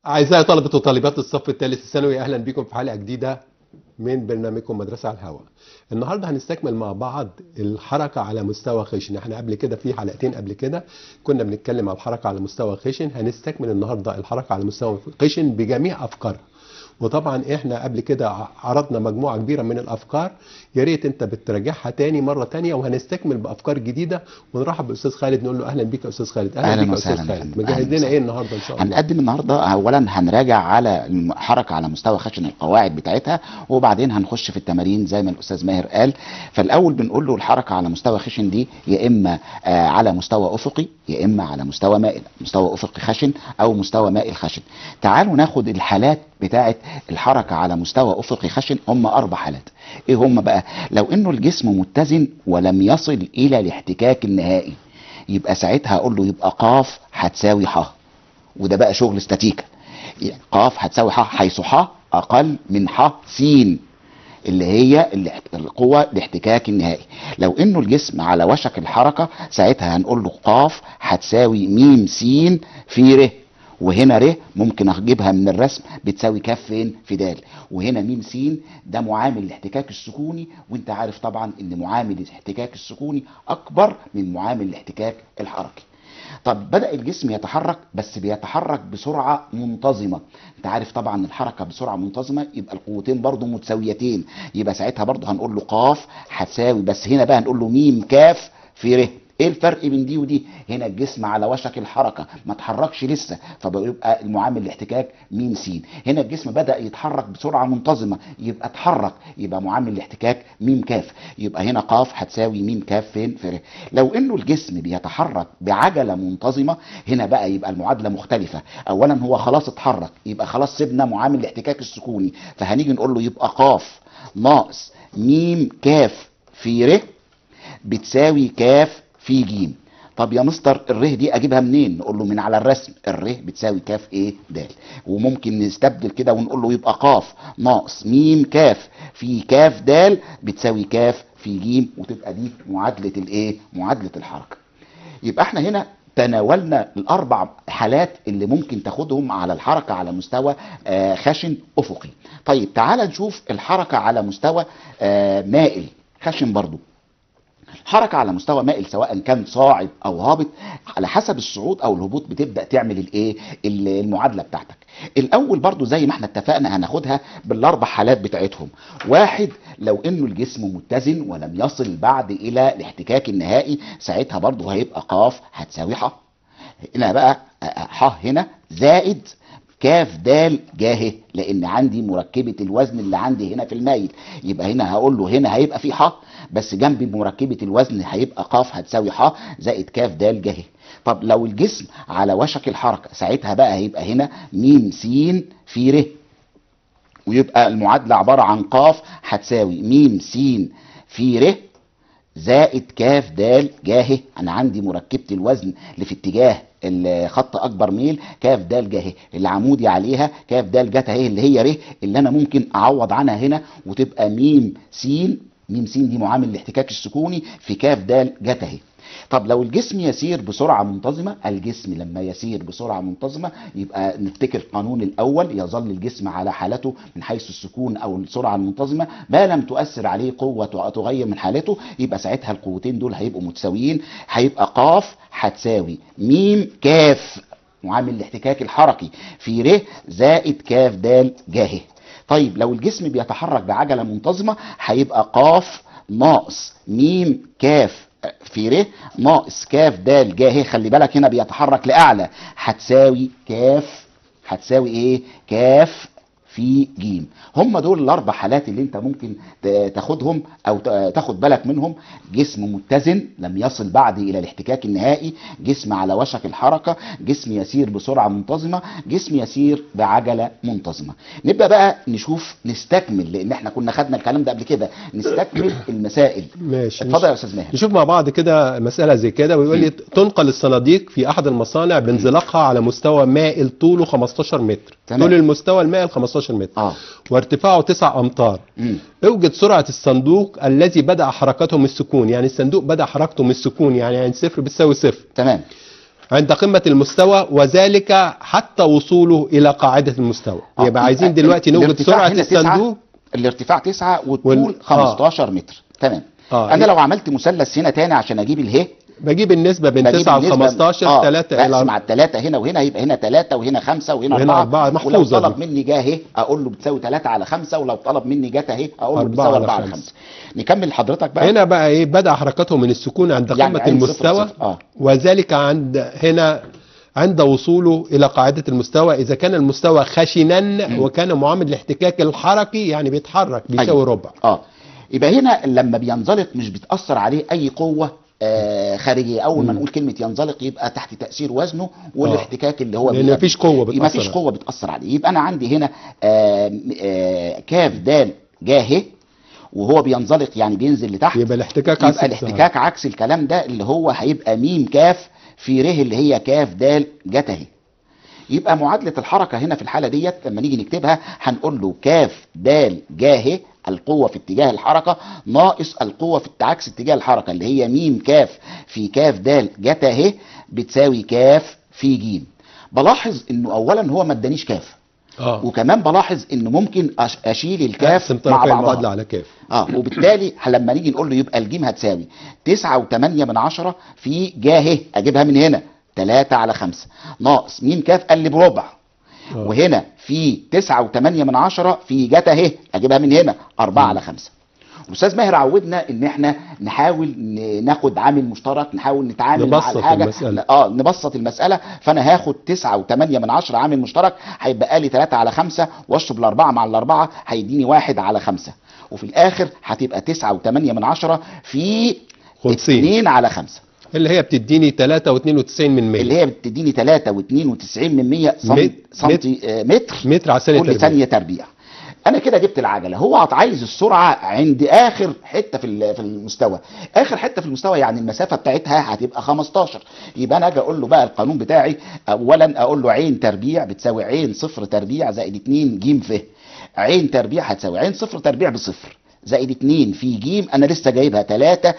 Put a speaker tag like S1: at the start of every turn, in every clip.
S1: أعزائي طلبة وطالبات الصف الثالث الثانوي أهلا بكم في حلقة جديدة من برنامجكم مدرسة على الهواء. النهارده هنستكمل مع بعض الحركة على مستوى خشن، احنا قبل كده في حلقتين قبل كده كنا بنتكلم على الحركة على مستوى خشن، هنستكمل النهارده الحركة على مستوى خشن بجميع أفكارها. وطبعا احنا قبل كده عرضنا مجموعه كبيره من الافكار يا ريت انت بتراجعها تاني مره تانية وهنستكمل بافكار جديده ونرحب باستاذ خالد نقول له اهلا بيك يا استاذ خالد
S2: أهلاً
S1: بيك يا
S2: وسهلاً
S1: استاذ
S2: يا
S1: خالد
S2: فندم.
S1: مجهز
S2: أهلاً
S1: لنا
S2: وسهلاً.
S1: ايه النهارده ان شاء الله
S2: هنقدم النهارده اولا هنراجع على الحركه على مستوى خشن القواعد بتاعتها وبعدين هنخش في التمارين زي ما الاستاذ ماهر قال فالاول بنقول له الحركه على مستوى خشن دي يا اما آه على مستوى افقي يا اما على مستوى مائل مستوى افقي خشن او مستوى مائل خشن تعالوا ناخد الحالات بتاعه الحركه على مستوى افقي خشن هم اربع حالات ايه هم بقى لو انه الجسم متزن ولم يصل الى الاحتكاك النهائي يبقى ساعتها اقول له يبقى قاف هتساوي ح وده بقى شغل استاتيكا يعني قاف هتساوي ح حيث ح اقل من ح س اللي هي الاحت- القوة الاحتكاك النهائي لو انه الجسم على وشك الحركة ساعتها هنقول له قاف هتساوي ميم س في ر وهنا ر ممكن اجيبها من الرسم بتساوي كاف فين في د وهنا ميم س ده معامل الاحتكاك السكوني وانت عارف طبعا ان معامل الاحتكاك السكوني اكبر من معامل الاحتكاك الحركي طب بدأ الجسم يتحرك بس بيتحرك بسرعة منتظمة انت عارف طبعا الحركة بسرعة منتظمة يبقى القوتين برضو متساويتين يبقى ساعتها برضو هنقول له قاف هتساوي بس هنا بقى هنقول له ميم كاف في ر ايه الفرق بين دي ودي هنا الجسم على وشك الحركه ما اتحركش لسه فبيبقى المعامل الاحتكاك ميم س هنا الجسم بدا يتحرك بسرعه منتظمه يبقى اتحرك يبقى معامل الاحتكاك ميم كاف يبقى هنا قاف هتساوي ميم كاف فين في ر لو انه الجسم بيتحرك بعجله منتظمه هنا بقى يبقى المعادله مختلفه اولا هو خلاص اتحرك يبقى خلاص سيبنا معامل الاحتكاك السكوني فهنيجي نقول له يبقى قاف ناقص ميم كاف في ر بتساوي كاف في جيم طب يا مستر الره دي اجيبها منين نقول له من على الرسم الره بتساوي كاف ايه د وممكن نستبدل كده ونقول له يبقى قاف ناقص ميم كاف في كاف د بتساوي كاف في جيم وتبقى دي معادله الايه معادله الحركه يبقى احنا هنا تناولنا الاربع حالات اللي ممكن تاخدهم على الحركه على مستوى آه، خشن افقي طيب تعال نشوف الحركه على مستوى آه، مائل خشن برضو حركة على مستوى مائل سواء كان صاعد او هابط على حسب الصعود او الهبوط بتبدا تعمل الايه ال- المعادله بتاعتك الاول برضو زي ما احنا اتفقنا هناخدها بالاربع حالات بتاعتهم واحد لو انه الجسم متزن ولم يصل بعد الى الاحتكاك النهائي ساعتها برضو هيبقى قاف هتساوي ح هنا بقى ح هنا زائد كاف دال جاهه لان عندي مركبه الوزن اللي عندي هنا في المايل يبقى هنا هقول له هنا هيبقى في ح بس جنب مركبه الوزن هيبقى قاف هتساوي ح زائد كاف دال جاهه طب لو الجسم على وشك الحركه ساعتها بقى هيبقى هنا ميم س في ر ويبقى المعادله عباره عن قاف هتساوي ميم س في ر زائد كاف د جاهه انا عندي مركبه الوزن اللي في اتجاه الخط اكبر ميل كاف د جاهه العمودي عليها كاف د جت اهي اللي هي ر اللي انا ممكن اعوض عنها هنا وتبقى ميم س ميم س دي معامل الاحتكاك السكوني في كاف د جت اهي طب لو الجسم يسير بسرعة منتظمة الجسم لما يسير بسرعة منتظمة يبقى نفتكر القانون الأول يظل الجسم على حالته من حيث السكون أو السرعة المنتظمة ما لم تؤثر عليه قوة تغير من حالته يبقى ساعتها القوتين دول هيبقوا متساويين هيبقى قاف هتساوي ميم كاف معامل الاحتكاك الحركي في ر زائد كاف د جاهه طيب لو الجسم بيتحرك بعجلة منتظمة هيبقى قاف ناقص ميم كاف في ر ناقص كاف د جاهي خلي بالك هنا بيتحرك لاعلى هتساوي كاف هتساوي ايه كاف في جيم هم دول الاربع حالات اللي انت ممكن ت- تاخدهم او ت- تاخد بالك منهم جسم متزن لم يصل بعد الى الاحتكاك النهائي جسم على وشك الحركه جسم يسير بسرعه منتظمه جسم يسير بعجله منتظمه نبدا بقى نشوف نستكمل لان احنا كنا خدنا الكلام ده قبل كده نستكمل المسائل
S1: ماشي
S2: اتفضل يا استاذ ماهر
S1: نشوف مع بعض كده مسألة زي كده ويقول لي تنقل الصناديق في أحد المصانع بانزلاقها على مستوى مائل طوله 15 متر
S2: تمام.
S1: طول المستوى المائل 15 متر
S2: اه
S1: وارتفاعه 9 أمتار
S2: مم.
S1: اوجد سرعة الصندوق الذي بدأ حركته من السكون يعني الصندوق بدأ حركته من السكون يعني يعني صفر بتساوي صفر
S2: تمام
S1: عند قمة المستوى وذلك حتى وصوله إلى قاعدة المستوى
S2: آه،
S1: يبقى عايزين
S2: يبقى
S1: دلوقتي نوجد
S2: الارتفاع
S1: سرعة
S2: هنا تسعة،
S1: الصندوق
S2: الارتفاع 9 والطول
S1: وال-
S2: 15 متر تمام
S1: آه.
S2: انا لو عملت مثلث هنا تاني عشان اجيب اله
S1: بجيب النسبة بين
S2: بجيب
S1: 9 و
S2: النسبة-
S1: 15
S2: آه،
S1: 3
S2: بقسم
S1: إلى
S2: على الثلاثة هنا وهنا يبقى هنا ثلاثة وهنا خمسة وهنا
S1: وهنا
S2: أربعة
S1: أربعة،
S2: ولو
S1: محفوظة
S2: طلب
S1: دي.
S2: مني جاه اهي أقول له بتساوي ثلاثة على خمسة ولو طلب مني جات اهي أقول له
S1: أربعة
S2: بتساوي
S1: على
S2: أربعة على
S1: خمسة.
S2: خمسة نكمل حضرتك بقى
S1: هنا بقى ايه بدأ حركته من السكون عند
S2: يعني
S1: قمة
S2: عين صفر
S1: المستوى
S2: صفر. آه.
S1: وذلك عند هنا عند وصوله إلى قاعدة المستوى إذا كان المستوى خشنا وكان معامل الاحتكاك الحركي يعني بيتحرك بيساوي
S2: أيوة.
S1: ربع
S2: اه يبقى هنا لما بينزلق مش بتأثر عليه أي قوة آه خارجية أول ما
S1: مم.
S2: نقول كلمة ينزلق يبقى تحت تأثير وزنه والاحتكاك اللي هو
S1: لأن
S2: بيقابله.
S1: مفيش قوة
S2: يبقى مفيش
S1: بتأثر
S2: قوة بتأثر عليه يبقى أنا عندي هنا آه آه كاف دال جاه وهو بينزلق يعني بينزل لتحت
S1: يبقى الاحتكاك
S2: يبقى
S1: عكس
S2: الاحتكاك عكس الكلام ده اللي هو هيبقى ميم كاف في ره اللي هي كاف دال جت اهي يبقى معادلة الحركة هنا في الحالة ديت لما نيجي نكتبها هنقول له كاف دال جاه القوة في اتجاه الحركة ناقص القوة في عكس اتجاه الحركة اللي هي ميم كاف في كاف دال جت اهي بتساوي كاف في جيم بلاحظ انه اولا هو ما ادانيش كاف
S1: اه
S2: وكمان بلاحظ ان ممكن أش- اشيل الكاف
S1: اقسم
S2: مع
S1: طرفي المعادلة
S2: بعضها
S1: على كاف
S2: اه وبالتالي لما نيجي نقول له يبقى الجيم هتساوي 9 و8 من عشرة في جاه اجيبها من هنا 3 على 5 ناقص ميم كاف قال لي بربع
S1: آه.
S2: وهنا في 9 و8 من عشرة في جت اهي اجيبها من هنا 4 على 5 الاستاذ ماهر عودنا ان احنا نحاول ن- ناخد عامل مشترك نحاول نتعامل مع
S1: نبسط
S2: الحاجه
S1: المسألة.
S2: اه نبسط المساله فانا هاخد 9 و8 من عشرة عامل مشترك هيبقى لي 3 على 5 واشرب الاربعه مع الاربعه هيديني 1 على 5 وفي الاخر هتبقى 9 و8 من عشرة في
S1: خمسين.
S2: 2 على 5
S1: اللي هي بتديني 3 و92 من 100
S2: اللي هي بتديني 3 و92 من 100 سم-
S1: مت-
S2: سنتي آه، متر
S1: متر على ثانية
S2: كل
S1: تربيع.
S2: ثانيه تربيع انا كده جبت العجله هو عايز السرعه عند اخر حته في ال- في المستوى اخر حته في المستوى يعني المسافه بتاعتها هتبقى 15 يبقى انا اجي اقول له بقى القانون بتاعي اولا اقول له عين تربيع بتساوي عين صفر تربيع زائد 2 جيم ف عين تربيع هتساوي عين صفر تربيع بصفر زائد 2 في جيم انا لسه جايبها 3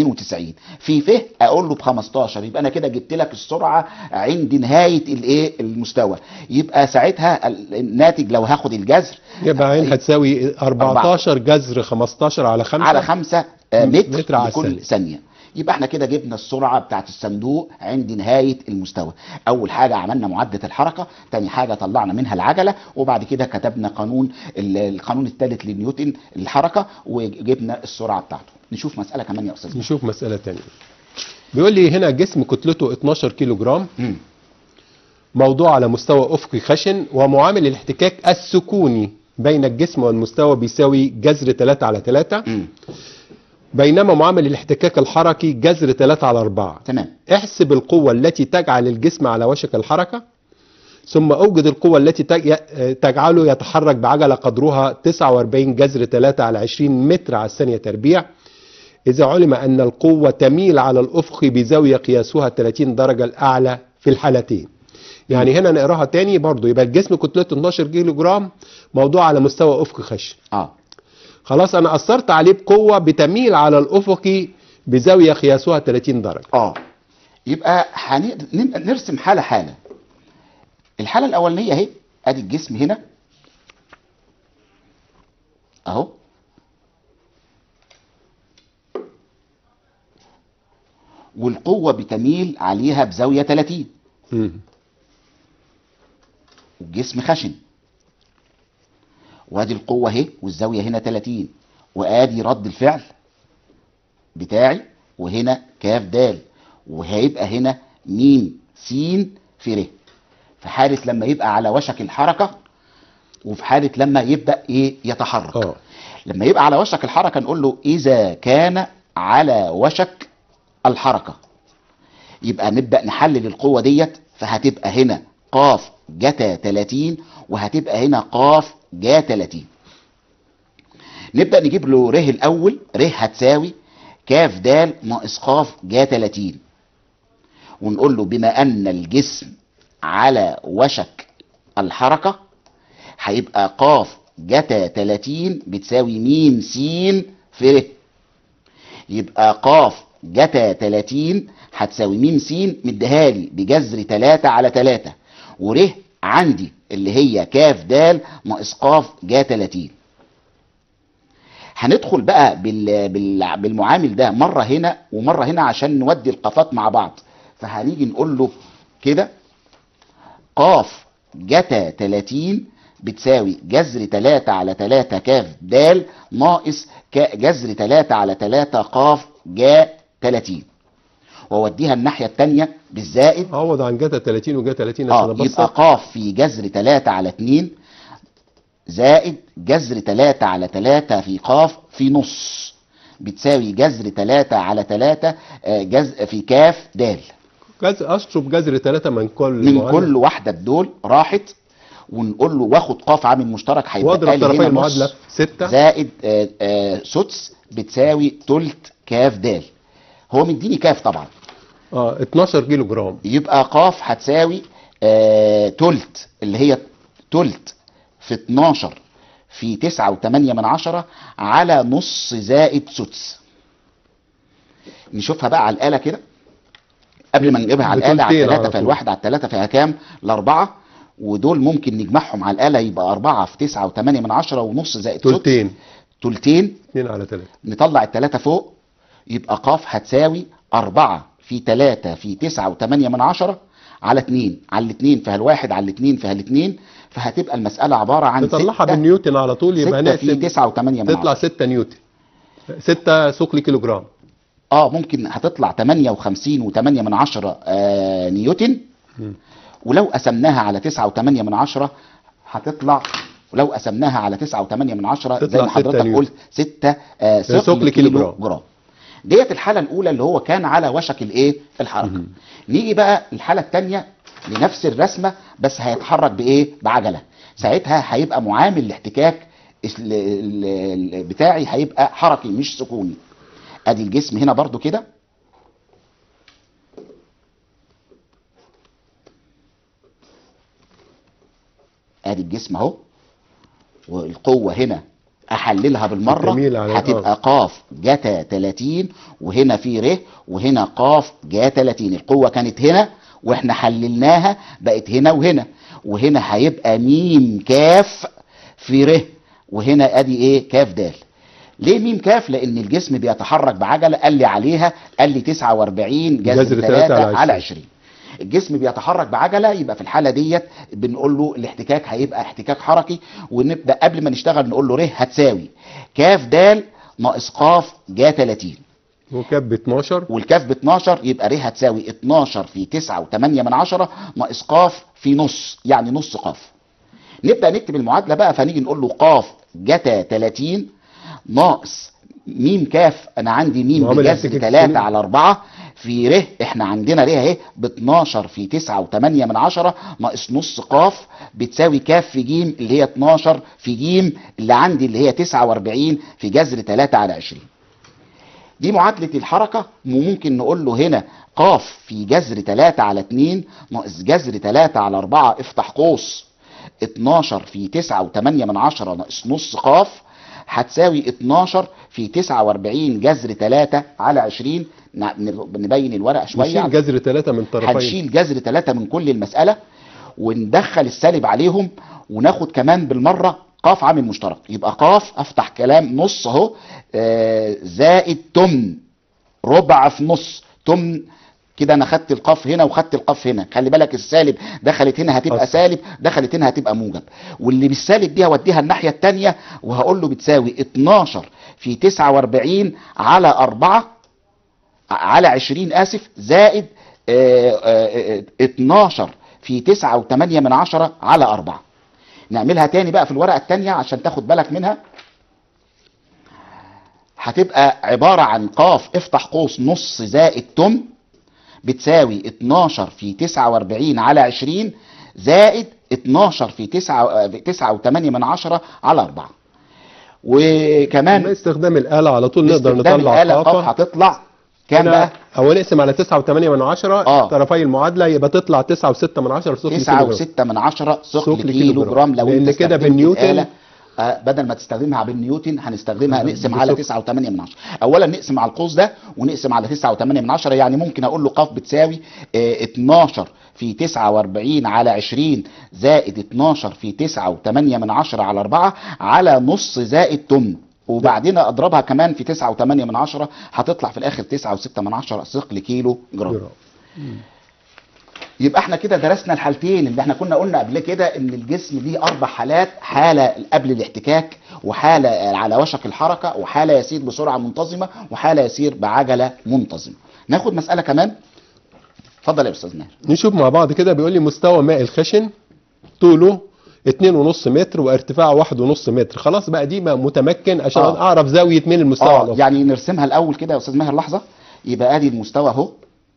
S2: 92 في ف اقول له ب 15 يبقى انا كده جبت لك السرعه عند نهايه الايه المستوى يبقى ساعتها ال- الناتج لو هاخد الجذر
S1: يبقى عين هتساوي 14 جذر 15 على 5
S2: على 5 متر,
S1: متر على
S2: لكل
S1: الثانية.
S2: ثانيه يبقى احنا كده جبنا السرعه بتاعت الصندوق عند نهايه المستوى اول حاجه عملنا معدة الحركه تاني حاجه طلعنا منها العجله وبعد كده كتبنا قانون ال- القانون الثالث لنيوتن الحركه وجبنا السرعه بتاعته نشوف مساله كمان يا استاذ
S1: نشوف مسألة تانية بيقول لي هنا جسم كتلته 12 كيلو جرام
S2: مم.
S1: موضوع على مستوى افقي خشن ومعامل الاحتكاك السكوني بين الجسم والمستوى بيساوي جذر 3 على 3
S2: مم.
S1: بينما معامل الاحتكاك الحركي جذر 3 على 4
S2: تمام
S1: احسب القوة التي تجعل الجسم على وشك الحركة ثم اوجد القوة التي تج- تجعله يتحرك بعجلة قدرها 49 جذر 3 على 20 متر على الثانية تربيع إذا علم أن القوة تميل على الأفق بزاوية قياسها 30 درجة الأعلى في الحالتين يعني هنا نقراها تاني برضو يبقى الجسم كتلته 12 كيلو جرام موضوع على مستوى أفق خشن
S2: اه
S1: خلاص أنا أثرت عليه بقوة بتميل على الأفق بزاوية قياسها 30 درجة
S2: اه يبقى هن- نبقى نرسم حاله حاله الحاله الاولانيه اهي ادي الجسم هنا اهو والقوه بتميل عليها بزاويه 30
S1: مم.
S2: والجسم خشن وادي القوة اهي والزاوية هنا 30 وادي رد الفعل بتاعي وهنا كاف دال وهيبقى هنا ميم سين في ر في حالة لما يبقى على وشك الحركة وفي حالة لما يبدأ ايه يتحرك
S1: اه
S2: لما يبقى على وشك الحركة نقول له إذا كان على وشك الحركة يبقى نبدأ نحلل القوة ديت فهتبقى هنا قاف جتا 30 وهتبقى هنا قاف جا 30 نبدأ نجيب له ره الأول ره هتساوي كاف دال ناقص قاف جا 30 ونقول له بما أن الجسم على وشك الحركة هيبقى قاف جتا 30 بتساوي ميم سين في ر يبقى قاف جتا 30 هتساوي م س مديها لي بجذر 3 على 3 ور عندي اللي هي ك د ناقص ق ج 30 هندخل بقى بال... بال... بالمعامل ده مره هنا ومره هنا عشان نودي القافات مع بعض فهنيجي نقول له كده ق جتا 30 بتساوي جذر 3 على 3 ك د ناقص ك- جذر 3 على 3 ق ج 30 واوديها الناحيه الثانيه بالزائد
S1: عوض عن جاتا 30 وجاتا 30
S2: اه
S1: عشان
S2: يبقى
S1: ابسط
S2: ق في جذر 3 على 2 زائد جذر 3 على 3 في ق في نص بتساوي جذر 3 على 3 آه، جذر في ك د
S1: جز... اشطب جذر 3 من كل
S2: من
S1: معادلة.
S2: كل واحده بدول راحت ونقول له واخد ق عامل مشترك هيبقى
S1: واضرب
S2: لي
S1: طرفي
S2: هنا
S1: المعادله
S2: نص
S1: في 6
S2: زائد آه، آه، سدس بتساوي تلت كاف د هو مديني كاف طبعا
S1: اه 12 كيلو جرام
S2: يبقى ق هتساوي آه، تلت اللي هي تلت في 12 في 9 و8 من عشرة على نص زائد سدس نشوفها بقى على الآلة كده قبل ما نجيبها على الآلة على
S1: بتلتين على
S2: الثلاثة
S1: طول.
S2: فالواحد على الثلاثة فيها كام؟ الأربعة ودول ممكن نجمعهم على الآلة يبقى أربعة في 9 و8 من عشرة ونص زائد سدس
S1: تلتين
S2: تلتين
S1: 2 على 3
S2: نطلع التلاتة فوق يبقى ق هتساوي أربعة في تلاتة في تسعة وتمانية من عشرة على اتنين على الاتنين فيها الواحد على الاتنين فيها الاتنين فهتبقى المسألة عبارة عن
S1: نطلعها
S2: ستة
S1: بالنيوتن على طول يبقى
S2: ستة في
S1: نقسم
S2: تسعة وتمانية من
S1: تطلع
S2: عشرة
S1: 6 نيوتن 6 ثقل كيلو جرام
S2: اه ممكن هتطلع تمانية وخمسين وتمانية من عشرة آه نيوتن
S1: مم.
S2: ولو قسمناها على تسعة وتمانية من عشرة هتطلع ولو قسمناها على تسعة وتمانية من عشرة زي
S1: تطلع
S2: ما
S1: ستة
S2: حضرتك
S1: نيوتن.
S2: قلت ستة آه
S1: ثقل
S2: ثقل
S1: كيلو
S2: كيلو
S1: جرام.
S2: جرام ديت الحالة الأولى اللي هو كان على وشك الإيه؟ الحركة.
S1: مهم.
S2: نيجي بقى الحالة الثانية لنفس الرسمة بس هيتحرك بإيه؟ بعجلة. ساعتها هيبقى معامل الاحتكاك ال- ال- ال- بتاعي هيبقى حركي مش سكوني. ادي الجسم هنا برضو كده ادي الجسم اهو والقوة هنا احللها بالمرة
S1: جميل على
S2: هتبقى قاف جتا 30 وهنا في ر وهنا قاف جا 30 القوة كانت هنا واحنا حللناها بقت هنا وهنا وهنا هيبقى ميم كاف في ر وهنا ادي ايه كاف دال ليه ميم كاف لان الجسم بيتحرك بعجله قال لي عليها قال لي 49
S1: جذر
S2: جذر
S1: تلاتة
S2: 3
S1: على
S2: على
S1: 20.
S2: 20 الجسم بيتحرك بعجله يبقى في الحاله ديت بنقول له الاحتكاك هيبقى احتكاك حركي ونبدا قبل ما نشتغل نقول له ر هتساوي كاف د ناقص قاف جا 30
S1: وكاب ب 12
S2: والكاف ب 12 يبقى ر هتساوي 12 في 9 و8 من عشرة ناقص قاف في نص يعني نص قاف نبدا نكتب المعادله بقى فنيجي نقول له قاف جتا 30 ناقص ميم كاف انا عندي ميم
S1: معامل
S2: بجذر
S1: احتكاك
S2: 3
S1: السنين.
S2: على 4 في ر احنا عندنا ر اهي ب 12 في 9 و8 من عشرة ناقص نص قاف بتساوي كاف في جيم اللي هي 12 في جيم اللي عندي اللي هي 49 في جذر 3 على 20 دي معادلة الحركة وممكن نقول له هنا قاف في جذر 3 على 2 ناقص جذر 3 على 4 افتح قوس 12 في 9 و8 من عشرة ناقص نص قاف هتساوي 12 في 49 جذر 3 على 20 ن- نبين الورقة شوية
S1: نشيل جذر 3 من طرفين
S2: هنشيل جذر 3 من كل المسألة وندخل السالب عليهم وناخد كمان بالمرة قاف عامل مشترك يبقى قاف افتح كلام نص اهو آه، زائد تمن ربع في نص تمن كده انا خدت القاف هنا وخدت القاف هنا خلي بالك السالب دخلت هنا هتبقى
S1: أصل.
S2: سالب دخلت هنا هتبقى موجب واللي بالسالب دي هوديها الناحيه الثانيه وهقول له بتساوي 12 في 49 على 4 على 20 اسف زائد آه، آه، آه، 12 في 9 و8 من عشرة على 4 نعملها تاني بقى في الورقه الثانيه عشان تاخد بالك منها هتبقى عباره عن قاف افتح قوس نص زائد تم بتساوي 12 في 49 على 20 زائد 12 في 9 9 و8 من عشرة على 4
S1: ما
S2: وكمان
S1: استخدام الآلة على طول نقدر
S2: باستخدام
S1: نطلع
S2: الآلة قاف
S1: طاقة
S2: هتطلع كام
S1: هنا
S2: بقى؟
S1: أو نقسم على 9 و8 من 10
S2: آه.
S1: طرفي المعادلة يبقى تطلع 9 و6 من 10 ثقل
S2: 9
S1: كيلو جرام.
S2: و6 من عشرة ثقل
S1: ثقل
S2: كيلو جرام لو
S1: لأن
S2: انت
S1: كده
S2: استخدمت
S1: بالنيوتن
S2: الآلة آه، بدل ما تستخدمها بالنيوتن هنستخدمها
S1: نعم،
S2: نقسم على
S1: بسكر.
S2: 9.8 من عشرة اولا نقسم على القوس ده ونقسم على 9.8 من عشرة يعني ممكن اقول له ق بتساوي آه، 12 في 49 على 20 زائد 12 في 9.8 من عشرة على 4 على نص زائد تمن وبعدين اضربها كمان في 9.8 من عشرة هتطلع في الاخر 9.6 من عشرة ثقل كيلو جرام
S1: جرام.
S2: يبقى احنا كده درسنا الحالتين اللي احنا كنا قلنا قبل كده ان الجسم ليه اربع حالات حاله قبل الاحتكاك وحاله على وشك الحركه وحاله يسير بسرعه منتظمه وحاله يسير بعجله منتظمه ناخد مساله كمان اتفضل يا استاذ ماهر
S1: نشوف مع بعض كده بيقول لي مستوى ماء الخشن طوله 2.5 متر وارتفاعه 1.5 متر خلاص بقى دي بقى متمكن عشان
S2: آه.
S1: اعرف زاويه مين المستوى
S2: اه
S1: الافقي
S2: يعني نرسمها الاول كده يا استاذ ماهر لحظه يبقى ادي المستوى اهو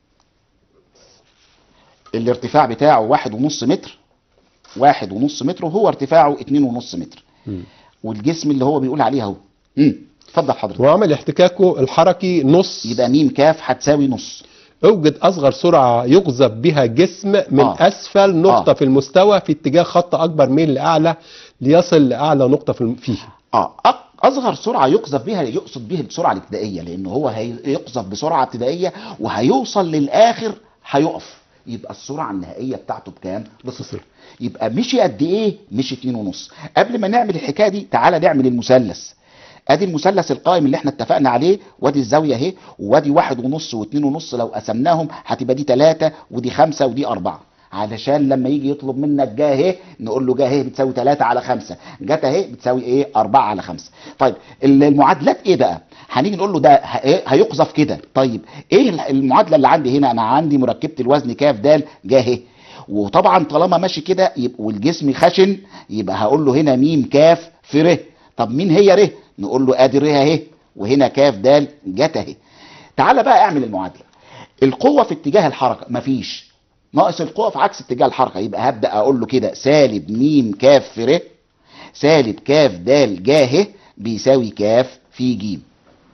S2: الارتفاع بتاعه واحد ونص متر واحد ونص متر وهو ارتفاعه اتنين ونص متر
S1: مم.
S2: والجسم اللي هو بيقول عليه اهو امم اتفضل حضرتك
S1: وعمل احتكاكه الحركي نص
S2: يبقى ميم كاف هتساوي نص
S1: اوجد اصغر سرعه يقذف بها جسم من
S2: آه.
S1: آه. اسفل نقطه
S2: آه.
S1: آه. في المستوى في اتجاه خط اكبر من لاعلى ليصل لاعلى نقطه في الم- فيه
S2: اه أ- اصغر سرعه يقذف بها يقصد بها السرعه الابتدائيه لان هو هيقذف بسرعه ابتدائيه وهيوصل للاخر هيقف يبقى السرعه النهائيه بتاعته بكام بصفر يبقى مشي قد ايه مشي اتنين ونص قبل ما نعمل الحكايه دي تعالى نعمل المثلث ادي المثلث القائم اللي احنا اتفقنا عليه وادي الزاويه اهي وادي واحد ونص واتنين ونص لو قسمناهم هتبقى دي تلاتة ودي خمسة ودي أربعة علشان لما يجي يطلب منك جاه اهي نقول له جاه اهي بتساوي 3 على 5 جت اهي بتساوي ايه 4 على 5 طيب ال- المعادلات ايه بقى هنيجي نقول له ده ه- إيه؟ هيقذف كده طيب ايه ال- المعادله اللي عندي هنا انا عندي مركبه الوزن كاف د جاه اهي وطبعا طالما ماشي كده يبقى والجسم خشن يبقى هقول له هنا ميم كاف في ر طب مين هي ر نقول له ادي ر اهي وهنا كاف د جت اهي تعالى بقى اعمل المعادله القوه في اتجاه الحركه مفيش ناقص القوه في عكس اتجاه الحركه يبقى هبدا اقول له كده سالب ميم كاف في ر سالب كاف د جاه بيساوي كاف في جيم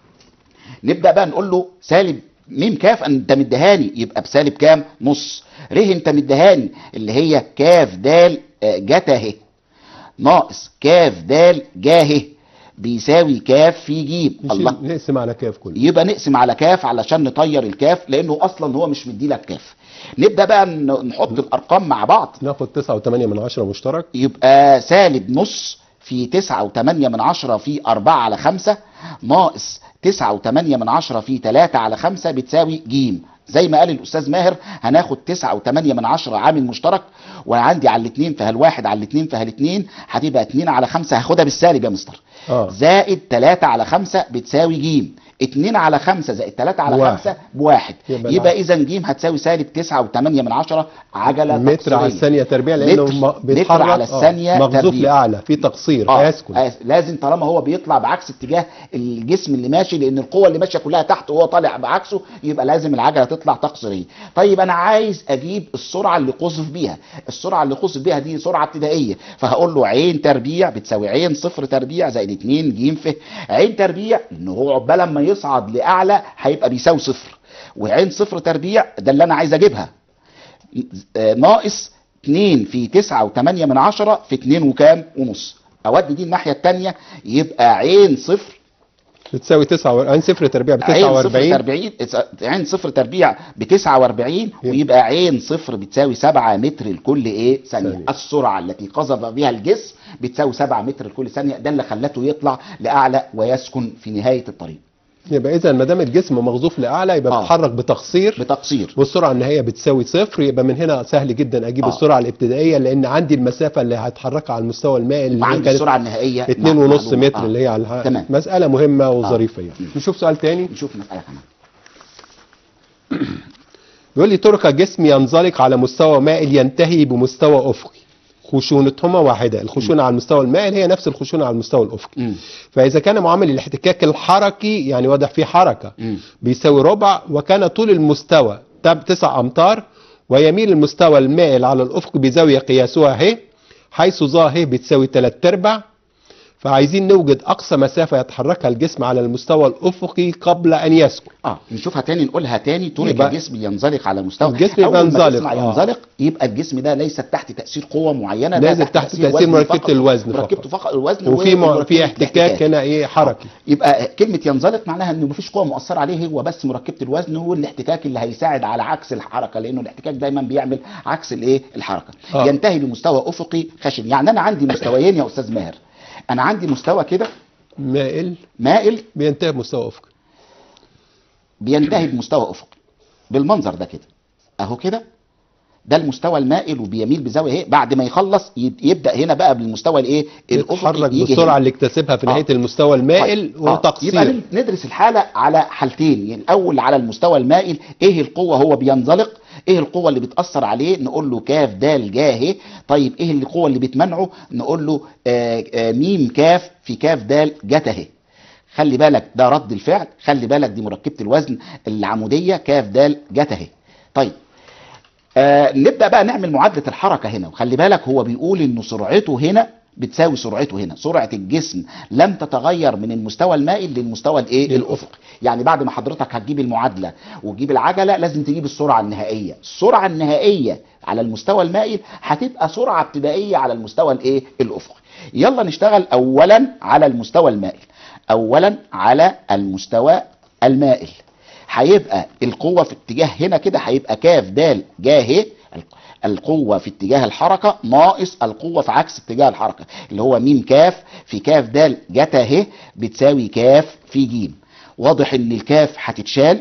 S2: نبدا بقى نقول له سالب ميم كاف انت مديهاني يبقى بسالب كام نص ر انت مديهاني اللي هي كاف د جت اهي ناقص كاف د جاه بيساوي كاف في جيم الله
S1: نشيل- نقسم على كاف كله
S2: يبقى نقسم على كاف علشان نطير الكاف لانه اصلا هو مش مدي لك كاف نبدا بقى ن- نحط الارقام مع بعض
S1: ناخد 9.8 من عشرة مشترك
S2: يبقى سالب نص في تسعة وتمانية من عشرة في أربعة على خمسة ناقص تسعة وتمانية من عشرة في تلاتة على خمسة بتساوي جيم زي ما قال الأستاذ ماهر هناخد تسعة وتمانية من عشرة عامل مشترك وعندي على الاتنين فهالواحد على الاتنين فهالاتنين هتبقى اتنين على خمسة هاخدها بالسالب يا مستر
S1: اه
S2: زائد 3 على 5 بتساوي ج 2 على 5 زائد 3 على
S1: بواحد.
S2: 5 بواحد
S1: يبقى
S2: يبقى
S1: الع-
S2: اذا ج هتساوي سالب 9 و8 من عشرة عجله
S1: متر
S2: تقصيرية.
S1: على الثانيه تربيع لانه
S2: متر-
S1: م-
S2: متر
S1: بيتحرك
S2: على
S1: آه،
S2: الثانية
S1: مغزوف
S2: تربيع.
S1: لاعلى في تقصير
S2: اه
S1: هيسكن
S2: آه، لازم طالما هو بيطلع بعكس اتجاه الجسم اللي ماشي لان القوه اللي ماشيه كلها تحت وهو طالع بعكسه يبقى لازم العجله تطلع تقصيريه طيب انا عايز اجيب السرعه اللي قذف بيها السرعه اللي قذف بيها دي سرعه ابتدائيه فهقول له عين تربيع بتساوي عين صفر تربيع زائد 2 ج ف عين تربيع ان هو عقبال لما يصعد لاعلى هيبقى بيساوي صفر وعين صفر تربيع ده اللي انا عايز اجيبها آه، ناقص 2 في 9 و8 من عشرة في 2 وكام ونص اودي دي الناحيه الثانيه يبقى عين صفر
S1: بتساوي 9 عين صفر تربيع ب
S2: عين صفر
S1: 49
S2: تربيع عين صفر تربيع ب 49 ويبقى عين صفر بتساوي 7 متر لكل ايه ثانيه
S1: ثانية.
S2: السرعه التي قذف بها الجسم بتساوي 7 متر لكل ثانيه ده اللي خلته يطلع لاعلى ويسكن في نهايه الطريق
S1: يبقى اذا ما دام الجسم مغزوف لاعلى يبقى
S2: آه.
S1: بيتحرك بتقصير
S2: بتقصير
S1: والسرعه النهائيه بتساوي صفر يبقى من هنا سهل جدا اجيب
S2: آه.
S1: السرعه الابتدائيه لان عندي المسافه اللي هتحركها على المستوى المائي اللي هي
S2: وعندي
S1: كانت
S2: السرعه النهائيه
S1: 2.5
S2: معلومة.
S1: متر
S2: آه.
S1: اللي هي على الها-
S2: تمام.
S1: مساله مهمه وظريفه يعني
S2: مم.
S1: نشوف سؤال تاني
S2: نشوف مساله كمان
S1: بيقول لي ترك جسم ينزلق على مستوى مائل ينتهي بمستوى افقي خشونتهما واحده الخشونه على المستوى المائل هي نفس الخشونه على المستوى الافقي
S2: مم.
S1: فاذا كان معامل الاحتكاك الحركي يعني واضح فيه حركه
S2: مم.
S1: بيساوي ربع وكان طول المستوى تب 9 امتار ويميل المستوى المائل على الافق بزاويه قياسها ه حيث ظا ه بتساوي 3 ارباع فعايزين نوجد اقصى مسافه يتحركها الجسم على المستوى الافقي قبل ان يسكن
S2: اه نشوفها تاني نقولها تاني ترك
S1: يبقى-
S2: الجسم ينزلق على مستوى
S1: الجسم
S2: أول ما
S1: بينزلق،
S2: تسمع
S1: آه.
S2: ينزلق يبقى الجسم ده ليس تحت تاثير قوه معينه ده
S1: نازل تحت تأثير
S2: وزن
S1: مركبة
S2: فقط.
S1: الوزن فقط.
S2: مركبته فقط الوزن
S1: وفي م...
S2: ومركبة
S1: في احتكاك هنا ايه حركي
S2: يبقى كلمة ينزلق معناها انه مفيش قوة مؤثرة عليه هو بس مركبة الوزن والاحتكاك اللي هيساعد على عكس الحركة لانه الاحتكاك دايما بيعمل عكس الايه الحركة
S1: آه.
S2: ينتهي بمستوى افقي خشن يعني انا عندي مستويين يا استاذ ماهر انا عندي مستوى كده
S1: مائل
S2: مائل
S1: بينتهي بمستوى افقي
S2: بينتهي بمستوى افقي بالمنظر ده كده اهو كده ده المستوى المائل وبيميل بزاويه اهي بعد ما يخلص يب- يبدا هنا بقى بالمستوى الايه
S1: يتحرك
S2: يجي
S1: بالسرعه
S2: هنا.
S1: اللي اكتسبها في
S2: آه.
S1: نهايه المستوى المائل
S2: طيب. آه. يبقى
S1: وتقصير
S2: ندرس الحالة على حالتين يعني الأول على المستوى المائل إيه القوة هو بينزلق إيه القوة اللي بتأثر عليه نقول له كاف دال جاه طيب إيه القوة اللي بتمنعه نقول له آه آه ميم كاف في كاف دال جته خلي بالك ده رد الفعل خلي بالك دي مركبة الوزن العمودية كاف دال جته طيب آه نبدا بقى نعمل معادله الحركه هنا وخلي بالك هو بيقول ان سرعته هنا بتساوي سرعته هنا سرعه الجسم لم تتغير من المستوى المائل للمستوى الايه
S1: الأفقي.
S2: الافقي يعني بعد ما حضرتك هتجيب المعادله وتجيب العجله لازم تجيب السرعه النهائيه السرعه النهائيه على المستوى المائل هتبقى سرعه ابتدائيه على المستوى الايه الافقي يلا نشتغل اولا على المستوى المائل اولا على المستوى المائل هيبقى القوة في اتجاه هنا كده هيبقى كاف دال جاه القوة في اتجاه الحركة ناقص القوة في عكس اتجاه الحركة اللي هو ميم كاف في كاف دال جتا ه بتساوي كاف في جيم واضح ان الكاف هتتشال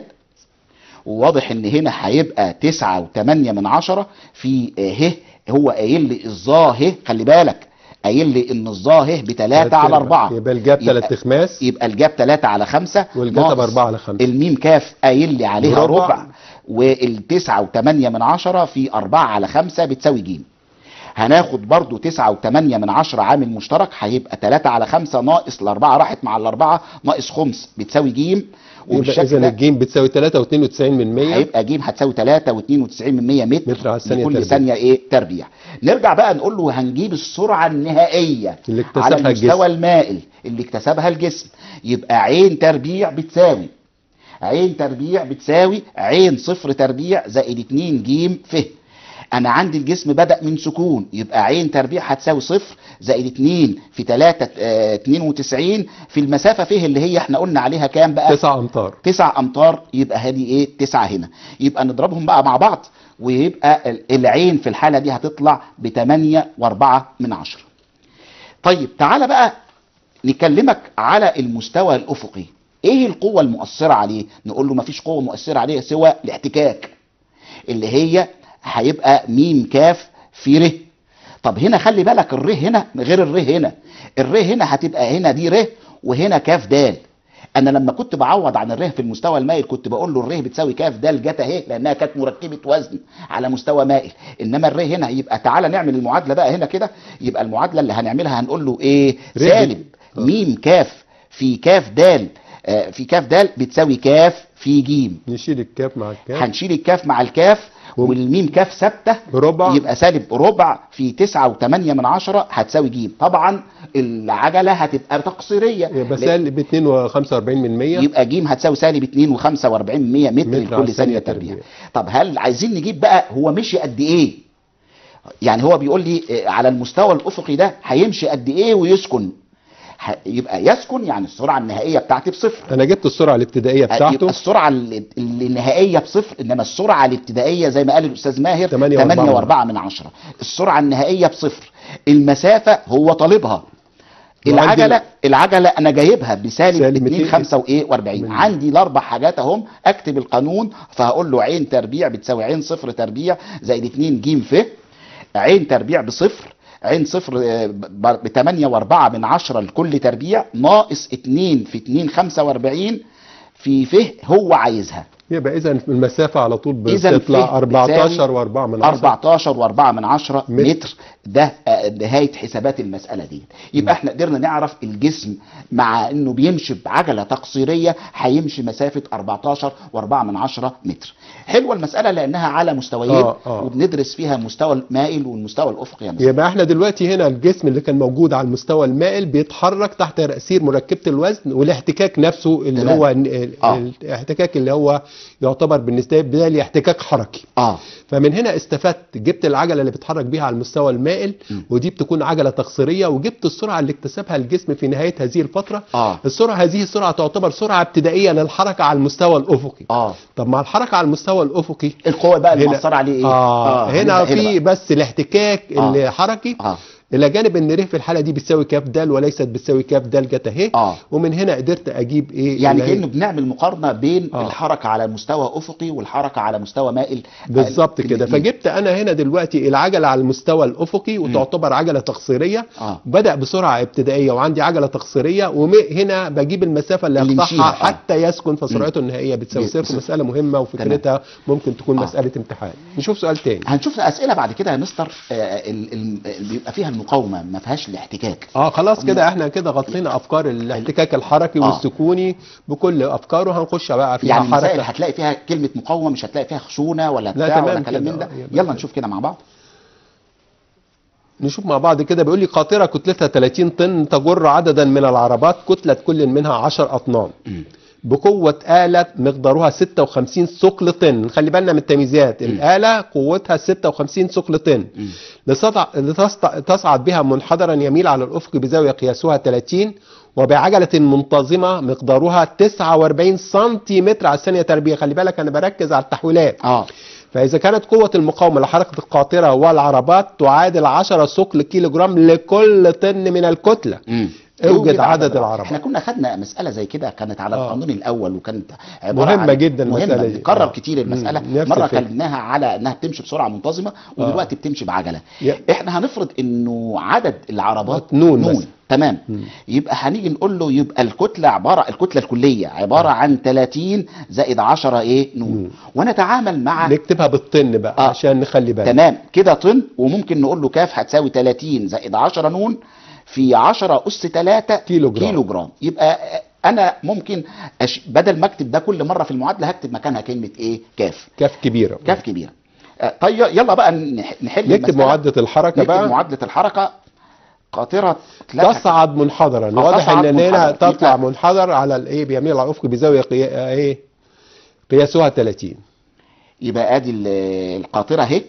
S2: وواضح ان هنا هيبقى تسعة وتمانية من عشرة في ه هو قايل لي الظا ه خلي بالك قايل لي ان الظا ه بتلاتة على أربعة
S1: يبقى الجاب ثلاث
S2: يبقى-
S1: اخماس
S2: يبقى الجاب 3 على 5
S1: والجتا بأربعة على خمسة.
S2: الميم كاف قايل لي عليها
S1: ربع.
S2: ربع والتسعة وثمانية من عشرة في أربعة على خمسة بتساوي جيم هناخد برضو تسعة وثمانية من عشرة عامل مشترك هيبقى تلاتة على خمسة ناقص الأربعة راحت مع الأربعة ناقص خمس بتساوي جيم
S1: يبقى
S2: وبالشكل
S1: اذا
S2: ده
S1: الجيم بتساوي 3.92 من 100
S2: هيبقى جيم هتساوي 3 و92 من 100 متر,
S1: متر على الثانية
S2: لكل
S1: تربيع.
S2: ثانيه ايه تربيع نرجع بقى نقول له هنجيب السرعه النهائيه
S1: اللي اكتسبها
S2: على المستوى
S1: الجسم.
S2: المائل اللي اكتسبها الجسم يبقى عين تربيع بتساوي عين تربيع بتساوي عين صفر تربيع زائد 2 جيم ف انا عندي الجسم بدأ من سكون يبقى عين تربيع هتساوي صفر زائد 2 في 3 آه 92 في المسافة فيه اللي هي احنا قلنا عليها كام بقى
S1: 9 امتار
S2: تسع امتار يبقى هذه ايه تسعة هنا يبقى نضربهم بقى مع بعض ويبقى ال- العين في الحالة دي هتطلع بتمانية واربعة من عشرة طيب تعالى بقى نكلمك على المستوى الافقي ايه القوة المؤثرة عليه نقول له مفيش قوة مؤثرة عليه سوى الاحتكاك اللي هي هيبقى ميم كاف في ر طب هنا خلي بالك الر هنا غير الر هنا الر هنا هتبقى هنا دي ر وهنا كاف دال انا لما كنت بعوض عن الره في المستوى المائل كنت بقول له الره بتساوي كاف دال جتا اهي لانها كانت مركبه وزن على مستوى مائل انما الره هنا يبقى تعالى نعمل المعادله بقى هنا كده يبقى المعادله اللي هنعملها هنقول له ايه
S1: ر
S2: سالب
S1: آه.
S2: ميم كاف في كاف دال آه، في كاف دال بتساوي كاف في جيم
S1: نشيل الكاف مع الكاف
S2: هنشيل الكاف مع الكاف
S1: و-
S2: والميم كاف ثابته
S1: ربع.
S2: يبقى سالب ربع في تسعة وثمانية من عشرة هتساوي جيم طبعا العجله هتبقى تقصيريه
S1: يبقى
S2: لأن-
S1: سالب 2.45 من 100
S2: يبقى جيم هتساوي سالب 2 و45 متر
S1: متر على
S2: لكل
S1: الثانية
S2: ثانيه
S1: تربيع.
S2: تربيع طب هل عايزين نجيب بقى هو مشي قد ايه يعني هو بيقول لي آه، على المستوى الافقي ده هيمشي قد ايه ويسكن ه- يبقى يسكن يعني السرعه النهائيه بتاعتي بصفر
S1: انا جبت السرعه الابتدائيه
S2: يبقى
S1: بتاعته
S2: السرعه ال- النهائيه بصفر انما السرعه الابتدائيه زي ما قال الاستاذ ماهر
S1: تمانية وأربعة
S2: 8 و4 من عشرة السرعه النهائيه بصفر المسافه هو طالبها
S1: وعندي
S2: العجله العجله انا جايبها بسالب
S1: سالب
S2: 2
S1: 2
S2: 5 وايه و40
S1: من-
S2: عندي الاربع حاجات اهم اكتب القانون فهقول له عين تربيع بتساوي عين صفر تربيع زائد 2 ج ف عين تربيع بصفر عين صفر ب 8 و4 من عشرة لكل تربيع ناقص 2 في 2 45 في ف هو عايزها
S1: يبقى اذا المسافه على طول
S2: إذا
S1: بتطلع
S2: ف
S1: 14 و4 من 10
S2: 14 و4 من عشرة
S1: متر.
S2: متر ده آه، نهايه حسابات المساله دي يبقى احنا قدرنا نعرف الجسم مع انه بيمشي بعجله تقصيريه هيمشي مسافه 14 و4 من عشرة متر حلوه المساله لانها على مستويين
S1: آه، آه.
S2: وبندرس فيها المستوى المائل والمستوى الافقي يا مستر.
S1: يبقى احنا دلوقتي هنا الجسم اللي كان موجود على المستوى المائل بيتحرك تحت تاثير مركبه الوزن والاحتكاك نفسه اللي
S2: تمام.
S1: هو ال-
S2: آه.
S1: الاحتكاك اللي هو يعتبر بالنسبه لي احتكاك حركي
S2: اه
S1: فمن هنا استفدت جبت العجله اللي بتحرك بيها على المستوى المائل
S2: م.
S1: ودي بتكون عجله تقصيريه وجبت السرعه اللي اكتسبها الجسم في نهايه هذه الفتره
S2: اه
S1: السرعه هذه السرعه تعتبر سرعه ابتدائيه للحركه على المستوى الافقي
S2: اه
S1: طب مع الحركه على المستوى الافقي
S2: القوه بقى اللي
S1: هنا-
S2: مأثره عليه ايه
S1: آه هنا في
S2: بقى.
S1: بس الاحتكاك
S2: آه.
S1: الحركي
S2: اه
S1: الى جانب ان ر في الحاله دي بتساوي كاف د وليست بتساوي كاف د جت اهي
S2: اه
S1: ومن هنا قدرت اجيب ايه
S2: يعني
S1: اللي هي-
S2: كانه بنعمل مقارنه بين
S1: آه.
S2: الحركه على مستوى افقي والحركه على مستوى مائل
S1: بالظبط
S2: في
S1: كده
S2: الاتنين.
S1: فجبت انا هنا دلوقتي العجله على المستوى الافقي وتعتبر عجله تقصيريه
S2: اه
S1: بدا بسرعه ابتدائيه وعندي عجله تقصيريه وهنا بجيب المسافه اللي
S2: اللي
S1: اقطعها
S2: نشيلها، آه.
S1: حتى يسكن فسرعته النهائيه بتساوي
S2: بس-
S1: صفر مساله مهمه وفكرتها ممكن تكون
S2: آه.
S1: مساله امتحان نشوف سؤال تاني
S2: هنشوف اسئله بعد كده يا مستر آه، ال- ال- بيبقى فيها المقاومه ما فيهاش الاحتكاك
S1: اه خلاص كده احنا كده غطينا افكار الاحتكاك الحركي
S2: آه.
S1: والسكوني بكل افكاره هنخش بقى فيها
S2: يعني المسائل
S1: حركه
S2: هتلاقي فيها كلمه مقاومه مش هتلاقي فيها خشونه ولا
S1: لا،
S2: بتاع
S1: تمام
S2: ولا كلام
S1: كده،
S2: من ده
S1: آه، يبقى
S2: يلا
S1: كده.
S2: نشوف كده مع بعض
S1: نشوف مع بعض كده بيقول لي قاطره كتلتها 30 طن تجر عددا من العربات كتله كل منها 10 اطنان
S2: مم.
S1: بقوة آلة مقدارها 56 ثقل طن خلي بالنا من التمييزات الآلة قوتها 56 ثقل طن
S2: مم.
S1: لسطع- لتسط- تصعد بها منحدرا يميل على الأفق بزاوية قياسها 30 وبعجلة منتظمة مقدارها 49 سنتيمتر على الثانية تربيع خلي بالك أنا بركز على التحويلات
S2: اه
S1: فإذا كانت قوة المقاومة لحركة القاطرة والعربات تعادل 10 ثقل كيلو جرام لكل طن من الكتلة
S2: مم.
S1: اوجد عدد العربات
S2: احنا كنا خدنا مساله زي كده كانت على
S1: آه.
S2: القانون الاول وكانت عباره
S1: مهمة
S2: عن
S1: جدا المسألة
S2: مهمه
S1: دي.
S2: بنكرر
S1: آه.
S2: كتير المساله
S1: مم. نفس
S2: مره
S1: الفكرة.
S2: كلمناها على انها بتمشي بسرعه منتظمه ودلوقتي بتمشي بعجله
S1: يا-
S2: احنا هنفرض انه عدد العربات
S1: نون
S2: نون
S1: بس.
S2: تمام
S1: مم.
S2: يبقى هنيجي نقول له يبقى الكتله عباره الكتله الكليه عباره عن 30 زائد 10 ايه نون
S1: نون.
S2: ونتعامل مع
S1: نكتبها بالطن بقى
S2: آه.
S1: عشان نخلي بالنا
S2: تمام كده طن وممكن نقول له كاف هتساوي 30 زائد 10 نون في 10 اس 3
S1: كيلو جرام.
S2: كيلو جرام يبقى انا ممكن أش... بدل ما اكتب ده كل مره في المعادله هكتب مكانها كلمه ايه كاف
S1: كاف كبيرة
S2: كاف كبيره آه، طيب يلا بقى نح- نحل
S1: نكتب
S2: المسألة.
S1: معادلة الحركة
S2: نكتب
S1: بقى
S2: معادله الحركه قاطره لا
S1: تصعد منحدرا
S2: آه،
S1: واضح
S2: تصعد
S1: ان هنا
S2: منحدرا.
S1: تطلع
S2: يبقى-
S1: منحدر على الايه بيميل على الافق بزاويه قيا... ايه قياسها 30
S2: يبقى ادي ال- القاطره اهي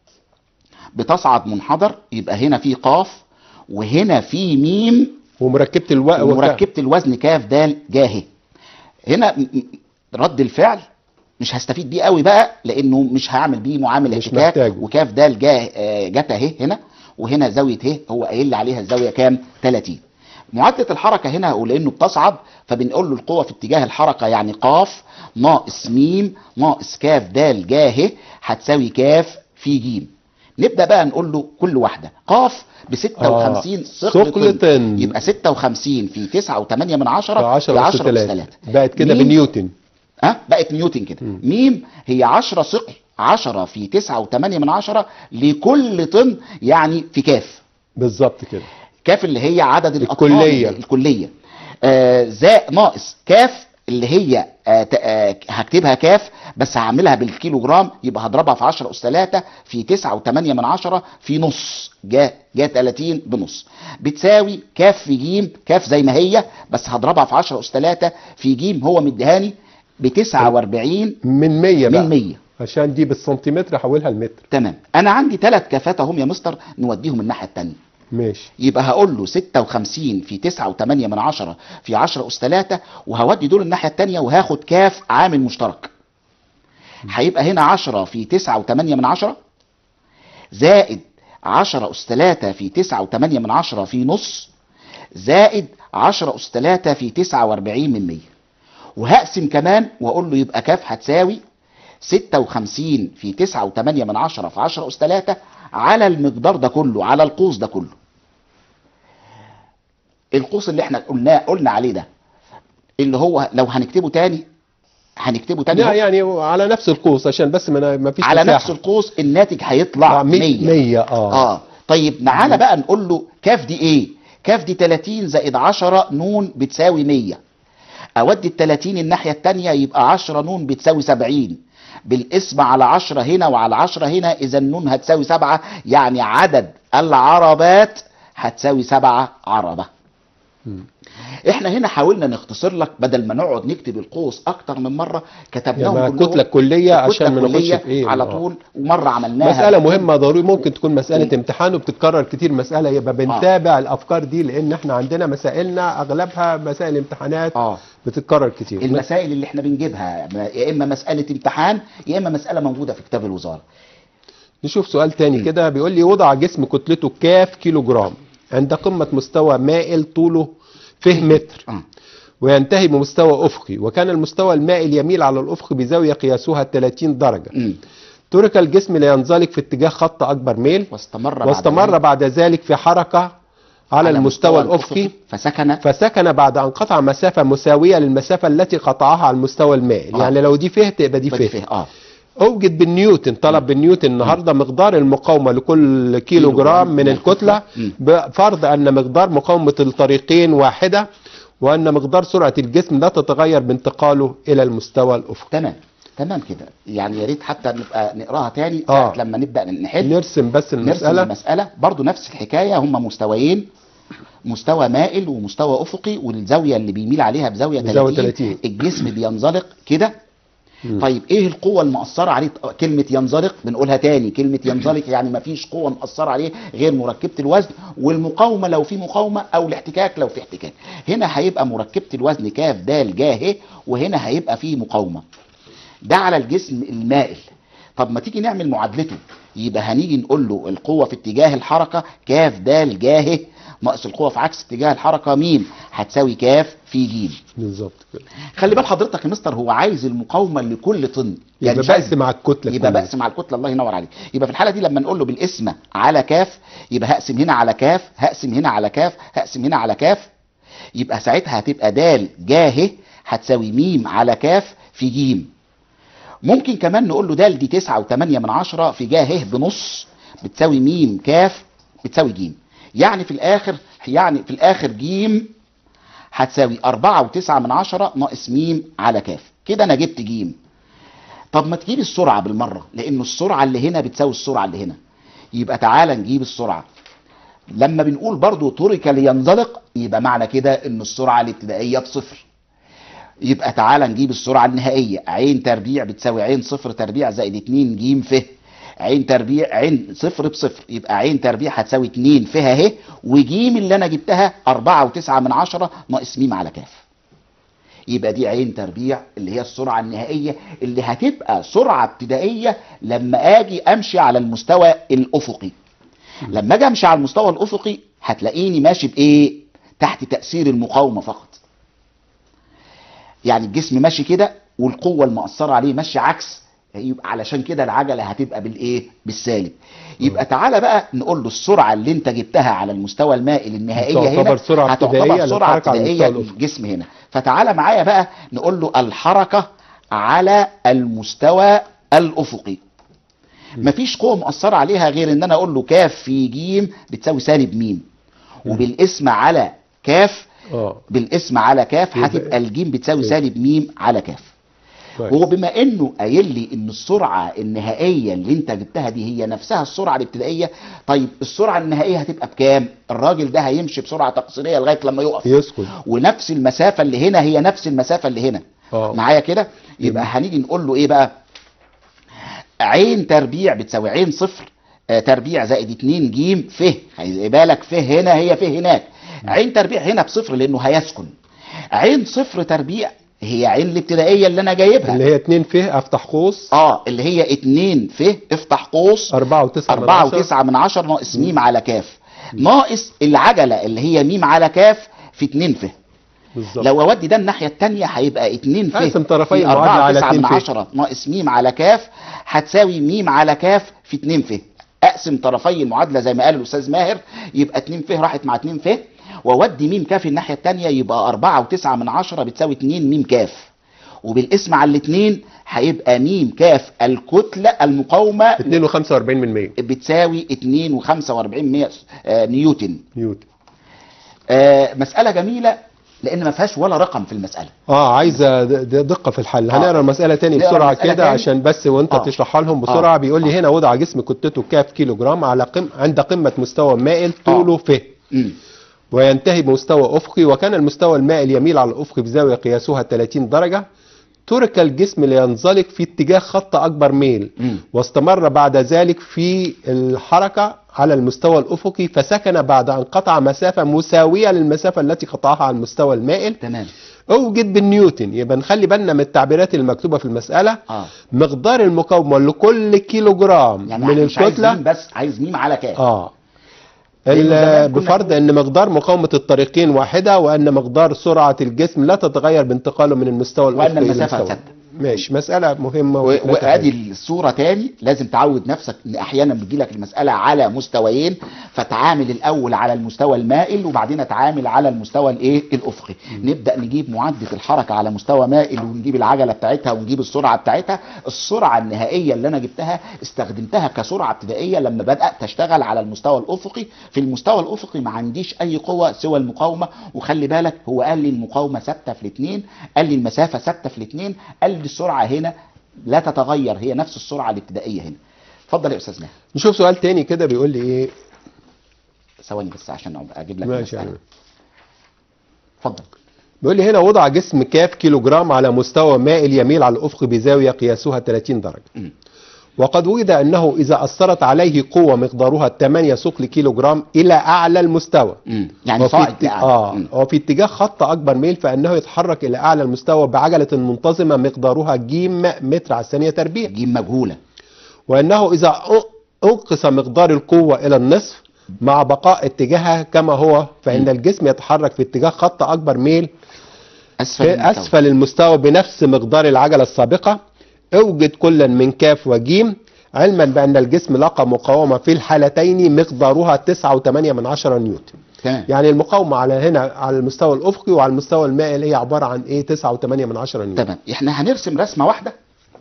S2: بتصعد منحدر يبقى هنا في قاف وهنا في ميم
S1: ومركبه الو...
S2: ومركبه الوزن كاف دال جاهي هنا م- م- رد الفعل مش هستفيد بيه قوي بقى لانه مش هعمل بيه معامل
S1: مش
S2: احتكاك
S1: محتاجه.
S2: وكاف دال جاه آه، جت اهي هنا وهنا زاويه اهي هو قايل لي عليها الزاويه كام 30 معادله الحركه هنا ولانه بتصعد فبنقول له القوه في اتجاه الحركه يعني قاف ناقص ميم ناقص كاف دال جاه هتساوي كاف في جيم نبدا بقى نقول له كل واحده قاف ب 56
S1: آه،
S2: ثقل
S1: ثقل
S2: طن.
S1: طن.
S2: يبقى 56 في 9.8 من 10
S1: 10
S2: في
S1: اس
S2: 10 أس
S1: 3
S2: 3
S1: بقت كده
S2: ميم
S1: بنيوتن
S2: ها بقت نيوتن كده
S1: مم.
S2: ميم هي 10 ثقل 10 في 9.8 من 10 لكل طن يعني في كاف
S1: بالظبط كده
S2: كاف اللي هي عدد الاطنان
S1: الكلية.
S2: الكليه آه زاء ناقص كاف اللي هي آه ت- آه هكتبها كاف بس هعملها بالكيلو جرام يبقى هضربها في 10 اس 3 في 9.8 من 10 في نص جا جا 30 بنص بتساوي كاف في جيم كاف زي ما هي بس هضربها في 10 اس 3 في جيم هو مديهاني ب 49
S1: من 100 بقى
S2: من 100
S1: عشان دي بالسنتيمتر احولها لمتر
S2: تمام انا عندي ثلاث كافات اهم يا مستر نوديهم الناحيه الثانيه
S1: ماشي
S2: يبقى هقول له 56 في 9.8 من 10 في 10 أس 3 وهودي دول الناحية التانية وهاخد كاف عامل مشترك هيبقى هنا 10 في 9.8 من 10 زائد 10 أس 3 في 9.8 من 10 في نص زائد 10 أس 3 في 49 من 100 وهقسم كمان واقول له يبقى كاف هتساوي 56 في 9.8 من 10 في 10 أس 3 على المقدار ده كله على القوس ده كله القوس اللي احنا قلنا قلنا عليه ده اللي هو لو هنكتبه تاني هنكتبه تاني
S1: لا
S2: أهو.
S1: يعني على نفس القوس عشان بس ما ما فيش
S2: على
S1: مساحة.
S2: نفس القوس الناتج هيطلع 100
S1: 100 اه
S2: اه طيب تعالى بقى نقول له كاف دي ايه كاف دي 30 زائد 10 نون بتساوي 100 اودي ال 30 الناحيه الثانيه يبقى 10 نون بتساوي 70 بالاسم على 10 هنا وعلى 10 هنا اذا النون هتساوي 7 يعني عدد العربات هتساوي 7 عربه
S1: مم.
S2: احنا هنا حاولنا نختصر لك بدل ما نقعد نكتب القوس اكتر من مره كتبناهم
S1: يعني
S2: كلهم
S1: الكتلة الكلية
S2: الكتلة
S1: عشان ما ناخدش
S2: الكلية
S1: في ايه
S2: على
S1: آه.
S2: طول ومره عملناها
S1: مسألة مهمة ضروري ممكن تكون مسألة
S2: مم.
S1: امتحان وبتتكرر كتير مسألة يبقى بنتابع الأفكار دي لأن احنا عندنا مسائلنا أغلبها مسائل امتحانات
S2: اه
S1: بتتكرر كتير
S2: المسائل اللي احنا بنجيبها يا اما مساله امتحان يا اما مساله موجوده في كتاب الوزاره
S1: نشوف سؤال تاني كده بيقول لي وضع جسم كتلته كاف كيلو جرام عند قمة مستوى مائل طوله فه متر
S2: آه.
S1: وينتهي بمستوى أفقي وكان المستوى المائل يميل على الأفق بزاوية قياسها 30 درجة
S2: مم.
S1: ترك الجسم لينزلق في اتجاه خط أكبر ميل
S2: واستمر بعد
S1: واستمر
S2: ذلك
S1: بعد ذلك في حركة على المستوى الأفقي
S2: فسكن
S1: فسكن بعد أن قطع مسافة مساوية للمسافة التي قطعها على المستوى المائل
S2: آه.
S1: يعني لو دي فه تبقى دي
S2: بدي
S1: فه
S2: فيه اه
S1: اوجد بالنيوتن طلب بالنيوتن النهارده مقدار المقاومه لكل كيلو جرام من الكتله
S2: مم.
S1: بفرض ان مقدار مقاومه الطريقين واحده وان مقدار سرعه الجسم لا تتغير بانتقاله الى المستوى الافقي
S2: تمام تمام كده يعني يا ريت حتى نبقى نقراها تاني
S1: آه.
S2: ساعة لما نبدا نحل
S1: نرسم بس
S2: نرسم
S1: المساله
S2: المساله برضو نفس الحكايه هم مستويين مستوى مائل ومستوى افقي والزاويه اللي بيميل عليها بزاويه
S1: بزاوية
S2: 30
S1: 30.
S2: الجسم بينزلق كده
S1: مم.
S2: طيب ايه القوة المأثرة عليه كلمة ينزلق بنقولها تاني كلمة ينزلق يعني مفيش قوة مأثرة عليه غير مركبة الوزن والمقاومة لو في مقاومة او الاحتكاك لو في احتكاك هنا هيبقى مركبة الوزن كاف د ج ه وهنا هيبقى فيه مقاومة ده على الجسم المائل طب ما تيجي نعمل معادلته يبقى هنيجي نقول له القوة في اتجاه الحركة كاف د ج ه ناقص القوة في عكس اتجاه الحركة م هتساوي كاف في ج
S1: بالظبط كده
S2: خلي بال حضرتك يا مستر هو عايز المقاومة لكل طن
S1: يبقى
S2: مش عايز-
S1: بقسم على الكتله
S2: يبقى
S1: كلها.
S2: بقسم على الكتله الله ينور عليك يبقى في الحاله دي لما نقول له بالاسم على كاف يبقى هقسم هنا على كاف هقسم هنا على كاف هقسم هنا على كاف يبقى ساعتها هتبقى د ج ه هتساوي م على كاف في ج ممكن كمان نقول له د دي 9 و8 من عشرة في ج ه بنص بتساوي م كاف بتساوي ج يعني في الاخر يعني في الاخر ج هتساوي 4 و9 من عشرة ناقص م على كاف كده انا جبت ج طب ما تجيب السرعة بالمرة لأنه السرعة اللي هنا بتساوي السرعة اللي هنا يبقى تعالى نجيب السرعة لما بنقول برضو ترك لينزلق يبقى معنى كده ان السرعة الابتدائية بصفر يبقى تعالى نجيب السرعة النهائية عين تربيع بتساوي عين صفر تربيع زائد 2 جيم ف عين تربيع عين صفر بصفر يبقى عين تربيع هتساوي 2 ف اهي وجيم اللي انا جبتها 4 و9 من عشرة ناقص م على كاف يبقى دي عين تربيع اللي هي السرعة النهائية اللي هتبقى سرعة ابتدائية لما اجي امشي على المستوى الافقي لما اجي امشي على المستوى الافقي هتلاقيني ماشي بايه تحت تأثير المقاومة فقط يعني الجسم ماشي كده والقوة المأثرة عليه ماشية عكس يبقى علشان كده العجلة هتبقى بالايه بالسالب يبقى تعالى بقى نقول له السرعة اللي انت جبتها على المستوى المائل النهائية
S1: تعتبر
S2: هنا
S1: سرعة ابتدائية
S2: هتعتبر سرعة
S1: للحركة على
S2: ابتدائية
S1: المستوى الأفقي.
S2: للجسم هنا فتعالى معايا بقى نقول له الحركة على المستوى الأفقي مفيش قوة مؤثرة عليها غير ان انا اقول له كاف في جيم بتساوي سالب ميم وبالاسم على كاف
S1: اه
S2: بالاسم على كاف
S1: يبقى-
S2: هتبقى الجيم بتساوي سالب ميم على كاف
S1: كويس.
S2: هو بما انه قايل لي ان السرعه النهائيه اللي انت جبتها دي هي نفسها السرعه الابتدائيه طيب السرعه النهائيه هتبقى بكام الراجل ده هيمشي بسرعه تقصيريه لغايه لما يقف
S1: يسكت
S2: ونفس المسافه اللي هنا هي نفس المسافه اللي هنا
S1: اه
S2: معايا كده يبقى هنيجي نقول له ايه بقى عين تربيع بتساوي عين صفر آه، تربيع زائد 2 جيم ف هيبقى بالك ف هنا هي ف هناك عين تربيع هنا بصفر لانه هيسكن عين صفر تربيع هي عين الابتدائيه اللي انا جايبها
S1: اللي هي 2 فيه افتح قوس
S2: اه اللي هي 2 ف افتح قوس
S1: 4 و9
S2: 4 و9 من 10 ناقص م على كاف ناقص العجله اللي هي م على كاف في 2 ف
S1: بالظبط
S2: لو اودي ده الناحيه الثانيه هيبقى 2 ف
S1: اقسم طرفي
S2: في
S1: المعادلة
S2: 4
S1: على
S2: 9
S1: 2
S2: من
S1: ف.
S2: 10 ناقص م على كاف هتساوي م على كاف في 2 ف اقسم طرفي المعادله زي ما قال الاستاذ ماهر يبقى 2 ف راحت مع 2 ف واودي م كاف الناحيه الثانيه يبقى 4 و9 من 10 بتساوي 2 م كاف وبالاسم على الاثنين هيبقى ميم كاف الكتله المقاومه
S1: 2.45 من 100
S2: بتساوي 2.45 آه، نيوتن
S1: نيوتن
S2: آه، مساله جميله لان ما فيهاش ولا رقم في المساله
S1: اه عايزه د- د- دقه في الحل
S2: آه.
S1: هنقرا المساله تاني
S2: نقرا
S1: بسرعه
S2: المسألة
S1: كده
S2: تاني.
S1: عشان بس وانت
S2: آه.
S1: تشرحها لهم بسرعه
S2: آه.
S1: بيقول لي
S2: آه.
S1: هنا وضع جسم كتلته كاف كيلو جرام على قم عند قمه مستوى مائل طوله ف
S2: مم.
S1: وينتهي بمستوى افقي وكان المستوى المائل يميل على الافق بزاويه قياسها 30 درجه ترك الجسم لينزلق في اتجاه خط اكبر ميل
S2: مم.
S1: واستمر بعد ذلك في الحركه على المستوى الافقي فسكن بعد ان قطع مسافه مساويه للمسافه التي قطعها على المستوى المائل
S2: تمام
S1: اوجد بالنيوتن يبقى نخلي بالنا من التعبيرات المكتوبه في المساله
S2: اه
S1: مقدار المقاومه لكل كيلو جرام
S2: يعني
S1: من
S2: مش عايز
S1: الكتله
S2: ميم بس عايز ميم على كاف
S1: اه
S2: لأنه
S1: ال-
S2: زمان كنا
S1: بفرض
S2: بنقول-
S1: ان مقدار مقاومه الطريقين واحده وان مقدار سرعه الجسم لا تتغير بانتقاله من المستوى
S2: وأن
S1: الافقي الى
S2: المسافة
S1: المستوى
S2: ثابتة.
S1: ماشي مساله مهمه
S2: و-
S1: وفكرتها
S2: وادي
S1: حلوة.
S2: الصوره تاني لازم تعود نفسك ان احيانا بتجي لك المساله على مستويين فتعامل الاول على المستوى المائل وبعدين اتعامل على المستوى الايه الافقي نبدا نجيب معدل الحركه على مستوى مائل ونجيب العجله بتاعتها ونجيب السرعه بتاعتها السرعه النهائيه اللي انا جبتها استخدمتها كسرعه ابتدائيه لما بدات اشتغل على المستوى الافقي في المستوى الافقي ما عنديش اي قوه سوى المقاومه وخلي بالك هو قال لي المقاومه ثابته في الاثنين قال لي المسافه ثابته في الاثنين قال لي السرعه هنا لا تتغير هي نفس السرعه الابتدائيه هنا اتفضل يا استاذ ماهر
S1: نشوف سؤال تاني كده بيقول لي ايه
S2: ثواني بس عشان اجيب لك
S1: ماشي
S2: المسألة.
S1: يعني.
S2: اتفضل
S1: بيقول لي هنا وضع جسم كاف كيلو جرام على مستوى مائل يميل على الافق بزاويه قياسها 30 درجه
S2: مم.
S1: وقد وجد انه اذا اثرت عليه قوه مقدارها 8 ثقل كيلو جرام الى اعلى المستوى
S2: مم. يعني
S1: وفي
S2: صاعد
S1: ات-
S2: لأعلى.
S1: اه
S2: مم.
S1: وفي اتجاه خط اكبر ميل فانه يتحرك الى اعلى المستوى بعجله منتظمه مقدارها ج متر على الثانيه تربيع
S2: جيم مجهوله
S1: وانه اذا أ- انقص مقدار القوه الى النصف مع بقاء اتجاهها كما هو فان
S2: مم.
S1: الجسم يتحرك في اتجاه خط اكبر ميل
S2: اسفل
S1: في
S2: المستوى.
S1: اسفل المستوى بنفس مقدار العجله السابقه اوجد كلا من كاف وجيم علما بان الجسم لقى مقاومه في الحالتين مقدارها 9.8 من عشرة نيوتن
S2: تمام
S1: يعني المقاومه على هنا على المستوى الافقي وعلى المستوى المائل هي عباره عن ايه 9.8 من عشرة نيوتن
S2: تمام احنا هنرسم رسمه واحده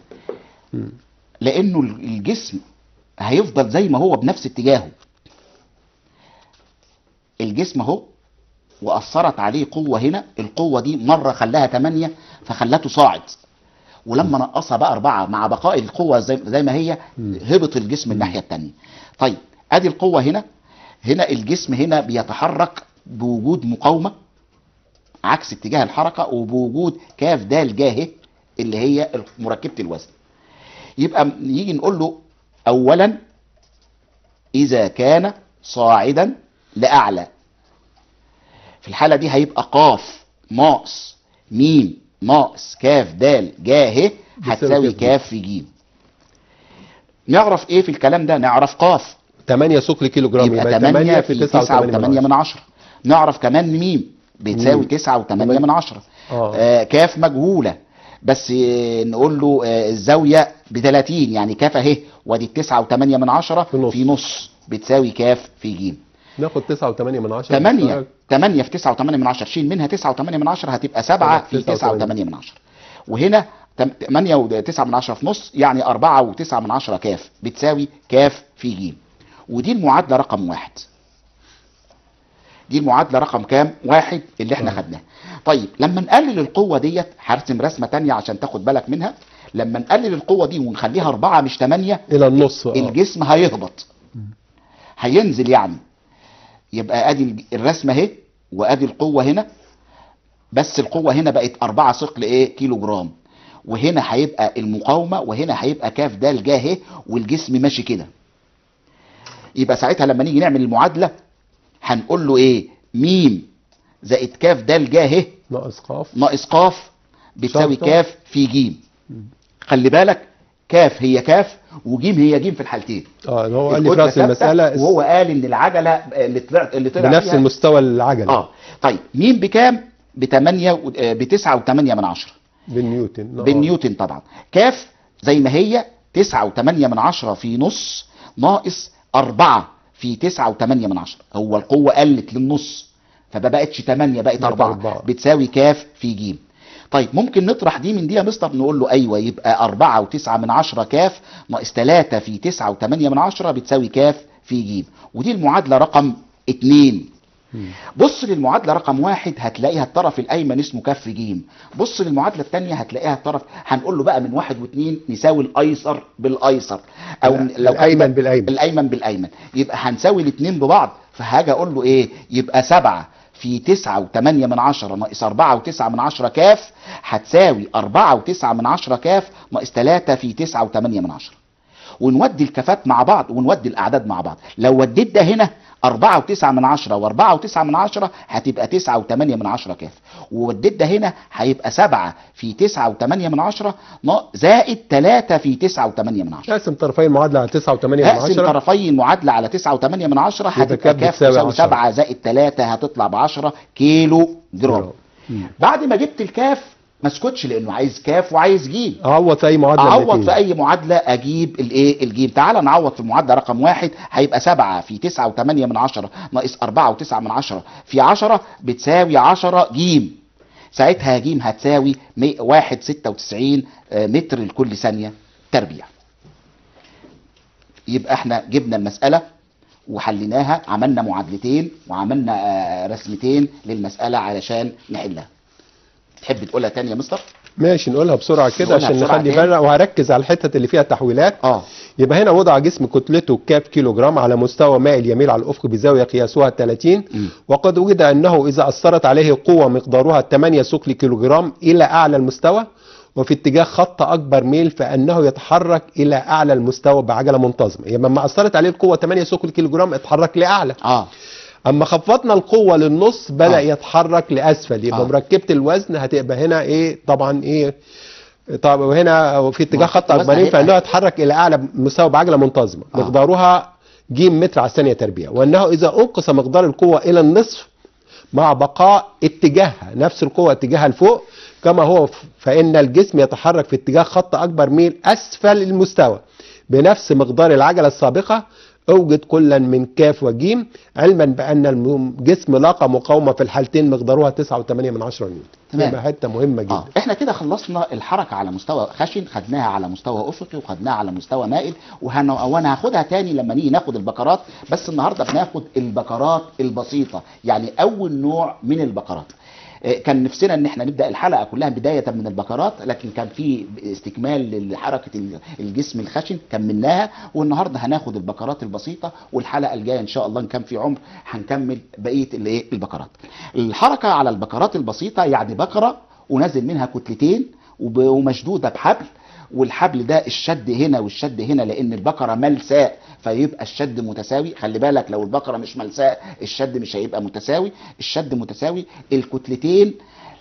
S2: لانه الجسم هيفضل زي ما هو بنفس اتجاهه الجسم اهو واثرت عليه قوه هنا القوه دي مره خلاها 8 فخلته صاعد ولما نقصها بقى أربعة مع بقاء القوة زي, زي ما هي هبط الجسم الناحية التانية طيب ادي القوة هنا هنا الجسم هنا بيتحرك بوجود مقاومة عكس اتجاه الحركة وبوجود كاف دال جاهه اللي هي مركبة الوزن يبقى يجي نقول له اولا اذا كان صاعدا لاعلى في الحالة دي هيبقى قاف ناقص ميم ناقص كاف دال جاهه هتساوي
S1: كاف
S2: كاف في جيم نعرف ايه في الكلام ده نعرف قاف
S1: 8 ثقل كيلو جرام
S2: يبقى 8 في 9 و8 من 10 نعرف كمان ميم بتساوي
S1: مم.
S2: 9 و8 من 10
S1: آه.
S2: آه كاف مجهولة بس آه نقول له آه الزاوية ب 30 يعني كاف اهي وادي 9 و8 من 10
S1: في نص.
S2: في نص بتساوي كاف في جيم
S1: ناخد 9.8 من عشرة
S2: 8 8 في 9 و8 من 10 شيل منها 9 و8 من 10 هتبقى 7 في 9 و8 من 10 وهنا 8 و9 من 10 في نص يعني 4 و9 من 10 كاف بتساوي كاف في جيم ودي المعادله رقم واحد دي المعادله رقم كام واحد اللي احنا
S1: آه.
S2: خدناها طيب لما نقلل القوه ديت هرسم رسمه تانية عشان تاخد بالك منها لما نقلل القوه دي ونخليها 4 مش 8
S1: الى النص آه.
S2: الجسم هيهبط هينزل يعني يبقى ادي الج- الرسمه اهي وادي القوه هنا بس القوه هنا بقت 4 ثقل ايه كيلو جرام وهنا هيبقى المقاومه وهنا هيبقى كاف دال جا اهي والجسم ماشي كده يبقى ساعتها لما نيجي نعمل المعادله هنقول له ايه ميم زائد كاف دال جا اهي
S1: ناقص قاف
S2: ناقص قاف بتساوي
S1: شرطة.
S2: كاف في جيم خلي بالك كاف هي كاف وجيم هي جيم في الحالتين
S1: اه اللي هو قال لي في
S2: الكتلة
S1: راس
S2: ثابتة
S1: المساله
S2: وهو قال ان العجله اللي طلع اللي طلع
S1: بنفس
S2: فيها-
S1: المستوى العجله
S2: اه طيب مين بكام ب 8 ب 9 و8 من 10
S1: بالنيوتن آه.
S2: بالنيوتن طبعا كاف زي ما هي 9 و8 من 10 في نص ناقص 4 في 9 و8 من 10 هو القوه قلت للنص فما بقتش 8 بقت
S1: بقت
S2: 4
S1: أربعة.
S2: بتساوي كاف في جيم طيب ممكن نطرح دي من دي يا مستر نقول له ايوه يبقى 4 و9 من 10 كاف ناقص 3 في 9 و8 من 10 بتساوي كاف في ج ودي المعادله رقم 2 بص للمعادله رقم واحد هتلاقيها الطرف الايمن اسمه كف ج بص للمعادله الثانيه هتلاقيها الطرف هنقول له بقى من واحد واثنين نساوي الايسر بالايسر او لو
S1: الايمن بالايمن
S2: الايمن بالايمن يبقى هنساوي الاثنين ببعض فهاجي اقول له ايه يبقى 7 في 9 و8 من 10 ناقص 4 و9 من 10 كاف هتساوي 4 و9 من 10 كاف ناقص 3 في 9 و8 من 10 ونودي الكفات مع بعض ونودي الاعداد مع بعض لو وديت ده هنا 4 و9 من 10 و4 و9 من 10 هتبقى 9 و8 من 10 كاف ووديت ده هنا هيبقى 7 في 9 و8 من 10 نا- زائد 3 في 9 و8 من 10
S1: اقسم طرفي المعادله على 9 و8 من
S2: اقسم
S1: 10
S2: طرفي المعادله على 9 و8 من 10 هتبقى
S1: كاف
S2: كاف
S1: بتساوي
S2: تساوي
S1: 10.
S2: 7 زائد 3 هتطلع ب 10 كيلو جرام
S1: مم.
S2: بعد ما جبت الكاف ما اسكتش لانه عايز كاف وعايز جيم
S1: اعوض في اي معادله من
S2: اعوض
S1: الاتنين.
S2: في اي معادله اجيب الايه الجيم تعال نعوض في المعادله رقم واحد هيبقى 7 في 9 و8 من 10 ناقص 4 و9 من 10 في 10 بتساوي 10 جيم ساعتها جيم هتساوي 196 متر لكل ثانيه تربيع يبقى احنا جبنا المساله وحليناها عملنا معادلتين وعملنا آه، رسمتين للمساله علشان نحلها تحب تقولها تاني يا مستر
S1: ماشي نقولها بسرعه كده
S2: نقولها
S1: عشان
S2: بسرعة
S1: نخلي
S2: تاني.
S1: بالنا وهركز على الحتت اللي فيها تحويلات
S2: اه
S1: يبقى هنا وضع جسم كتلته كاب كيلو جرام على مستوى مائل يميل على الافق بزاويه قياسها 30
S2: مم.
S1: وقد وجد انه اذا اثرت عليه قوه مقدارها 8 ثقل كيلو جرام الى اعلى المستوى وفي اتجاه خط اكبر ميل فانه يتحرك الى اعلى المستوى بعجله منتظمه يبقى لما اثرت عليه القوه 8 ثقل كيلو جرام اتحرك لاعلى
S2: اه
S1: اما خفضنا القوه للنص بدا
S2: آه.
S1: يتحرك لاسفل يبقى
S2: آه.
S1: مركبه الوزن هتبقى هنا ايه طبعا ايه طب وهنا في اتجاه خط
S2: الوزن
S1: اكبرين
S2: هيبقى-
S1: فانه يتحرك الى اعلى مستوى بعجله منتظمه
S2: آه.
S1: مقدارها ج متر على الثانيه تربيع وانه اذا انقص مقدار القوه الى النصف مع بقاء اتجاهها نفس القوه اتجاهها لفوق كما هو ف- فان الجسم يتحرك في اتجاه خط اكبر ميل اسفل المستوى بنفس مقدار العجله السابقه اوجد كلا من كاف وجيم علما بان الجسم لاقى مقاومه في الحالتين مقدارها 9.8 من 10 نيوتن
S2: تمام.
S1: يبقى حته مهمه جدا
S2: اه احنا كده خلصنا الحركه على مستوى خشن خدناها على مستوى افقي وخدناها على مستوى مائل وهن... وانا هاخدها تاني لما نيجي ناخد البقرات بس النهارده بناخد البقرات البسيطه يعني اول نوع من البقرات آه، كان نفسنا ان احنا نبدا الحلقه كلها بدايه من البقرات لكن كان في استكمال لحركه ال- الجسم الخشن كملناها والنهارده هناخد البقرات البسيطه والحلقه الجايه ان شاء الله ان كان في عمر هنكمل بقيه الايه البقرات الحركه على البقرات البسيطه يعني بقره ونازل منها كتلتين وب- ومشدوده بحبل والحبل ده الشد هنا والشد هنا لان البقره ملساء فيبقى الشد متساوي خلي بالك لو البقره مش ملساء الشد مش هيبقى متساوي الشد متساوي الكتلتين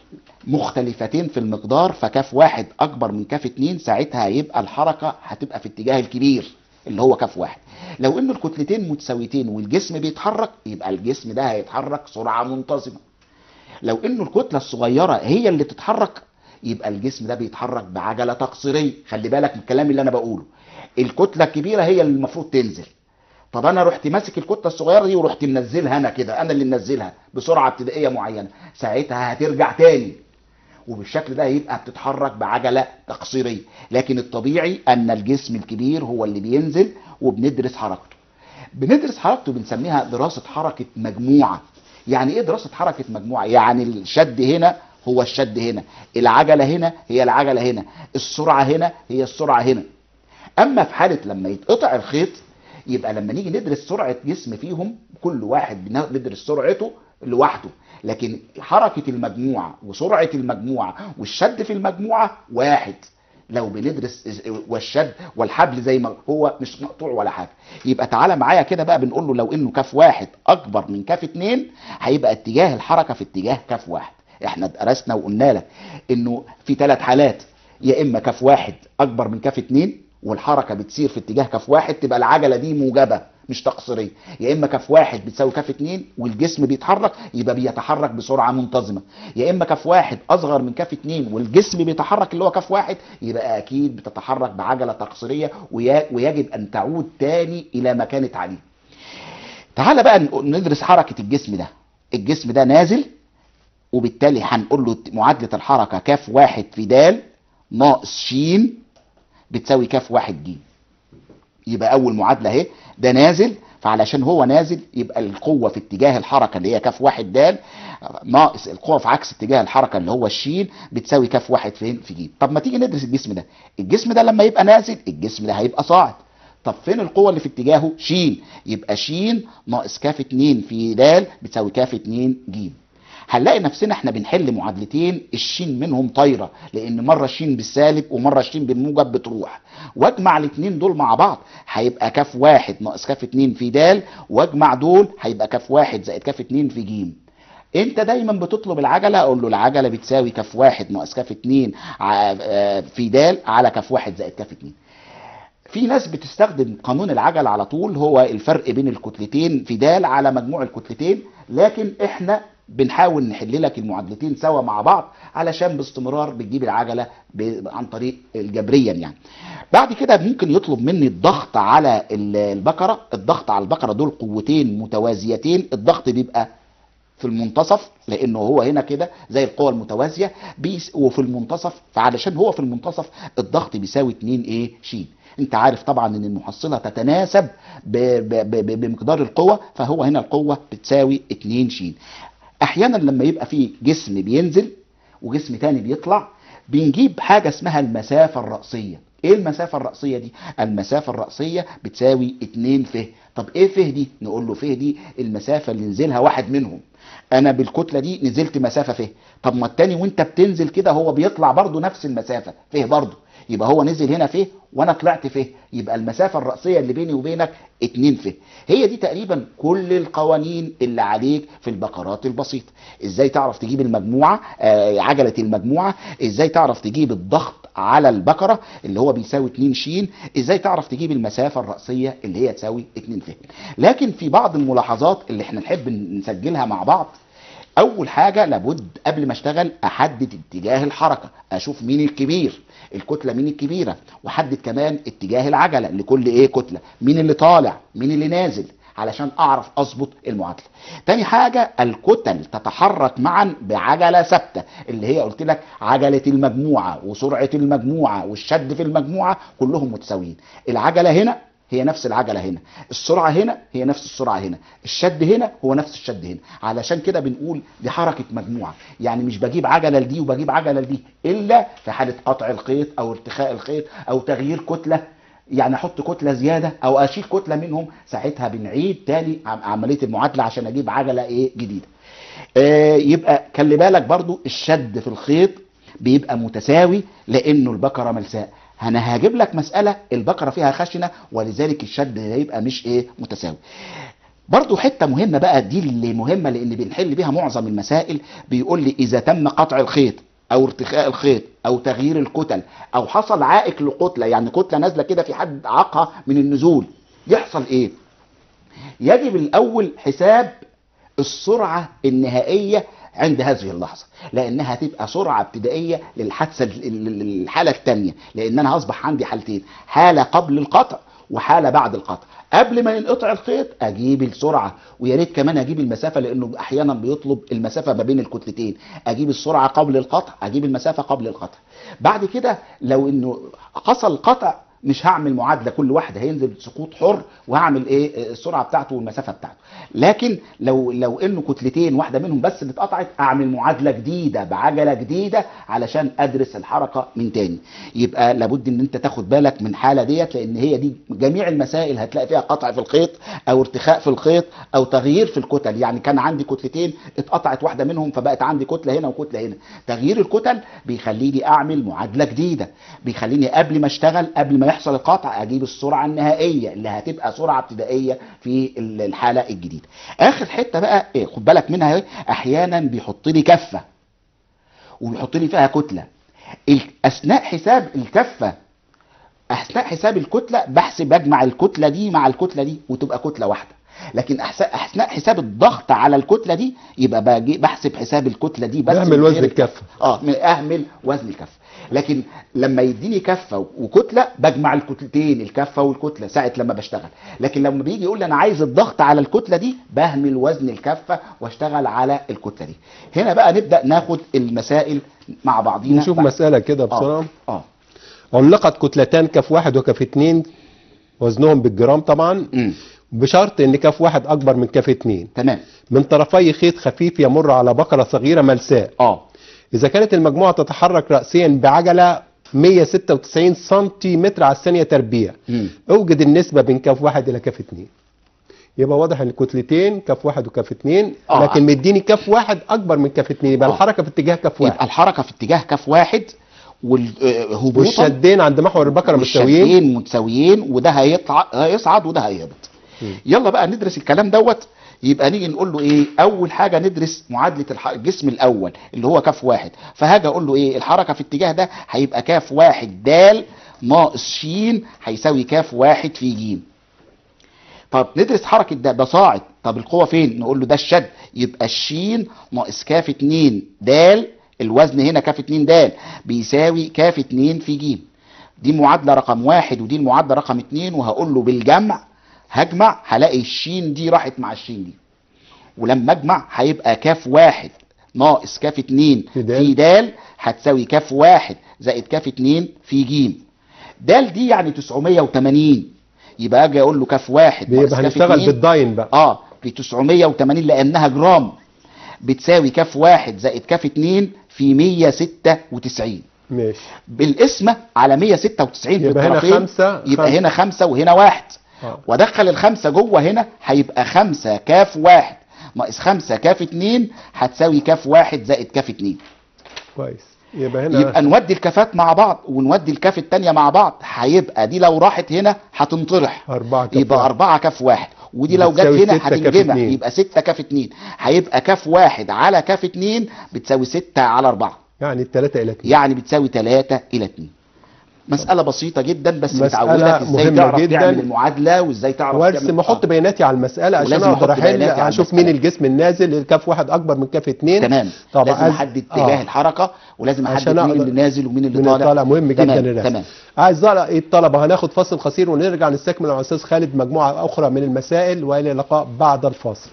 S2: مختلفتين في المقدار فكاف واحد اكبر من كاف اتنين ساعتها هيبقى الحركه هتبقى في اتجاه الكبير اللي هو كاف واحد لو ان الكتلتين متساويتين والجسم بيتحرك يبقى الجسم ده هيتحرك سرعه منتظمه لو انه الكتله الصغيره هي اللي تتحرك يبقى الجسم ده بيتحرك بعجله تقصيريه خلي بالك من الكلام اللي انا بقوله الكتله الكبيره هي اللي المفروض تنزل طب انا رحت ماسك الكتله الصغيره دي ورحت منزلها انا كده انا اللي منزلها بسرعه ابتدائيه معينه ساعتها هترجع تاني وبالشكل ده يبقى بتتحرك بعجله تقصيريه لكن الطبيعي ان الجسم الكبير هو اللي بينزل وبندرس حركته بندرس حركته بنسميها دراسه حركه مجموعه يعني ايه دراسه حركه مجموعه يعني الشد هنا هو الشد هنا العجله هنا هي العجله هنا السرعه هنا هي السرعه هنا اما في حاله لما يتقطع الخيط يبقى لما نيجي ندرس سرعه جسم فيهم كل واحد بن- بندرس سرعته لوحده لكن حركه المجموعه وسرعه المجموعه والشد في المجموعه واحد لو بندرس والشد والحبل زي ما هو مش مقطوع ولا حاجه يبقى تعالى معايا كده بقى بنقول له لو انه كاف واحد اكبر من كاف اتنين هيبقى اتجاه الحركه في اتجاه كاف واحد احنا درسنا وقلنا لك انه في ثلاث حالات يا اما كاف واحد اكبر من كاف اتنين والحركه بتسير في اتجاه كاف واحد تبقى العجله دي موجبه مش تقصيريه يا اما كاف واحد بتساوي كاف اتنين والجسم بيتحرك يبقى بيتحرك بسرعه منتظمه يا اما كاف واحد اصغر من كاف اتنين والجسم بيتحرك اللي هو كاف واحد يبقى اكيد بتتحرك بعجله تقصيريه ويا- ويجب ان تعود تاني الى ما كانت عليه تعالى بقى ن- ندرس حركه الجسم ده الجسم ده نازل وبالتالي هنقول له معادله الحركه كاف واحد في د ناقص ش بتساوي كاف واحد ج يبقى اول معادله اهي ده نازل فعلشان هو نازل يبقى القوه في اتجاه الحركه اللي هي كاف واحد د ناقص القوه في عكس اتجاه الحركه اللي هو الشين بتساوي كاف واحد فين في ج طب ما تيجي ندرس الجسم ده الجسم ده لما يبقى نازل الجسم ده هيبقى صاعد طب فين القوة اللي في اتجاهه؟ ش يبقى ش ناقص كاف 2 في د بتساوي كاف 2 ج. هنلاقي نفسنا احنا بنحل معادلتين الشين منهم طايره لان مره الشين بالسالب ومره الشين بالموجب بتروح واجمع الاثنين دول مع بعض هيبقى كاف واحد ناقص كاف 2 في د واجمع دول هيبقى كاف واحد زائد كاف 2 في ج. انت دايما بتطلب العجله اقول له العجله بتساوي كاف واحد ناقص كاف 2 في د على كاف واحد زائد كاف 2 في ناس بتستخدم قانون العجل على طول هو الفرق بين الكتلتين في د على مجموع الكتلتين لكن احنا بنحاول نحل لك المعادلتين سوا مع بعض علشان باستمرار بتجيب العجله ب- عن طريق الجبريا يعني بعد كده ممكن يطلب مني الضغط على ال- البقره الضغط على البقره دول قوتين متوازيتين الضغط بيبقى في المنتصف لانه هو هنا كده زي القوى المتوازيه بيس وفي المنتصف فعلشان هو في المنتصف الضغط بيساوي 2 ايه ش انت عارف طبعا ان المحصله تتناسب ب ب ب بمقدار القوه فهو هنا القوه بتساوي 2 ش احيانا لما يبقى في جسم بينزل وجسم تاني بيطلع بنجيب حاجه اسمها المسافه الرأسيه ايه المسافه الرأسيه دي المسافه الرأسيه بتساوي 2 ف طب ايه ف دي نقول له ف دي المسافه اللي نزلها واحد منهم انا بالكتله دي نزلت مسافه ف طب ما التاني وانت بتنزل كده هو بيطلع برضه نفس المسافه ف برضه يبقى هو نزل هنا ف وانا طلعت ف يبقى المسافه الرأسيه اللي بيني وبينك 2 ف هي دي تقريبا كل القوانين اللي عليك في البقرات البسيطه ازاي تعرف تجيب المجموعه آه عجله المجموعه ازاي تعرف تجيب الضغط على البقره اللي هو بيساوي 2 ش ازاي تعرف تجيب المسافه الرأسيه اللي هي تساوي 2 ف لكن في بعض الملاحظات اللي احنا نحب نسجلها مع بعض اول حاجه لابد قبل ما اشتغل احدد اتجاه الحركه اشوف مين الكبير الكتله مين الكبيره واحدد كمان اتجاه العجله لكل ايه كتله مين اللي طالع مين اللي نازل علشان اعرف اظبط المعادله تاني حاجه الكتل تتحرك معا بعجله ثابته اللي هي قلت لك عجله المجموعه وسرعه المجموعه والشد في المجموعه كلهم متساويين العجله هنا هي نفس العجله هنا السرعه هنا هي نفس السرعه هنا الشد هنا هو نفس الشد هنا علشان كده بنقول دي حركه مجموعه يعني مش بجيب عجله لدي وبجيب عجله لدي الا في حاله قطع الخيط او ارتخاء الخيط او تغيير كتله يعني احط كتله زياده او اشيل كتله منهم ساعتها بنعيد تاني عم- عمليه المعادله عشان اجيب عجله ايه جديده آه يبقى خلي بالك برضو الشد في الخيط بيبقى متساوي لانه البقره ملساء انا هجيب لك مساله البقره فيها خشنه ولذلك الشد هيبقى مش ايه متساوي برضو حته مهمه بقى دي اللي مهمه لان بنحل بيها معظم المسائل بيقول لي اذا تم قطع الخيط او ارتخاء الخيط او تغيير الكتل او حصل عائق لكتله يعني كتله نازله كده في حد عاقها من النزول يحصل ايه يجب الاول حساب السرعه النهائيه عند هذه اللحظه لانها هتبقى سرعه ابتدائيه للحادثه الحاله الثانيه لان انا هصبح عندي حالتين حاله قبل القطع وحاله بعد القطع قبل ما ينقطع الخيط اجيب السرعه ويا ريت كمان اجيب المسافه لانه احيانا بيطلب المسافه ما بين الكتلتين اجيب السرعه قبل القطع اجيب المسافه قبل القطع بعد كده لو انه حصل قطع مش هعمل معادله كل واحد هينزل سقوط حر وهعمل ايه السرعه بتاعته والمسافه بتاعته لكن لو لو انه كتلتين واحده منهم بس اللي اتقطعت اعمل معادله جديده بعجله جديده علشان ادرس الحركه من تاني يبقى لابد ان انت تاخد بالك من حاله ديت لان هي دي جميع المسائل هتلاقي فيها قطع في الخيط او ارتخاء في الخيط او تغيير في الكتل يعني كان عندي كتلتين اتقطعت واحده منهم فبقت عندي كتله هنا وكتله هنا تغيير الكتل بيخليني اعمل معادله جديده بيخليني قبل ما اشتغل قبل ما يحصل القطع اجيب السرعه النهائيه اللي هتبقى سرعه ابتدائيه في الحاله الجديده اخر حته بقى ايه خد بالك منها ايه احيانا بيحط لي كفه وبيحط لي فيها كتله ال- اثناء حساب الكفه اثناء حساب الكتله بحسب اجمع الكتله دي مع الكتله دي وتبقى كتله واحده لكن أحس- اثناء حساب الضغط على الكتله دي يبقى باجي بحسب حساب الكتله دي بس
S1: نعمل
S2: من
S1: وزن
S2: غير
S1: الكفة.
S2: اه من اهمل وزن الكفه لكن لما يديني كفه وكتله بجمع الكتلتين الكفه والكتله ساعه لما بشتغل لكن لما بيجي يقول لي انا عايز الضغط على الكتله دي بهمل وزن الكفه واشتغل على الكتله دي هنا بقى نبدا ناخد المسائل مع بعضينا
S1: نشوف
S2: بعد-
S1: مسألة كده بسرعة
S2: اه اه
S1: علقت كتلتان كف واحد وكف اتنين وزنهم بالجرام طبعا
S2: امم
S1: بشرط ان كف واحد اكبر من كف اتنين
S2: تمام
S1: من طرفي خيط خفيف يمر على بقرة صغيرة ملساء
S2: اه
S1: إذا كانت المجموعة تتحرك رأسيا بعجلة 196 سنتيمتر على الثانية تربيع
S2: امم
S1: اوجد النسبة بين كف واحد إلى كف اتنين يبقى واضح ان الكتلتين كف واحد وكف اتنين
S2: آه.
S1: لكن مديني كف واحد اكبر من كف اتنين يبقى
S2: آه.
S1: الحركة في اتجاه كف واحد
S2: يبقى الحركه في اتجاه كف واحد والهبوطا
S1: والشدين عند محور البقرة مستويين
S2: والشدين متساويين وده هيطلع هيصعد وده هيهبط
S1: مم.
S2: يلا بقى ندرس الكلام دوت يبقى نيجي نقول له ايه اول حاجه ندرس معادله الح- الجسم الاول اللي هو كاف واحد فهاجي اقول له ايه الحركه في الاتجاه ده هيبقى كاف واحد د ناقص ش هيساوي كاف واحد في ج طب ندرس حركه ده ده صاعد طب القوه فين نقول له ده الشد يبقى الشين ناقص كاف 2 د الوزن هنا كاف 2 د بيساوي كاف 2 في ج دي معادله رقم واحد ودي المعادله رقم اتنين وهقول له بالجمع هجمع هلاقي الشين دي راحت مع الشين دي ولما اجمع هيبقى كاف واحد ناقص كاف اتنين
S1: في د.
S2: في د هتساوي كاف واحد زائد كاف اتنين في ج د دي يعني 980 يبقى اجي اقول له كاف واحد ناقص
S1: بيبقى
S2: كاف
S1: هنشتغل
S2: اتنين
S1: بالداين بقى
S2: اه ب 980 لانها جرام بتساوي كاف واحد زائد كاف اتنين في 196
S1: ماشي
S2: بالقسمة على 196 في
S1: يبقى هنا
S2: الطرفين
S1: خمسة
S2: يبقى
S1: خمسة.
S2: هنا خمسة وهنا واحد
S1: آه.
S2: وادخل الخمسة جوه هنا هيبقى خمسة كاف واحد ناقص خمسة كاف اتنين هتساوي كاف واحد زائد كاف اتنين
S1: كويس يبقى هنا
S2: يبقى نودي الكافات مع بعض ونودي الكاف التانية مع بعض هيبقى دي لو راحت هنا هتنطرح
S1: أربعة كف
S2: يبقى
S1: واحد.
S2: أربعة كاف واحد ودي لو جت
S1: بتساوي
S2: هنا
S1: ستة كاف
S2: هتنجمع
S1: اتنين.
S2: يبقى ستة كاف اتنين هيبقى كاف واحد على كاف اتنين بتساوي ستة على أربعة
S1: يعني التلاتة إلى اتنين
S2: يعني بتساوي 3 إلى 2 مسألة بسيطة جدا بس
S1: مسألة
S2: بتعودك ازاي
S1: مهمة
S2: تعرف
S1: جدا.
S2: تعمل المعادلة وازاي تعرف
S1: وارسم
S2: تعمل
S1: احط
S2: آه.
S1: بياناتي على المساله عشان
S2: ولازم
S1: اقدر
S2: أحط
S1: احل
S2: بياناتي على
S1: اشوف مين
S2: المسألة.
S1: الجسم النازل الكاف واحد اكبر من كاف اتنين
S2: تمام
S1: طبعا
S2: لازم
S1: عايز-
S2: احدد اتجاه
S1: آه.
S2: الحركة ولازم احدد
S1: عشان
S2: مين
S1: أقدر-
S2: اللي نازل ومين اللي
S1: من
S2: طالع
S1: الطالع مهم جدا
S2: تمام
S1: الرسم
S2: تمام
S1: اعزائي الطلبه هناخد فاصل قصير ونرجع نستكمل مع الاستاذ خالد مجموعه اخرى من المسائل والى اللقاء بعد الفاصل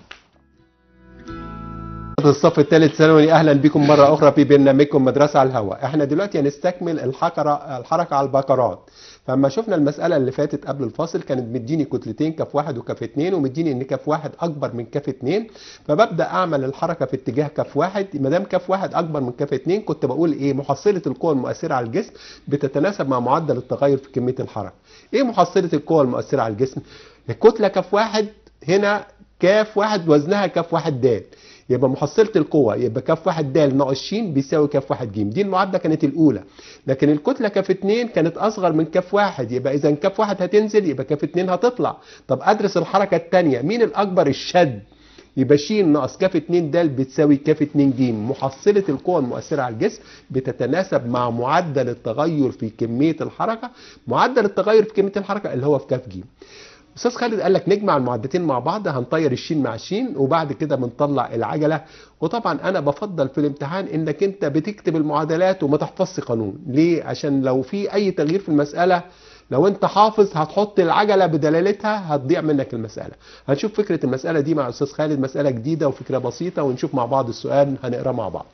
S1: الصف الثالث ثانوي اهلا بكم مره اخرى في برنامجكم مدرسه على الهواء احنا دلوقتي هنستكمل الحركه الحركه على البقرات فلما شفنا المساله اللي فاتت قبل الفاصل كانت مديني كتلتين كف واحد وكف اتنين ومديني ان كف واحد اكبر من كف اتنين فببدا اعمل الحركه في اتجاه كف واحد ما دام كف واحد اكبر من كف اتنين كنت بقول ايه محصله القوى المؤثره على الجسم بتتناسب مع معدل التغير في كميه الحركه ايه محصله القوى المؤثره على الجسم الكتله كف واحد هنا كاف واحد وزنها كاف واحد د يبقى محصلة القوة يبقى كاف واحد د ناقص ش بيساوي كاف واحد ج دي المعادلة كانت الأولى لكن الكتلة كاف اتنين كانت أصغر من كاف واحد يبقى إذا كاف واحد هتنزل يبقى كاف اتنين هتطلع طب أدرس الحركة التانية مين الأكبر الشد يبقى ش ناقص كاف 2 د بتساوي كاف 2 ج محصلة القوى المؤثرة على الجسم بتتناسب مع معدل التغير في كمية الحركة معدل التغير في كمية الحركة اللي هو في كاف ج استاذ خالد قال لك نجمع المعدتين مع بعض هنطير الشين مع الشين وبعد كده بنطلع العجله وطبعا انا بفضل في الامتحان انك انت بتكتب المعادلات وما تحفظش قانون ليه عشان لو في اي تغيير في المساله لو انت حافظ هتحط العجله بدلالتها هتضيع منك المساله هنشوف فكره المساله دي مع استاذ خالد مساله جديده وفكره بسيطه ونشوف مع بعض السؤال هنقراه مع بعض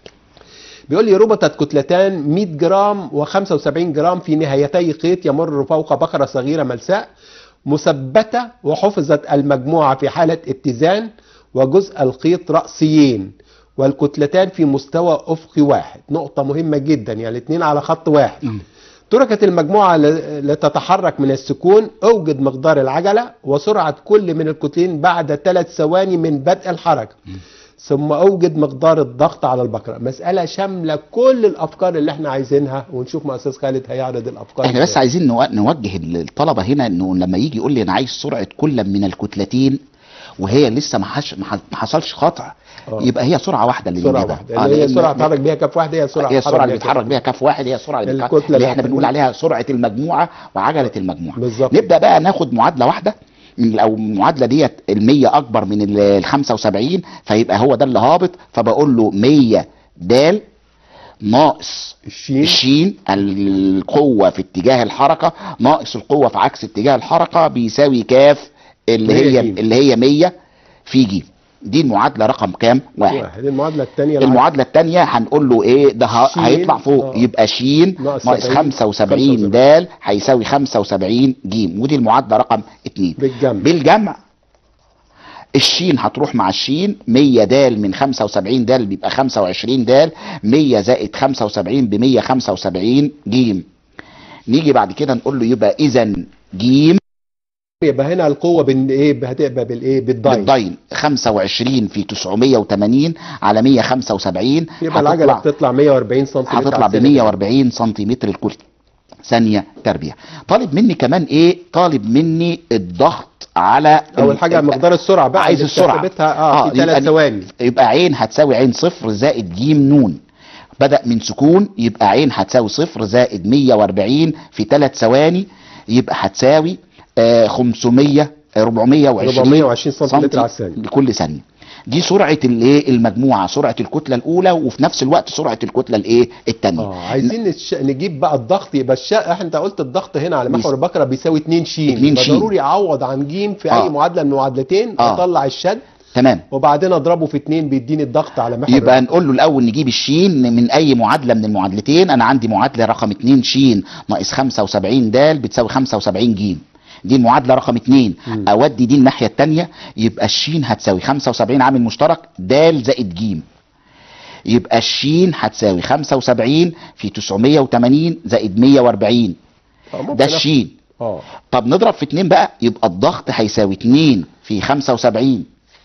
S1: بيقول لي ربطت كتلتان 100 جرام و75 جرام في نهايتي خيط يمر فوق بقرة صغيرة ملساء مثبتة وحفظت المجموعة في حالة اتزان وجزء الخيط رأسيين والكتلتان في مستوى أفقي واحد نقطة مهمة جدا يعني الاثنين على خط واحد
S2: مم.
S1: تركت المجموعة ل- لتتحرك من السكون اوجد مقدار العجلة وسرعة كل من الكتلين بعد ثلاث ثواني من بدء الحركة ثم اوجد مقدار الضغط على البقرة مسألة شاملة كل الافكار اللي احنا عايزينها ونشوف مع استاذ خالد هيعرض الافكار
S2: احنا بس
S1: إزاي.
S2: عايزين نو- نوجه الطلبة هنا انه لما يجي يقول لي انا عايز سرعة كل من الكتلتين وهي لسه ما حش- ما ح- ما حصلش قطع
S1: آه.
S2: يبقى هي سرعة واحدة اللي
S1: سرعة
S2: بنجيبها.
S1: واحدة
S2: آه،
S1: اللي هي
S2: لأن-
S1: سرعة تحرك بيها كف واحد هي السرعة
S2: هي السرعة اللي
S1: بيها
S2: بيتحرك
S1: كف.
S2: بيها كف واحد هي السرعة اللي, بيتحرك
S1: الكتلة
S2: اللي
S1: اللي
S2: احنا
S1: هتكون-
S2: بنقول عليها سرعة المجموعة وعجلة المجموعة
S1: بالظبط.
S2: نبدأ بقى ناخد معادلة واحدة من لو المعادله ديت ال 100 اكبر من ال 75 فيبقى هو ده اللي هابط فبقول له 100 د ناقص
S1: الشين
S2: الشين القوة في اتجاه الحركة ناقص القوة في عكس اتجاه الحركة بيساوي كاف اللي
S1: مية
S2: هي
S1: جيم.
S2: اللي هي 100 في جيم دي المعادلة رقم كام؟ واحد
S1: واحد المعادله الثانيه
S2: المعادلة الثانية هنقول له ايه ده ه-
S1: شين.
S2: هيطلع فوق
S1: آه.
S2: يبقى شين
S1: ناقص
S2: ناقص
S1: 70
S2: 75 د هيساوي 75 جيم ودي المعادلة رقم 2
S1: بالجمع
S2: بالجمع الشين هتروح مع الشين 100 د من 75 د بيبقى 25 د 100 زائد 75 ب 175 جيم نيجي بعد كده نقول له يبقى اذا جيم
S1: يبقى هنا القوه بال ايه هتبقى بالايه بالداين
S2: بالداين 25 في 980 على 175
S1: يبقى العجله
S2: هتطلع
S1: بتطلع 140 سم
S2: هتطلع ب 140 سنتيمتر الكل ثانية تربيع طالب مني كمان ايه طالب مني الضغط على
S1: اول حاجه
S2: ال-
S1: مقدار السرعه بقى
S2: عايز
S1: اللي
S2: السرعة.
S1: بتثبتها اه,
S2: آه،
S1: في ثلاث
S2: يبقى-
S1: ثواني
S2: يبقى عين هتساوي عين صفر زائد جيم نون بدأ من سكون يبقى عين هتساوي صفر زائد 140 في ثلاث ثواني يبقى هتساوي آه 500 آه، 420
S1: 420 سنتيمتر على الثانيه
S2: لكل ثانية دي سرعة الايه المجموعة سرعة الكتلة الأولى وفي نفس الوقت سرعة الكتلة الايه الثانية
S1: اه عايزين نش... نجيب بقى الضغط يبقى الش... انت قلت الضغط هنا على
S2: بيس-
S1: محور البكره بيساوي 2 شين
S2: اتنين
S1: يبقى
S2: شين.
S1: ضروري اعوض عن جيم في
S2: آه.
S1: اي معادله من المعادلتين
S2: آه.
S1: اطلع الشد
S2: تمام
S1: وبعدين اضربه في 2 بيديني الضغط على محور
S2: يبقى نقول له الاول نجيب الشين من اي معادله من المعادلتين انا عندي معادله رقم 2 شين ناقص 75 د بتساوي 75 جيم دي المعادله رقم 2
S1: مم.
S2: اودي دي الناحيه الثانيه يبقى الشين هتساوي 75 عامل مشترك د زائد جيم يبقى الشين هتساوي 75 في 980 زائد 140
S1: آه، ممكن
S2: ده
S1: أخ-
S2: الشين
S1: اه
S2: طب نضرب في 2 بقى يبقى الضغط هيساوي 2 في 75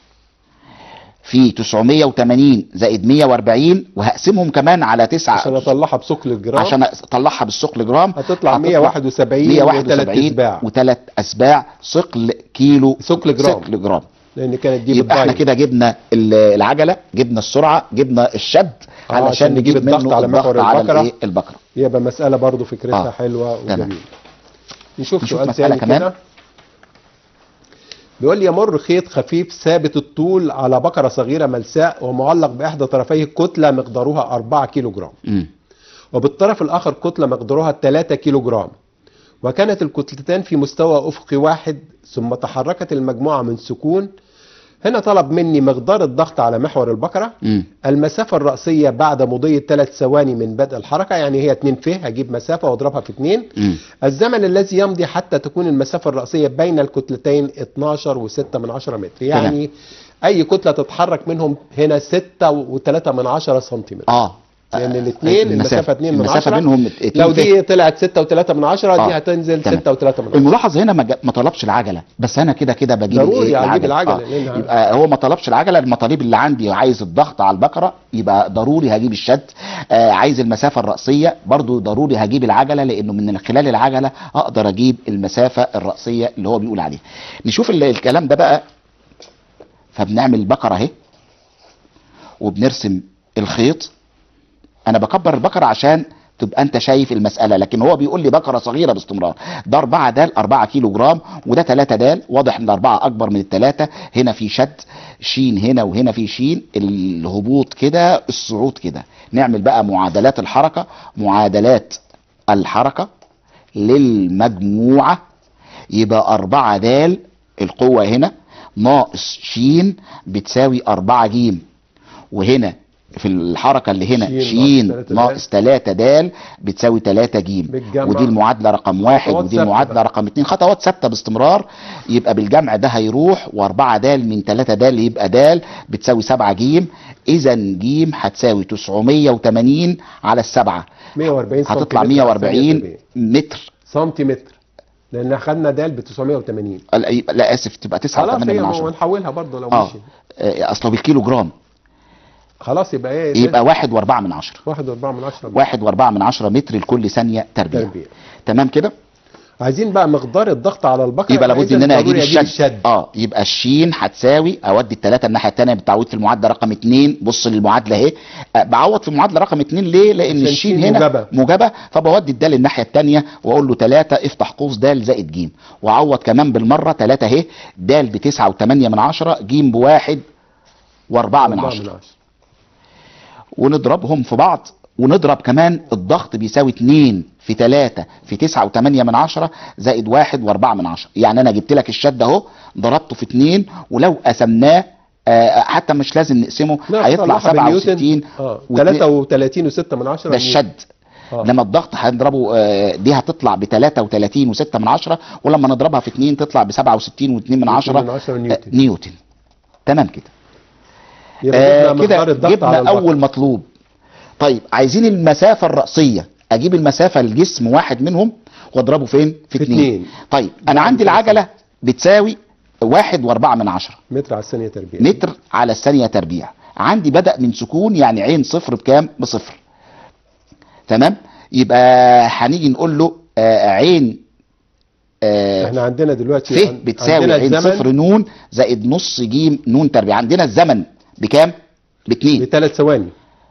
S2: في 980 زائد 140 وهقسمهم كمان على 9
S1: عشان اطلعها بثقل الجرام
S2: عشان اطلعها بالثقل جرام
S1: هتطلع 171 وثلاث
S2: 171
S1: اسباع
S2: وثلاث اسباع ثقل كيلو
S1: ثقل جرام
S2: ثقل جرام
S1: لان كانت دي
S2: يبقى احنا
S1: بالداين.
S2: كده جبنا ال- العجله جبنا السرعه جبنا الشد
S1: آه،
S2: علشان
S1: عشان
S2: نجيب
S1: نجيب الضغط
S2: منه
S1: على محور
S2: الضغط على
S1: البكرة.
S2: الايه البكره
S1: يبقى مساله برضو فكرتها
S2: آه.
S1: حلوه
S2: تمام.
S1: وجميله نشوف,
S2: نشوف
S1: سؤال
S2: مسألة
S1: ثاني
S2: كمان.
S1: كده بيقول لي يمر خيط خفيف ثابت الطول على بكره صغيره ملساء ومعلق باحدى طرفيه كتله مقدارها 4 كيلو جرام
S2: امم
S1: وبالطرف الآخر كتلة مقدارها 3 كيلو جرام وكانت الكتلتان في مستوى أفقي واحد ثم تحركت المجموعة من سكون هنا طلب مني مقدار الضغط على محور البكرة
S2: امم
S1: المسافة الرأسية بعد مضي ثلاث ثواني من بدء الحركة يعني هي 2 ف هجيب مسافة واضربها في 2
S2: امم
S1: الزمن الذي يمضي حتى تكون المسافة الرأسية بين الكتلتين 12 و6 من 10 متر يعني أي كتلة تتحرك منهم هنا 6 و3 من 10 سنتيمتر
S2: اه
S1: لان الاثنين المسافه 2 من
S2: المسافه
S1: 10
S2: بينهم ات-
S1: لو
S2: اتنين
S1: دي طلعت 6 و3 من 10 دي
S2: آه.
S1: هتنزل
S2: تمام.
S1: 6 و3 من 10
S2: الملاحظ هنا ما, جا- ما طلبش العجله بس انا كده كده بجيب
S1: ضروري
S2: الإيه؟
S1: هجيب العجلة،
S2: آه.
S1: لأن-
S2: يبقى هو ما طلبش العجله المطالب اللي عندي عايز الضغط على البقره يبقى ضروري هجيب الشد آه عايز المسافه الراسيه برضو ضروري هجيب العجله لانه من خلال العجله اقدر اجيب المسافه الراسيه اللي هو بيقول عليها نشوف ال- الكلام ده بقى فبنعمل البقره اهي وبنرسم الخيط انا بكبر البقره عشان تبقى انت شايف المساله لكن هو بيقول لي بقره صغيره باستمرار ده 4 دال 4 كيلو جرام وده 3 دال واضح ان الاربعه اكبر من الثلاثه هنا في شد شين هنا وهنا في شين الهبوط كده الصعود كده نعمل بقى معادلات الحركه معادلات الحركه للمجموعه يبقى 4 دال القوه هنا ناقص شين بتساوي 4 جيم وهنا في الحركة اللي هنا
S1: شين
S2: شين
S1: ناقص تلاتة
S2: ناقص 3 دال بتساوي 3 جيم
S1: بالجمع.
S2: ودي المعادلة رقم واحد
S1: خطوات
S2: ودي
S1: ثابتة
S2: المعادلة
S1: بقى.
S2: رقم اتنين خطوات ثابتة باستمرار يبقى بالجمع ده هيروح و4 دال من 3 دال يبقى دال بتساوي 7 جيم إذا جيم هتساوي 980 على السبعة
S1: 140
S2: هتطلع
S1: سنتيمتر على
S2: 140
S1: الثانية
S2: متر
S1: سنتيمتر لان اخذنا دال ب 980
S2: لا يبقى- لا اسف تبقى 9
S1: خلاص
S2: 8
S1: هي
S2: من
S1: ما
S2: 10
S1: هنحولها برضه لو
S2: اه
S1: مشي
S2: آه، اصله بالكيلو جرام
S1: خلاص يبقى ايه
S2: يبقى واحد واربعة من عشرة
S1: واحد واربعة من عشرة
S2: واحد واربعة من عشرة متر لكل ثانية تربيع
S1: تربيع
S2: تمام كده
S1: عايزين بقى مقدار الضغط على البقره
S2: يبقى لابد
S1: إذن
S2: ان انا اجيب
S1: ضروري
S2: الشد اه يبقى الشين هتساوي اودي الثلاثه الناحيه الثانيه بالتعويض في المعادله رقم اثنين بص للمعادله اهي آه، بعوض في المعادله رقم اثنين ليه؟ لان
S1: عشان
S2: الشين
S1: شين
S2: هنا
S1: موجبة.
S2: موجبه فبودي الدال الناحيه الثانيه واقول له 3 افتح قوس د زائد ج واعوض كمان بالمره 3 اهي د ب 9 و8 من 10 ج بواحد و4 من
S1: أربعة
S2: 10 ونضربهم في بعض ونضرب كمان الضغط بيساوي 2 في 3 في 9 و8 من 10 زائد 1 و4 من 10 يعني انا جبت لك الشد اهو ضربته في 2 ولو قسمناه آه حتى مش لازم نقسمه هيطلع 67
S1: اه
S2: واتنين-
S1: 33 و6 من 10
S2: ده الشد
S1: آه.
S2: لما الضغط هنضربه آه، دي هتطلع ب 33 و6 من 10 ولما نضربها في 2 تطلع ب 67 و2 من 10
S1: من 10
S2: آه،
S1: نيوتن.
S2: نيوتن تمام كده
S1: يبقى
S2: آه
S1: جبنا
S2: كده
S1: مقدار الضغط على
S2: جبنا
S1: البقرة.
S2: اول مطلوب طيب عايزين المسافه الرأسيه اجيب المسافه لجسم واحد منهم واضربه فين في,
S1: في
S2: اتنين.
S1: اتنين.
S2: طيب انا
S1: بعد
S2: عندي
S1: كده
S2: العجله بتساوي واحد واربعة من عشرة
S1: متر على الثانيه تربيع
S2: متر على الثانية تربيع عندي بدأ من سكون يعني عين صفر بكام بصفر تمام يبقى هنيجي نقول له آه عين آه
S1: احنا عندنا دلوقتي
S2: ف
S1: عن-
S2: بتساوي
S1: عندنا
S2: عين
S1: الزمن
S2: صفر نون زائد نص جيم نون تربيع عندنا الزمن بكام باتنين
S1: بثلاث ثواني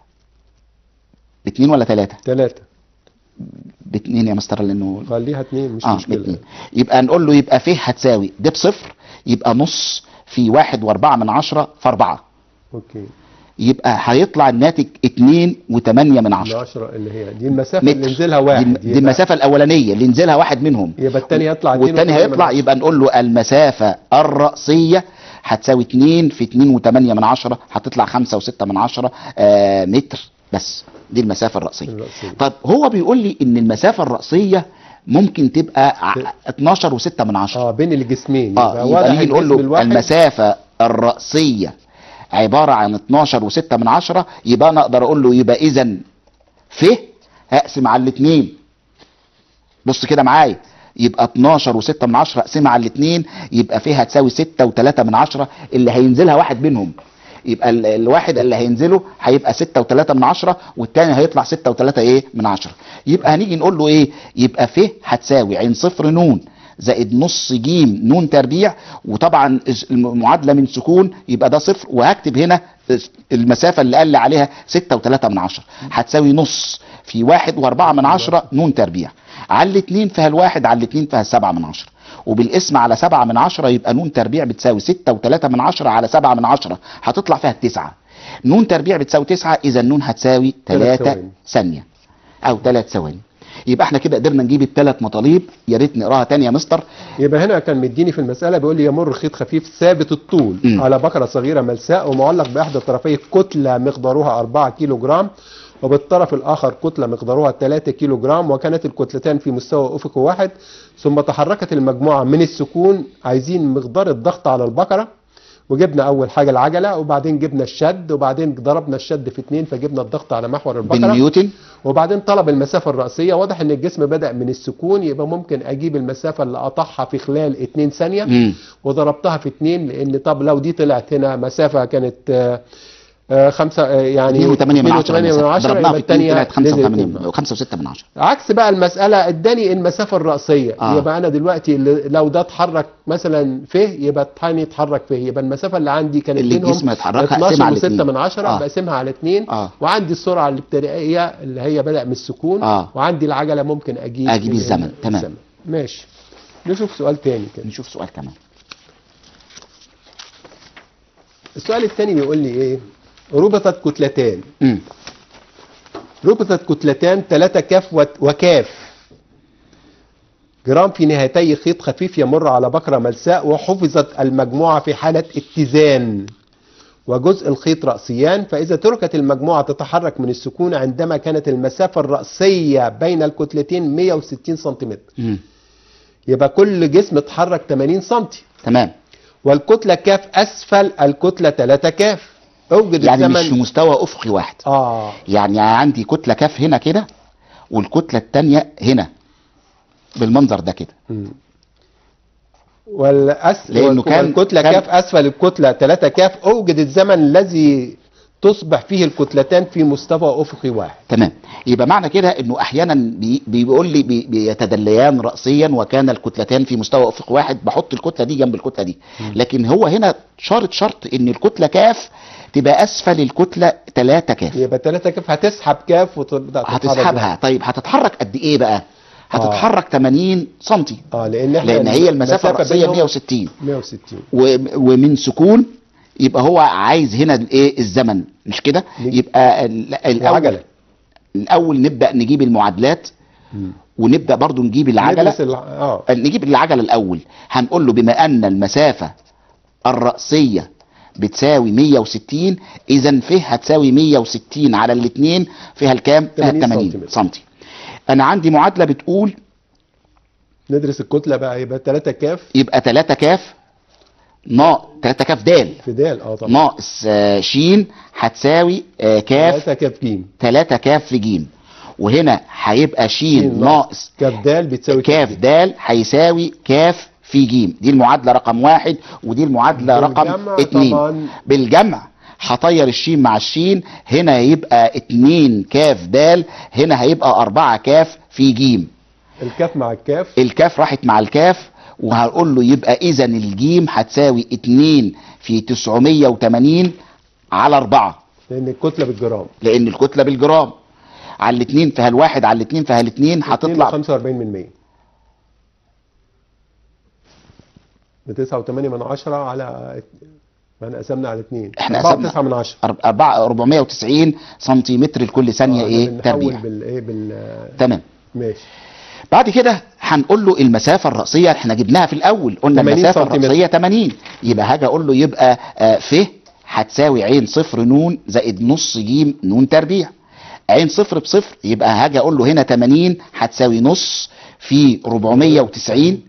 S2: باتنين ولا تلاتة
S1: ثلاثه
S2: باتنين يا مستر لانه
S1: خليها اثنين مش
S2: اه
S1: مشكله
S2: باتنين يبقى نقول له يبقى ف هتساوي ده بصفر يبقى نص في واحد واربعة من عشرة في اربعة
S1: اوكي
S2: يبقى هيطلع الناتج اتنين وتمانية من
S1: من
S2: عشرة
S1: 10 اللي هي دي المسافه اللي
S2: متر
S1: نزلها واحد
S2: دي, دي المسافة الأولانية اللي نزلها واحد منهم
S1: يبقى الثاني يطلع اتنين
S2: والتاني
S1: وتمانية من
S2: هيطلع
S1: عشرة.
S2: يبقى نقول له المسافة الرأسية هتساوي 2 في 2 و8 من عشرة هتطلع 5 و6 من عشرة آه متر بس دي المسافة الرأسية
S1: الرأسية.
S2: طب هو بيقول لي ان المسافة الرأسية ممكن تبقى ع- 12 و6 من عشرة
S1: اه بين الجسمين
S2: اه
S1: واضح
S2: يبقى نيجي نقول
S1: الجسم
S2: له
S1: الواحد
S2: المسافة الرأسية عبارة عن 12 و6 من عشرة يبقى انا اقدر اقول له يبقى اذا ف هقسم على الاثنين بص كده معايا يبقى 12 و6 من عشرة اقسمها على الاثنين يبقى فيها هتساوي 6 و3 من عشرة اللي هينزلها واحد منهم يبقى ال- الواحد اللي هينزله هيبقى 6 و3 من عشرة والتاني هيطلع 6 و3 ايه من عشرة يبقى هنيجي نقول له ايه يبقى ف هتساوي عين صفر نون زائد نص جيم نون تربيع وطبعا المعادله من سكون يبقى ده صفر وهكتب هنا المسافه اللي قال لي عليها 6 و3 من عشرة هتساوي نص في واحد واربعة من عشرة نون تربيع على الاتنين فيها الواحد على الاتنين فيها السبعة من عشرة وبالاسم على سبعة من عشرة يبقى نون تربيع بتساوي ستة وتلاتة من عشرة على سبعة من عشرة هتطلع فيها التسعة نون تربيع بتساوي تسعة اذا نون هتساوي
S1: تلات
S2: تلاتة
S1: ثواني.
S2: ثانية او تلات ثواني يبقى احنا كده قدرنا نجيب الثلاث مطالب يا ريت نقراها تاني يا مستر
S1: يبقى هنا كان مديني في المسألة بيقول لي يمر خيط خفيف ثابت الطول
S2: مم.
S1: على بكرة صغيرة ملساء ومعلق بإحدى طرفيه كتلة مقدارها 4 كيلو جرام وبالطرف الآخر كتلة مقدارها 3 كيلو جرام وكانت الكتلتان في مستوى أفقي واحد ثم تحركت المجموعة من السكون عايزين مقدار الضغط على البكرة وجبنا أول حاجة العجلة وبعدين جبنا الشد وبعدين ضربنا الشد في اتنين فجبنا الضغط على محور البكرة
S2: بالنيوتن
S1: وبعدين طلب المسافة الرأسية واضح ان الجسم بدأ من السكون يبقى ممكن اجيب المسافة اللي قطعها في خلال 2 ثانية
S2: مم.
S1: وضربتها في 2 لان طب لو دي طلعت هنا مسافة كانت آه، آه، خمسة آه، يعني
S2: 2.8 من 10
S1: 2.8 من 10
S2: ضربناها
S1: يبقى
S2: في 2
S1: الثانية
S2: طلعت 5 و8 5 و6 من 10
S1: عكس بقى المسألة اداني المسافة الرأسية
S2: آه.
S1: يبقى انا دلوقتي اللي- لو ده اتحرك مثلا فيه يبقى الثاني يتحرك فيه يبقى المسافة اللي عندي كانت
S2: اللي
S1: بينهم
S2: الجسم يتحركها
S1: 12
S2: أقسمها على
S1: و6
S2: الاتنين.
S1: من 10
S2: آه.
S1: بقسمها على 2
S2: آه.
S1: وعندي السرعة الابتدائية اللي هي بدأ من السكون
S2: آه.
S1: وعندي العجلة ممكن اجيب
S2: أجيب
S1: ال-
S2: الزمن. تمام.
S1: الزمن. ماشي نشوف سؤال تاني كده
S2: نشوف سؤال كمان
S1: السؤال التاني بيقول لي ايه ربطت كتلتان
S2: مم.
S1: ربطت كتلتان ثلاثة كاف وت- وكاف جرام في نهايتي خيط خفيف يمر على بكرة ملساء وحفظت المجموعة في حالة اتزان وجزء الخيط رأسيان فإذا تركت المجموعة تتحرك من السكون عندما كانت المسافة الرأسية بين الكتلتين 160 سنتيمتر
S2: مم.
S1: يبقى كل جسم اتحرك 80 سنتي
S2: تمام
S1: والكتلة كاف أسفل الكتلة 3 كاف اوجد
S2: يعني مش في
S1: الزمن
S2: مستوى افقي واحد
S1: اه
S2: يعني عندي كتله كاف هنا كده والكتله الثانيه هنا بالمنظر ده كده
S1: مم. والأس...
S2: لأنه كان-
S1: والكتلة
S2: كان-
S1: كاف أسفل الكتلة 3 كاف أوجد الزمن الذي تصبح فيه الكتلتان في مستوى افقي واحد
S2: تمام يبقى معنى كده انه احيانا بي بيقول لي بي بيتدليان راسيا وكان الكتلتان في مستوى افق واحد بحط الكتله دي جنب الكتله دي لكن هو هنا شرط شرط ان الكتله كاف تبقى اسفل الكتله 3 كاف
S1: يبقى 3 كاف هتسحب كاف وتبدا تتحرك
S2: هتسحبها طيب هتتحرك قد ايه بقى هتتحرك 80 سم
S1: اه لان احنا
S2: لان هي المسافه الراسيه
S1: بينهم
S2: 160
S1: 160
S2: و- ومن سكون يبقى هو عايز هنا الايه الزمن مش كده
S1: نيجي.
S2: يبقى ال- الاول
S1: العجله
S2: الاول نبدا نجيب المعادلات
S1: مم.
S2: ونبدا برضو نجيب العجله
S1: ندرس الع- اه
S2: نجيب العجله الاول هنقول له بما ان المسافه الراسيه بتساوي 160 اذا ف هتساوي 160 على الاثنين فيها الكام فيها
S1: 80
S2: 80
S1: سنتيمتر.
S2: سنتي انا عندي معادله بتقول
S1: ندرس الكتله بقى يبقى 3 كاف
S2: يبقى 3 كاف نا 3 كاف دال
S1: في دال اه طبعا
S2: ناقص آه، شين هتساوي آه، كاف
S1: 3 كاف جيم
S2: 3 كاف في جيم وهنا هيبقى شين ناقص
S1: كاف دال بتساوي
S2: كاف
S1: جيم.
S2: دال هيساوي كاف في جيم دي المعادلة رقم واحد ودي المعادلة رقم
S1: بالجمع
S2: اتنين
S1: طبعاً.
S2: بالجمع هطير الشين مع الشين هنا هيبقى اتنين كاف دال هنا هيبقى اربعة كاف في جيم
S1: الكاف مع الكاف
S2: الكاف راحت مع الكاف وهقول له يبقى اذا الجيم هتساوي اتنين في 980 على اربعة
S1: لان الكتله بالجرام
S2: لان الكتلة بالجرام على الاتنين فيها الواحد على الاتنين فيها الاتنين هتطلع
S1: 45 من 100 ب 9.8 من 10 على ما احنا قسمنا على 2
S2: احنا
S1: 4
S2: قسمنا.
S1: 9 من 10
S2: أرب- أربعة 490 سنتيمتر لكل ثانية
S1: آه،
S2: ايه
S1: بنحول
S2: تربيع
S1: بالايه بال
S2: تمام
S1: ماشي
S2: بعد كده هنقول له المسافة الرأسية احنا جبناها في الأول قلنا
S1: 80
S2: المسافة
S1: سنتيمتر.
S2: الرأسية 80 يبقى هاجي أقول له يبقى آه، ف هتساوي عين صفر نون زائد نص جيم نون تربيع عين صفر بصفر يبقى هاجي أقول له هنا 80 هتساوي نص في 490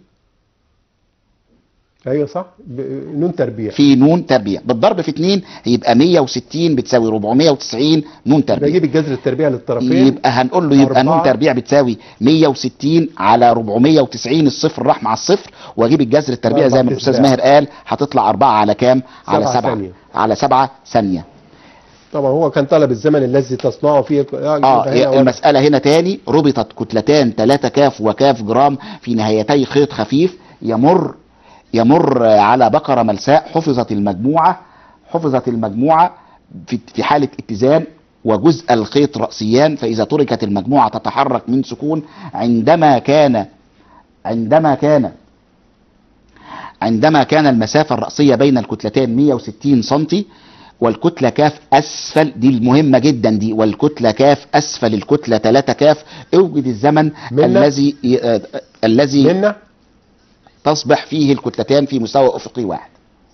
S1: ايوه صح ب... نون تربيع
S2: في نون تربيع بالضرب في 2 يبقى 160 بتساوي 490 نون تربيع
S1: بجيب الجذر التربيع للطرفين
S2: يبقى هنقول له يبقى نون
S1: أربعة.
S2: تربيع بتساوي 160 على 490 الصفر راح مع الصفر واجيب الجذر التربيع زي ما
S1: أربعة
S2: الاستاذ
S1: تسباع.
S2: ماهر قال هتطلع 4 على كام؟ على
S1: سبعة
S2: 7
S1: ثانية.
S2: على 7 ثانيه
S1: طبعا هو كان طلب الزمن الذي تصنعه فيه
S2: اه
S1: يبقى هنا
S2: هي
S1: ورق.
S2: المساله هنا تاني ربطت كتلتان 3 كاف وكاف جرام في نهايتي خيط خفيف يمر يمر على بقره ملساء حفظت المجموعه حفظت المجموعه في في حاله اتزان وجزء الخيط رأسيان فإذا تركت المجموعة تتحرك من سكون عندما كان عندما كان عندما كان المسافة الرأسية بين الكتلتين 160 سنتي والكتلة كاف أسفل دي المهمة جدا دي والكتلة كاف أسفل الكتلة 3 كاف اوجد الزمن
S1: منا؟
S2: الذي آه، آه، الذي
S1: منا
S2: تصبح فيه الكتلتان في مستوى أفقي واحد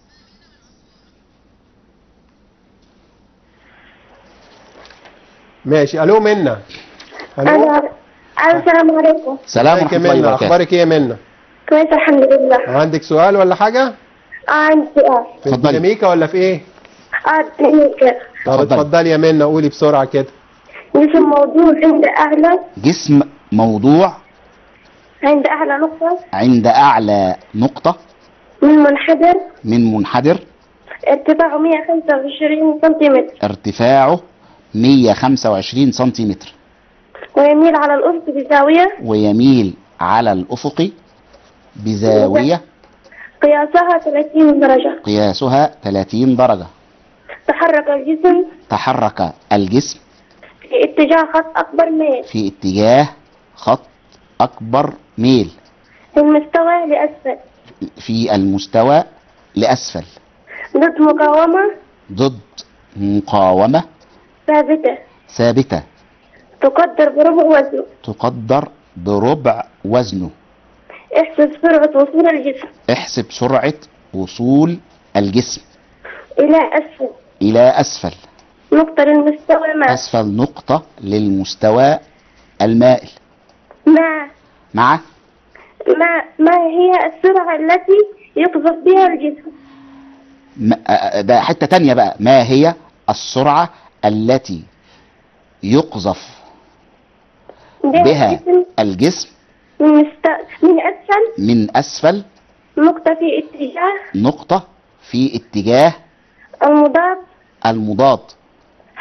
S1: ماشي الو منا الو
S3: أنا ألو السلام عليكم
S2: سلام
S1: ازيك
S2: ورحمة
S1: يا
S2: الله
S1: منا
S2: وبركاته
S1: اخبارك ايه يا منا
S3: كويس الحمد لله
S1: عندك سؤال ولا حاجه
S3: آه عندي سؤال
S1: في
S2: اتفضلي.
S1: الديناميكا ولا في ايه
S3: آه دقيقة
S1: طب
S2: اتفضلي.
S1: اتفضلي يا منا قولي بسرعه كده
S3: جسم موضوع عند أعلى
S2: جسم موضوع
S3: عند أعلى نقطة
S2: عند أعلى نقطة
S3: من منحدر
S2: من منحدر
S3: ارتفاعه 125 سنتيمتر
S2: ارتفاعه 125 سنتيمتر
S3: ويميل على الأفق بزاوية
S2: ويميل على الأفق بزاوية
S3: قياسها 30 درجة
S2: قياسها 30 درجة
S3: تحرك الجسم
S2: تحرك الجسم
S3: في اتجاه خط أكبر ميل
S2: في اتجاه خط أكبر ميل
S3: المستوى لأسفل
S2: في المستوى لأسفل
S3: ضد مقاومة
S2: ضد مقاومة
S3: ثابتة
S2: ثابتة
S3: تقدر بربع وزنه
S2: تقدر بربع وزنه
S3: احسب سرعة وصول الجسم
S2: احسب سرعة وصول الجسم
S3: إلى أسفل
S2: إلى أسفل
S3: نقطة للمستوى ما
S2: أسفل نقطة للمستوى المائل
S3: ما
S2: مع
S3: ما ما هي السرعة التي يقذف بها الجسم
S2: م- آه، ده حتة تانية بقى ما هي السرعة التي يقذف بها
S3: الجسم
S2: الجسم
S3: من, مست... من أسفل
S2: من أسفل
S3: نقطة في اتجاه
S2: نقطة في اتجاه
S3: المضاد
S2: المضاد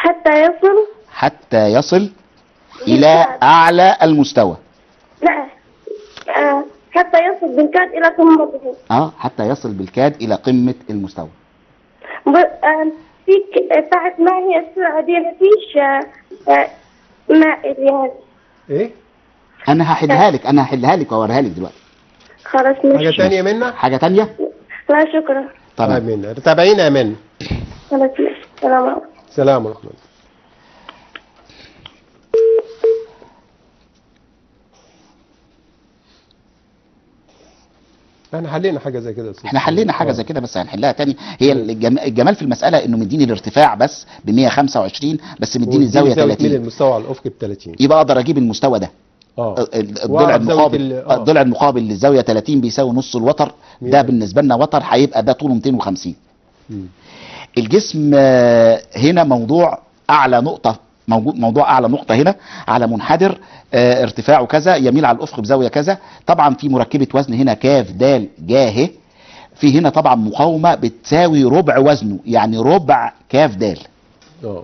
S3: حتى يصل
S2: حتى يصل الى اعلى المستوى
S3: لا آه، حتى يصل بالكاد إلى قمته
S2: اه حتى يصل بالكاد الى قمة المستوى
S3: ب- آه، في ك- بعد ما هي السرعة دي مفيش آه، آه، ماء يعني
S1: ايه
S2: انا هحلها لك انا هحلها لك واوريها لك دلوقتي
S3: خلاص
S1: حاجه
S3: ماشي
S1: تانية منا
S2: حاجة تانية
S3: لا شكرا
S2: طبعا
S1: طيب منا تابعينا يا منا
S3: خلاص ماشي السلام عليكم
S1: سلام ورحمه الله احنا حلينا حاجه زي كده يا أستاذ.
S2: احنا حلينا حاجه
S1: آه.
S2: زي كده بس هنحلها تاني هي الجم- الجمال في المساله انه مديني الارتفاع بس ب 125 بس مديني الزاويه
S1: ميل
S2: 30
S1: المستوى على الافق ب 30
S2: يبقى اقدر اجيب المستوى ده
S1: اه
S2: الضلع
S1: وأعرف زاوية
S2: المقابل
S1: ال- آه.
S2: الضلع المقابل للزاويه 30 بيساوي نص الوتر ده
S1: مية.
S2: بالنسبه لنا وتر هيبقى ده طوله 250
S1: مم.
S2: الجسم آه، هنا موضوع اعلى نقطه موجود موضوع اعلى نقطه هنا على منحدر آه، ارتفاعه كذا يميل على الافق بزاويه كذا طبعا في مركبه وزن هنا كاف د جاه في هنا طبعا مقاومه بتساوي ربع وزنه يعني ربع كاف د
S1: اه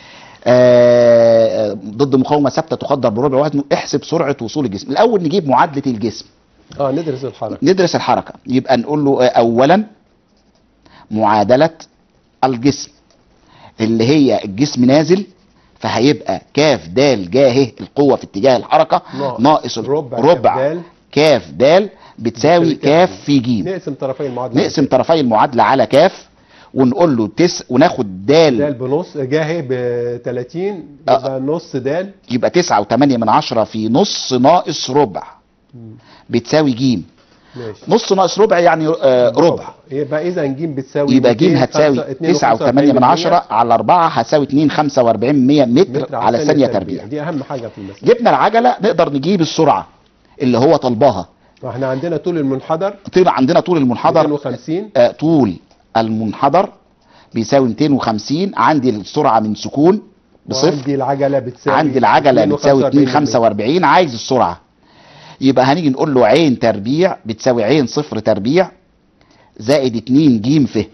S2: آه، ضد مقاومه ثابته تقدر بربع وزنه احسب سرعه وصول الجسم الاول نجيب معادله الجسم
S1: اه ندرس الحركه
S2: ندرس الحركه يبقى نقول له آه، اولا معادله الجسم اللي هي الجسم نازل فهيبقى كاف د جاه القوه في اتجاه الحركه
S1: ناقص
S2: ناقص
S1: ربع
S2: ربع
S1: كاف د
S2: كاف د بتساوي كاف في ج
S1: نقسم طرفي المعادله
S2: نقسم طرفي المعادله على كاف ونقول له تس وناخد د
S1: دال بنص جاهي ب 30 يبقى نص دال
S2: يبقى تسعة وتمانية من عشرة في نص ناقص ربع بتساوي جيم
S1: ماشي
S2: نص ناقص ربع يعني آه ربع
S1: يبقى اذا ج بتساوي
S2: يبقى جيم
S1: 200
S2: هتساوي
S1: خمسة-
S2: تسعة وثمانية من عشرة على أربعة هتساوي اتنين خمسة وأربعين مية متر
S1: متر
S2: على ثانية تربيع
S1: دي اهم حاجه في المسألة
S2: جبنا العجلة نقدر نجيب السرعة اللي هو طلبها
S1: احنا عندنا طول المنحدر
S2: طلع عندنا طول المنحدر
S1: 250
S2: آه طول المنحدر بيساوي 250 عندي السرعة من سكون بصفر
S1: وعندي العجله بتساوي
S2: عندي العجله
S1: 2
S2: بتساوي 2
S1: 45
S2: 45 عايز السرعه يبقى هنيجي نقول له عين تربيع بتساوي عين صفر تربيع زائد 2 جيم ف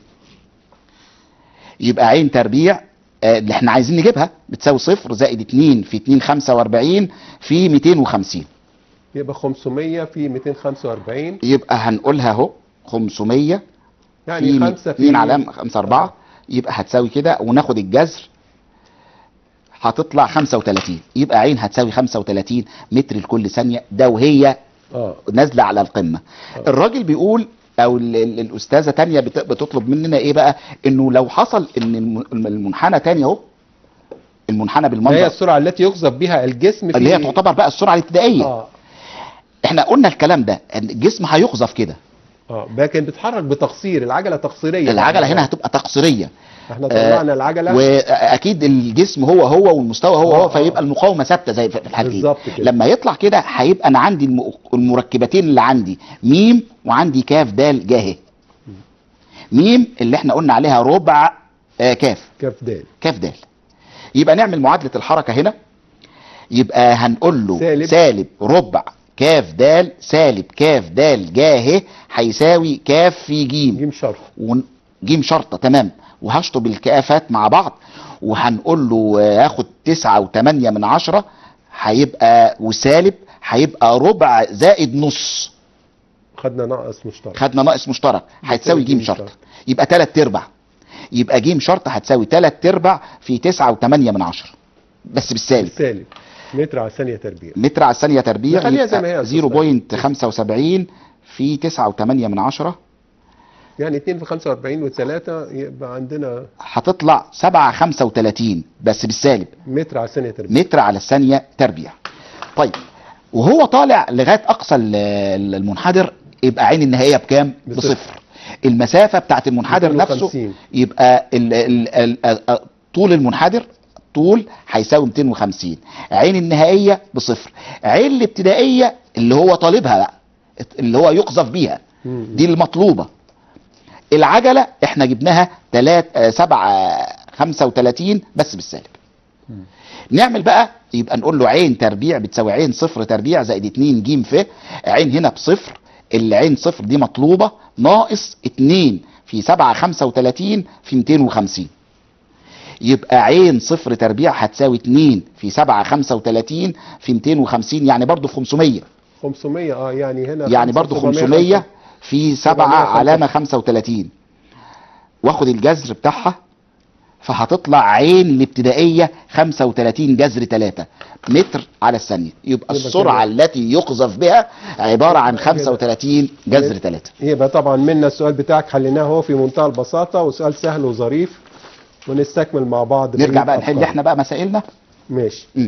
S2: يبقى عين تربيع آه، اللي احنا عايزين نجيبها بتساوي صفر زائد 2 في 2 45 في 250
S1: يبقى 500 في 245
S2: يبقى هنقولها اهو 500
S1: يعني
S2: في
S1: 5
S2: 2 علامه 5 4 يبقى هتساوي كده وناخد الجذر هتطلع 35 يبقى عين هتساوي 35 متر لكل ثانيه ده وهي
S1: اه
S2: نازله على القمه الراجل بيقول او ال- ال- الاستاذه تانية بت- بتطلب مننا ايه بقى انه لو حصل ان الم- المنحنى تاني اهو المنحنى
S1: ما هي
S2: بالمنظر
S1: السرعه التي يقذف بها الجسم في
S2: اللي هي تعتبر بقى السرعه الابتدائيه
S1: اه
S2: احنا قلنا الكلام ده ان الجسم هيقذف كده
S1: اه لكن بتتحرك بتقصير العجله تقصيريه
S2: العجله هنا هتبقى تقصيريه
S1: احنا طلعنا
S2: آه،
S1: العجله
S2: واكيد الجسم هو هو والمستوى هو هو
S1: آه،
S2: فيبقى المقاومه ثابته زي في الحالتين
S1: بالظبط كده.
S2: لما يطلع كده هيبقى انا عندي الم- المركبتين اللي عندي ميم وعندي كاف دال جاهي ميم اللي احنا قلنا عليها ربع آه، كاف
S1: كاف دال
S2: كاف دال يبقى نعمل معادله الحركه هنا يبقى هنقول له
S1: سالب.
S2: سالب, سالب ربع كاف دال سالب كاف دال جاهي هيساوي كاف في جيم
S1: جيم شرط
S2: ون- جيم شرطه تمام وهشطب الكافات مع بعض وهنقول له آه، هاخد تسعة وتمانية من عشرة هيبقى وسالب هيبقى ربع زائد نص
S1: خدنا ناقص مشترك
S2: خدنا ناقص مشترك هتساوي جيم
S1: جيم
S2: شرط
S1: شرط.
S2: يبقى تلات ارباع يبقى جيم شرط هتساوي تلات ارباع في تسعة وتمانية من عشرة بس بالسالب
S1: سالب متر على الثانية تربيع
S2: متر على الثانية تربيع
S1: نخليها زي ما هي يا أستاذ
S2: 0.75 في تسعة وتمانية من عشرة
S1: يعني 2 في 45 و3 يبقى عندنا
S2: هتطلع سبعة خمسة وتلاتين بس بالسالب
S1: متر على الثانية تربيع
S2: متر على الثانية تربيع طيب وهو طالع لغاية أقصى ال- ال- المنحدر يبقى عين النهائية بكام؟
S1: بصفر.
S2: بصفر المسافة بتاعت المنحدر نفسه
S1: 250.
S2: يبقى ال ال ال ال طول المنحدر طول هيساوي 250 عين النهائية بصفر عين الابتدائية اللي هو طالبها بقى اللي هو يقذف بيها
S1: مم.
S2: دي المطلوبة العجلة احنا جبناها 3 7 35 بس بالسالب نعمل بقى يبقى نقول له عين تربيع بتساوي عين صفر تربيع زائد 2 جيم ف عين هنا بصفر العين صفر دي مطلوبة ناقص 2 في 7 35 في 250 يبقى عين صفر تربيع هتساوي 2 في 7 35 في 250 يعني برضو في 500
S1: 500 اه يعني هنا
S2: يعني برضو 500 في 7
S1: 700
S2: علامة 35 واخد الجذر بتاعها فهتطلع عين الابتدائية 35 جذر 3 متر على الثانية يبقى
S1: يبقى
S2: السرعة
S1: كده.
S2: التي يقذف بها عبارة عن 35 جذر 3
S1: يبقى طبعا منا السؤال بتاعك حليناه هو في منتهى البساطة وسؤال سهل وظريف ونستكمل مع بعض
S2: نرجع
S1: بقية
S2: بقى نحل
S1: أفكار.
S2: احنا بقى مسائلنا
S1: ماشي
S2: مم.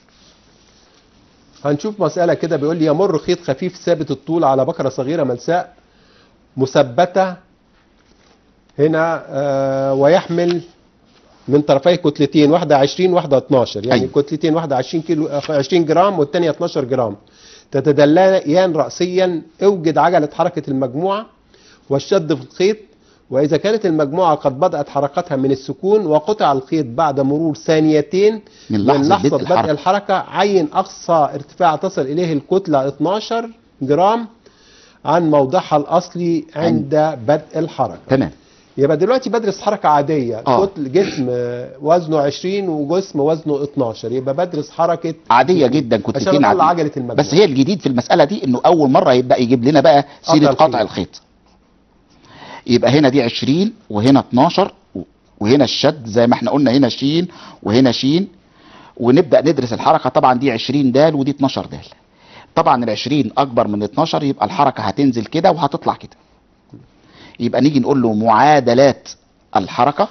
S1: هنشوف مسألة كده بيقول لي يمر خيط خفيف ثابت الطول على بكرة صغيرة ملساء مثبتة هنا آه ويحمل من طرفي كتلتين واحدة 20 واحدة 12 يعني
S2: أيوة.
S1: كتلتين واحدة 20 كيلو آه، 20 جرام والتانية 12 جرام تتدليان رأسيا اوجد عجلة حركة المجموعة والشد في الخيط وإذا كانت المجموعة قد بدأت حركتها من السكون وقطع الخيط بعد مرور ثانيتين
S2: من لحظة,
S1: من لحظة
S2: بدء
S1: بدء
S2: الحركة
S1: الحركة عين أقصى ارتفاع تصل إليه الكتلة 12 جرام عن موضعها الأصلي عند بدء الحركة
S2: تمام
S1: يبقى دلوقتي بدرس حركة عادية
S2: آه.
S1: كتل جسم وزنه 20 وجسم وزنه 12 يبقى بدرس حركة
S2: عادية جدا
S1: عشان
S2: كتلتين
S1: أطلع
S2: عادية
S1: عجلة المجموعة
S2: بس هي الجديد في المسألة دي انه اول مرة يبدأ يجيب لنا بقى سيرة
S1: قطع
S2: قطع
S1: الخيط.
S2: الخيط يبقى هنا دي 20 وهنا 12 و- وهنا الشد زي ما احنا قلنا هنا شين وهنا شين ونبدأ ندرس الحركة طبعا دي 20 دال ودي 12 دال طبعا ال 20 اكبر من 12 يبقى الحركة هتنزل كده وهتطلع كده يبقى نيجي نقول له معادلات الحركة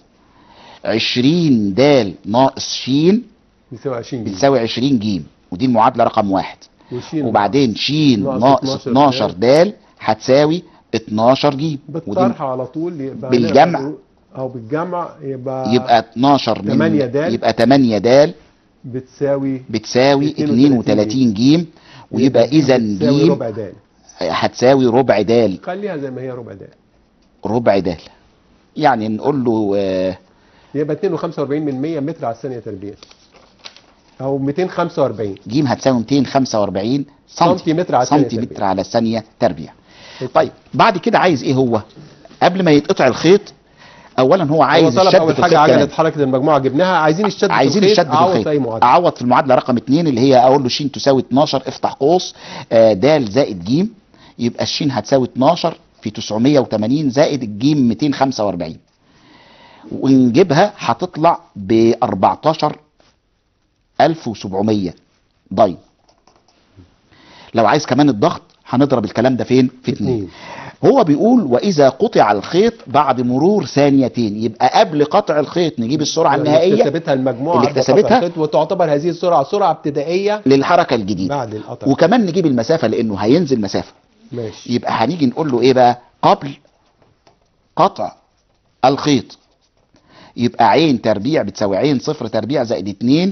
S2: 20 دال ناقص شين
S1: بيساوي 20 جنيه
S2: بتساوي 20 جيم ودي المعادلة رقم واحد
S1: وشين
S2: وبعدين شين
S1: ناقص
S2: ناقص
S1: 12
S2: 12 دال هتساوي 12 جيم ودي
S1: بالطرح على طول يبقى
S2: بالجمع.
S1: هنقدر- او بالجمع يبقى
S2: يبقى 12 من
S1: 8 دال.
S2: يبقى 8 دال
S1: بتساوي
S2: بتساوي
S1: 32
S2: 32 جيم ويبقى اذا
S1: بتساوي
S2: جيم
S1: ربع دال
S2: هتساوي ربع دال
S1: خليها زي ما هي ربع دال
S2: ربع دال يعني نقول له آه،
S1: يبقى 245 من 100 متر على الثانية تربيع او 245
S2: جيم هتساوي 245 سنتي
S1: سنتيمتر على الثانية
S2: سنتيمتر
S1: تربيع.
S2: على الثانية تربيع طيب بعد كده عايز ايه هو قبل ما يتقطع الخيط اولا هو
S1: هو
S2: عايز
S1: طلب
S2: الشد
S1: اول
S2: في
S1: حاجه
S2: الخيط
S1: عجله
S2: كمان.
S1: حركه المجموعه جبناها عايزين الشد
S2: عايزين
S1: في الخيط
S2: الشد في
S1: اعوض
S2: الخيط
S1: في اي معادله
S2: اعوض في المعادله رقم 2 اللي هي اقول له ش تساوي 12 افتح قوس آه، د زائد ج يبقى الشين هتساوي 12 في 980 زائد الجيم 245 ونجيبها هتطلع ب 14700 ضاي لو عايز كمان الضغط هنضرب الكلام ده فين في اتنين
S1: اتنين.
S2: هو بيقول واذا قطع الخيط بعد مرور ثانيتين يبقى قبل قطع الخيط نجيب السرعه
S1: اللي
S2: النهائيه
S1: اكتسبتها المجموعه
S2: اللي
S1: عند قطع
S2: اكتسبتها
S1: الخيط وتعتبر هذه السرعه سرعه ابتدائيه
S2: للحركه الجديده
S1: بعد القطع
S2: وكمان نجيب المسافه لانه هينزل مسافه
S1: ماشي
S2: يبقى هنيجي نقول له ايه بقى قبل قطع الخيط يبقى عين تربيع بتساوي عين صفر تربيع زائد اتنين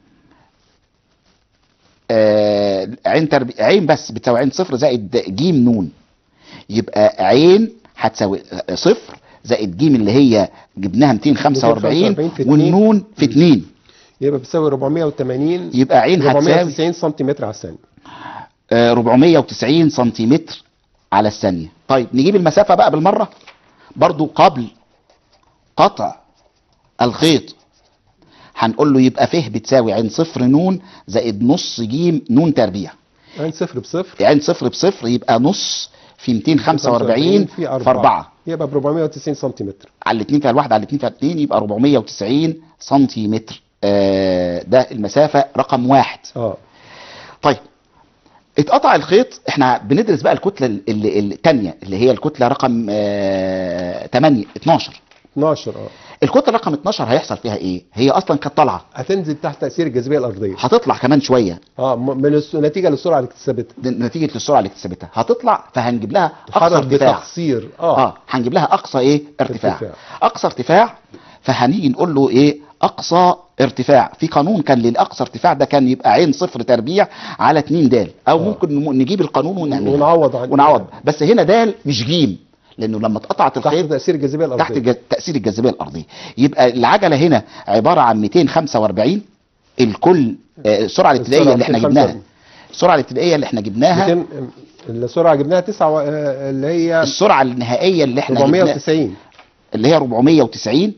S2: آه عين تربيع عين بس بتساوي عين صفر زائد جيم نون يبقى عين هتساوي آه، صفر زائد جيم اللي هي جبناها 245
S1: 245 في اتنين.
S2: والنون في اتنين
S1: يبقى بتساوي 480
S2: يبقى عين هتساوي
S1: 490 سنتيمتر على الثانيه
S2: آه، 490 سنتيمتر على الثانية طيب نجيب المسافة بقى بالمرة برضو قبل قطع الخيط هنقول له يبقى فه بتساوي عين صفر نون زائد نص جيم نون تربيع
S1: عين صفر بصفر
S2: عين صفر بصفر يبقى نص في 245 في 4
S1: يبقى ب 490 سنتيمتر
S2: على الاثنين فيها الواحد على الاثنين فيها الاثنين يبقى 490 سنتيمتر آه ده المسافة رقم واحد
S1: اه
S2: طيب اتقطع الخيط احنا بندرس بقى الكتله ال- ال- الثانيه اللي هي الكتله رقم آه 8 12
S1: 12 اه
S2: الكتله رقم 12 هيحصل فيها ايه هي اصلا كانت طالعه
S1: هتنزل تحت تاثير الجاذبيه الارضيه
S2: هتطلع كمان شويه
S1: اه م- من الس- نتيجه للسرعه اللي اكتسبتها
S2: دي نتيجه للسرعه اللي اكتسبتها هتطلع فهنجيب لها اقصى
S1: تتحرك
S2: ارتفاع
S1: بتقصير اه,
S2: اه هنجيب لها اقصى ايه ارتفاع
S1: ارتفاع.
S2: اقصى ارتفاع فهنيجي نقول له ايه اقصى ارتفاع في قانون كان للاقصى ارتفاع ده كان يبقى عين صفر تربيع على 2 دال او
S1: آه.
S2: ممكن نم- نجيب القانون ونعملها
S1: ونعوض عن
S2: ونعوض بس هنا دال مش جيم لانه لما اتقطعت
S1: تحت
S2: الخيط
S1: تاثير الجاذبيه الارضيه
S2: تحت الج- تاثير الجاذبيه الارضيه يبقى العجله هنا عباره عن 245 الكل آه، السرعه الابتدائيه
S1: السرعة
S2: اللي احنا
S1: 245.
S2: جبناها السرعه الابتدائيه اللي احنا جبناها
S1: 200 السرعه جبناها 9 اللي هي
S2: السرعه النهائيه اللي احنا جبناها
S1: 490
S2: اللي هي 490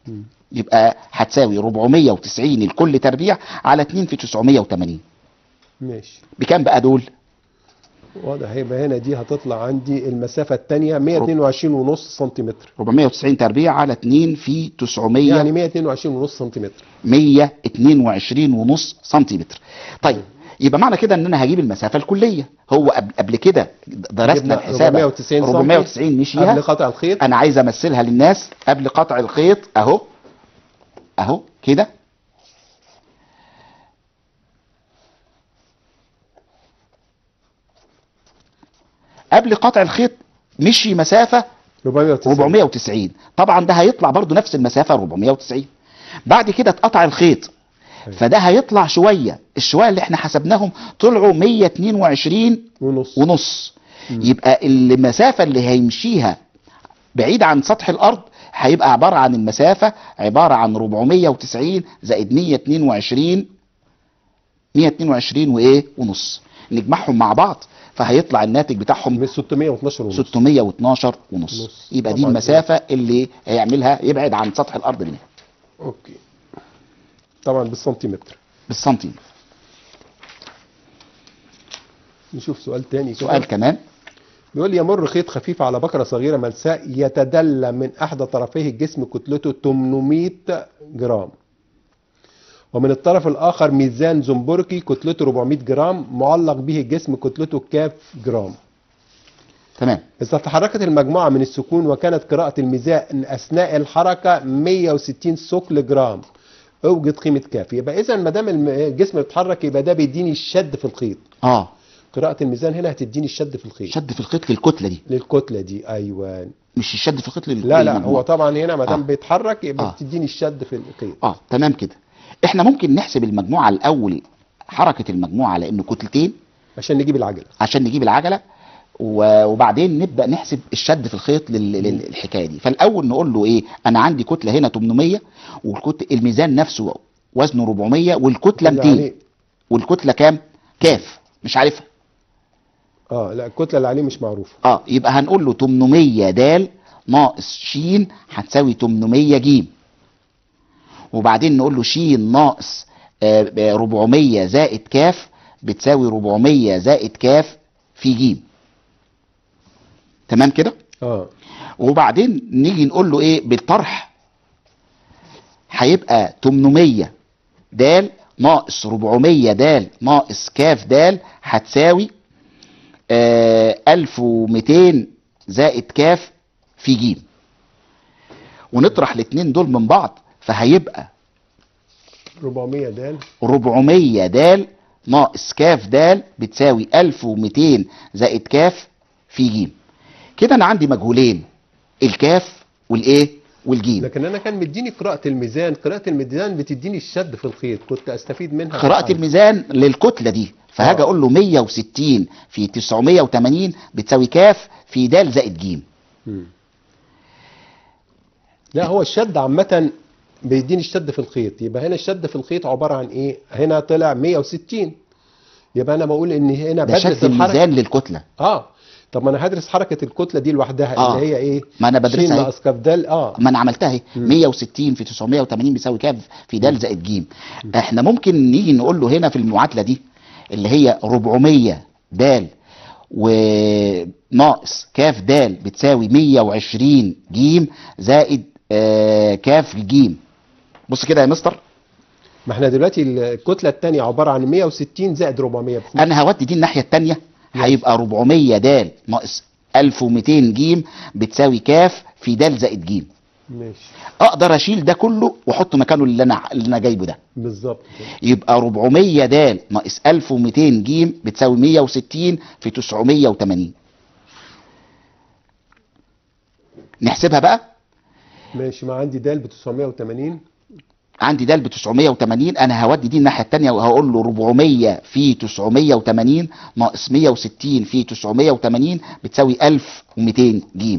S2: يبقى هتساوي 490 الكل تربيع على 2 في 980
S1: ماشي
S2: بكام بقى دول
S1: واضح هيبقى هنا دي هتطلع عندي المسافة التانية 122 ونص سنتيمتر
S2: 490 تربيع على 2 في 900
S1: يعني 122 ونص سنتيمتر
S2: 122 ونص سنتيمتر طيب يبقى معنى كده ان انا هجيب المسافه الكليه هو قبل, قبل كده درسنا
S1: جبنا
S2: الحساب
S1: 490 سم
S2: 490 مشيها
S1: قبل قطع الخيط
S2: انا عايز امثلها للناس قبل قطع الخيط اهو اهو كده قبل قطع الخيط مشي مسافه
S1: 490
S2: 490 طبعا ده هيطلع برضو نفس المسافه 490 بعد كده اتقطع الخيط فده هيطلع شويه الشويه اللي احنا حسبناهم طلعوا 122
S1: ونص
S2: ونص يبقى المسافه اللي هيمشيها بعيد عن سطح الارض هيبقى عباره عن المسافه عباره عن 490 زائد 122 122 وايه ونص نجمعهم مع بعض فهيطلع الناتج بتاعهم
S1: من 612 ونص
S2: 612 ونص
S1: نص.
S2: يبقى دي
S1: طبعاً.
S2: المسافه اللي هيعملها يبعد عن سطح الارض منها
S1: اوكي طبعا بالسنتيمتر
S2: بالسنتي
S1: نشوف سؤال تاني كده.
S2: سؤال كمان
S1: بيقول يمر خيط خفيف على بكرة صغيرة ملساء يتدلى من أحدى طرفيه الجسم كتلته 800 جرام ومن الطرف الآخر ميزان زنبركي كتلته 400 جرام معلق به الجسم كتلته كاف جرام
S2: تمام
S1: إذا تحركت المجموعة من السكون وكانت قراءة الميزان أثناء الحركة 160 ثقل جرام اوجد قيمة كاف يبقى إذا ما دام الم- الجسم بيتحرك يبقى ده بيديني الشد في الخيط
S2: اه
S1: قراءة الميزان هنا هتديني الشد في الخيط
S2: شد في الخيط للكتله دي
S1: للكتلة دي أيوان
S2: مش الشد في الخيط لل-
S1: لا لا
S2: للمجموعة.
S1: هو طبعا هنا ما دام
S2: آه.
S1: بيتحرك يبقى
S2: آه.
S1: بتديني الشد في الخيط
S2: اه تمام كده احنا ممكن نحسب المجموعه الاول حركه المجموعه على انه كتلتين
S1: عشان نجيب العجله
S2: عشان نجيب العجله و- وبعدين نبدا نحسب الشد في الخيط لل- لل- للحكايه دي فالاول نقول له ايه انا عندي كتله هنا 800 والكت الميزان نفسه وزنه 400 والكتله 200
S1: يعني
S2: والكتله كام كاف مش عارفها
S1: اه لا الكتله اللي عليه مش معروفه
S2: اه يبقى هنقول له 800 د ناقص ش هتساوي 800 ج وبعدين نقول له ش ناقص آه، آه، 400 زائد كاف بتساوي 400 زائد كاف في ج تمام كده
S1: اه
S2: وبعدين نيجي نقول له ايه بالطرح هيبقى 800 د ناقص 400 د ناقص كاف د هتساوي آه 1200 زائد كاف في ج ونطرح الاثنين دول من بعض فهيبقى
S1: 400 دال
S2: 400 د ناقص كاف د بتساوي 1200 زائد كاف في ج كده انا عندي مجهولين الكاف والايه والجيم
S1: لكن انا كان مديني قراءه الميزان قراءه الميزان بتديني الشد في الخيط كنت استفيد منها
S2: قراءة
S1: بالعقل.
S2: الميزان للكتلة دي فهاجي
S1: آه.
S2: اقول له 160 في 980 بتساوي كاف في د زائد ج
S1: مم. لا هو الشد عامه بيديني الشد في الخيط يبقى هنا الشد في الخيط عباره عن ايه هنا طلع 160 يبقى انا بقول ان هنا
S2: ده شد
S1: بدرس الحركه
S2: الميزان للكتلة
S1: اه طب ما انا هدرس حركه الكتله دي لوحدها
S2: آه.
S1: اللي هي ايه
S2: ما أنا بدرسها
S1: شين
S2: أهي.
S1: ناقص كاف دال اه
S2: ما انا عملتها اهي
S1: مم.
S2: 160 في 980 بيساوي كاف في د زائد ج احنا ممكن نيجي نقول له هنا في المعادلة دي اللي هي 400 د وناقص كاف د بتساوي 120 ج زائد آه كاف ج بص كده يا مستر
S1: ما احنا دلوقتي الكتله الثانيه عباره عن 160 زائد 400
S2: انا هودي دي الناحيه الثانيه هيبقى 400 د ناقص 1200 ج بتساوي كاف في د زائد ج
S1: ماشي
S2: اقدر اشيل ده كله واحط مكانه اللي انا اللي انا جايبه ده
S1: بالظبط كده.
S2: يبقى 400 د ناقص 1200 ج بتساوي 160 في 980 نحسبها بقى
S1: ماشي ما عندي دال ب 980
S2: عندي ده ب 980 انا هودي دي الناحيه الثانيه وهقول له 400 في 980 ناقص 160 في 980 بتساوي 1200 ج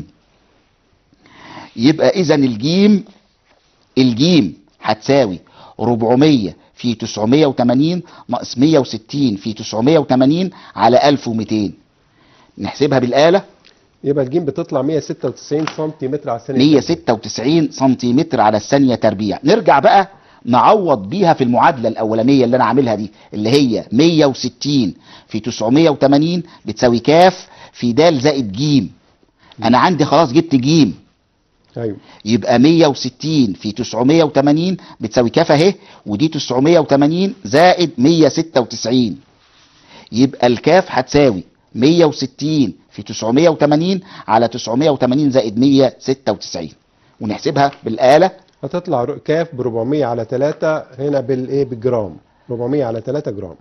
S2: يبقى اذا الجيم الجيم هتساوي 400 في 980 ناقص 160 في 980 على 1200 نحسبها بالآلة
S1: يبقى الجيم بتطلع 196 سنتيمتر على الثانيه
S2: 196 سنتيمتر على الثانية تربيع نرجع بقى نعوض بيها في المعادلة الأولانية اللي أنا عاملها دي اللي هي 160 في 980 بتساوي كاف في د زائد ج أنا عندي خلاص جبت ج
S1: ايوه
S2: يبقى 160 في 980 بتساوي كاف اهي ودي 980 زائد 196 يبقى الكاف هتساوي 160 في 980 على 980 زائد 196 ونحسبها بالآلة
S1: هتطلع ر- كاف ب 400 على 3 هنا بالايه بالجرام 400 على 3 جرام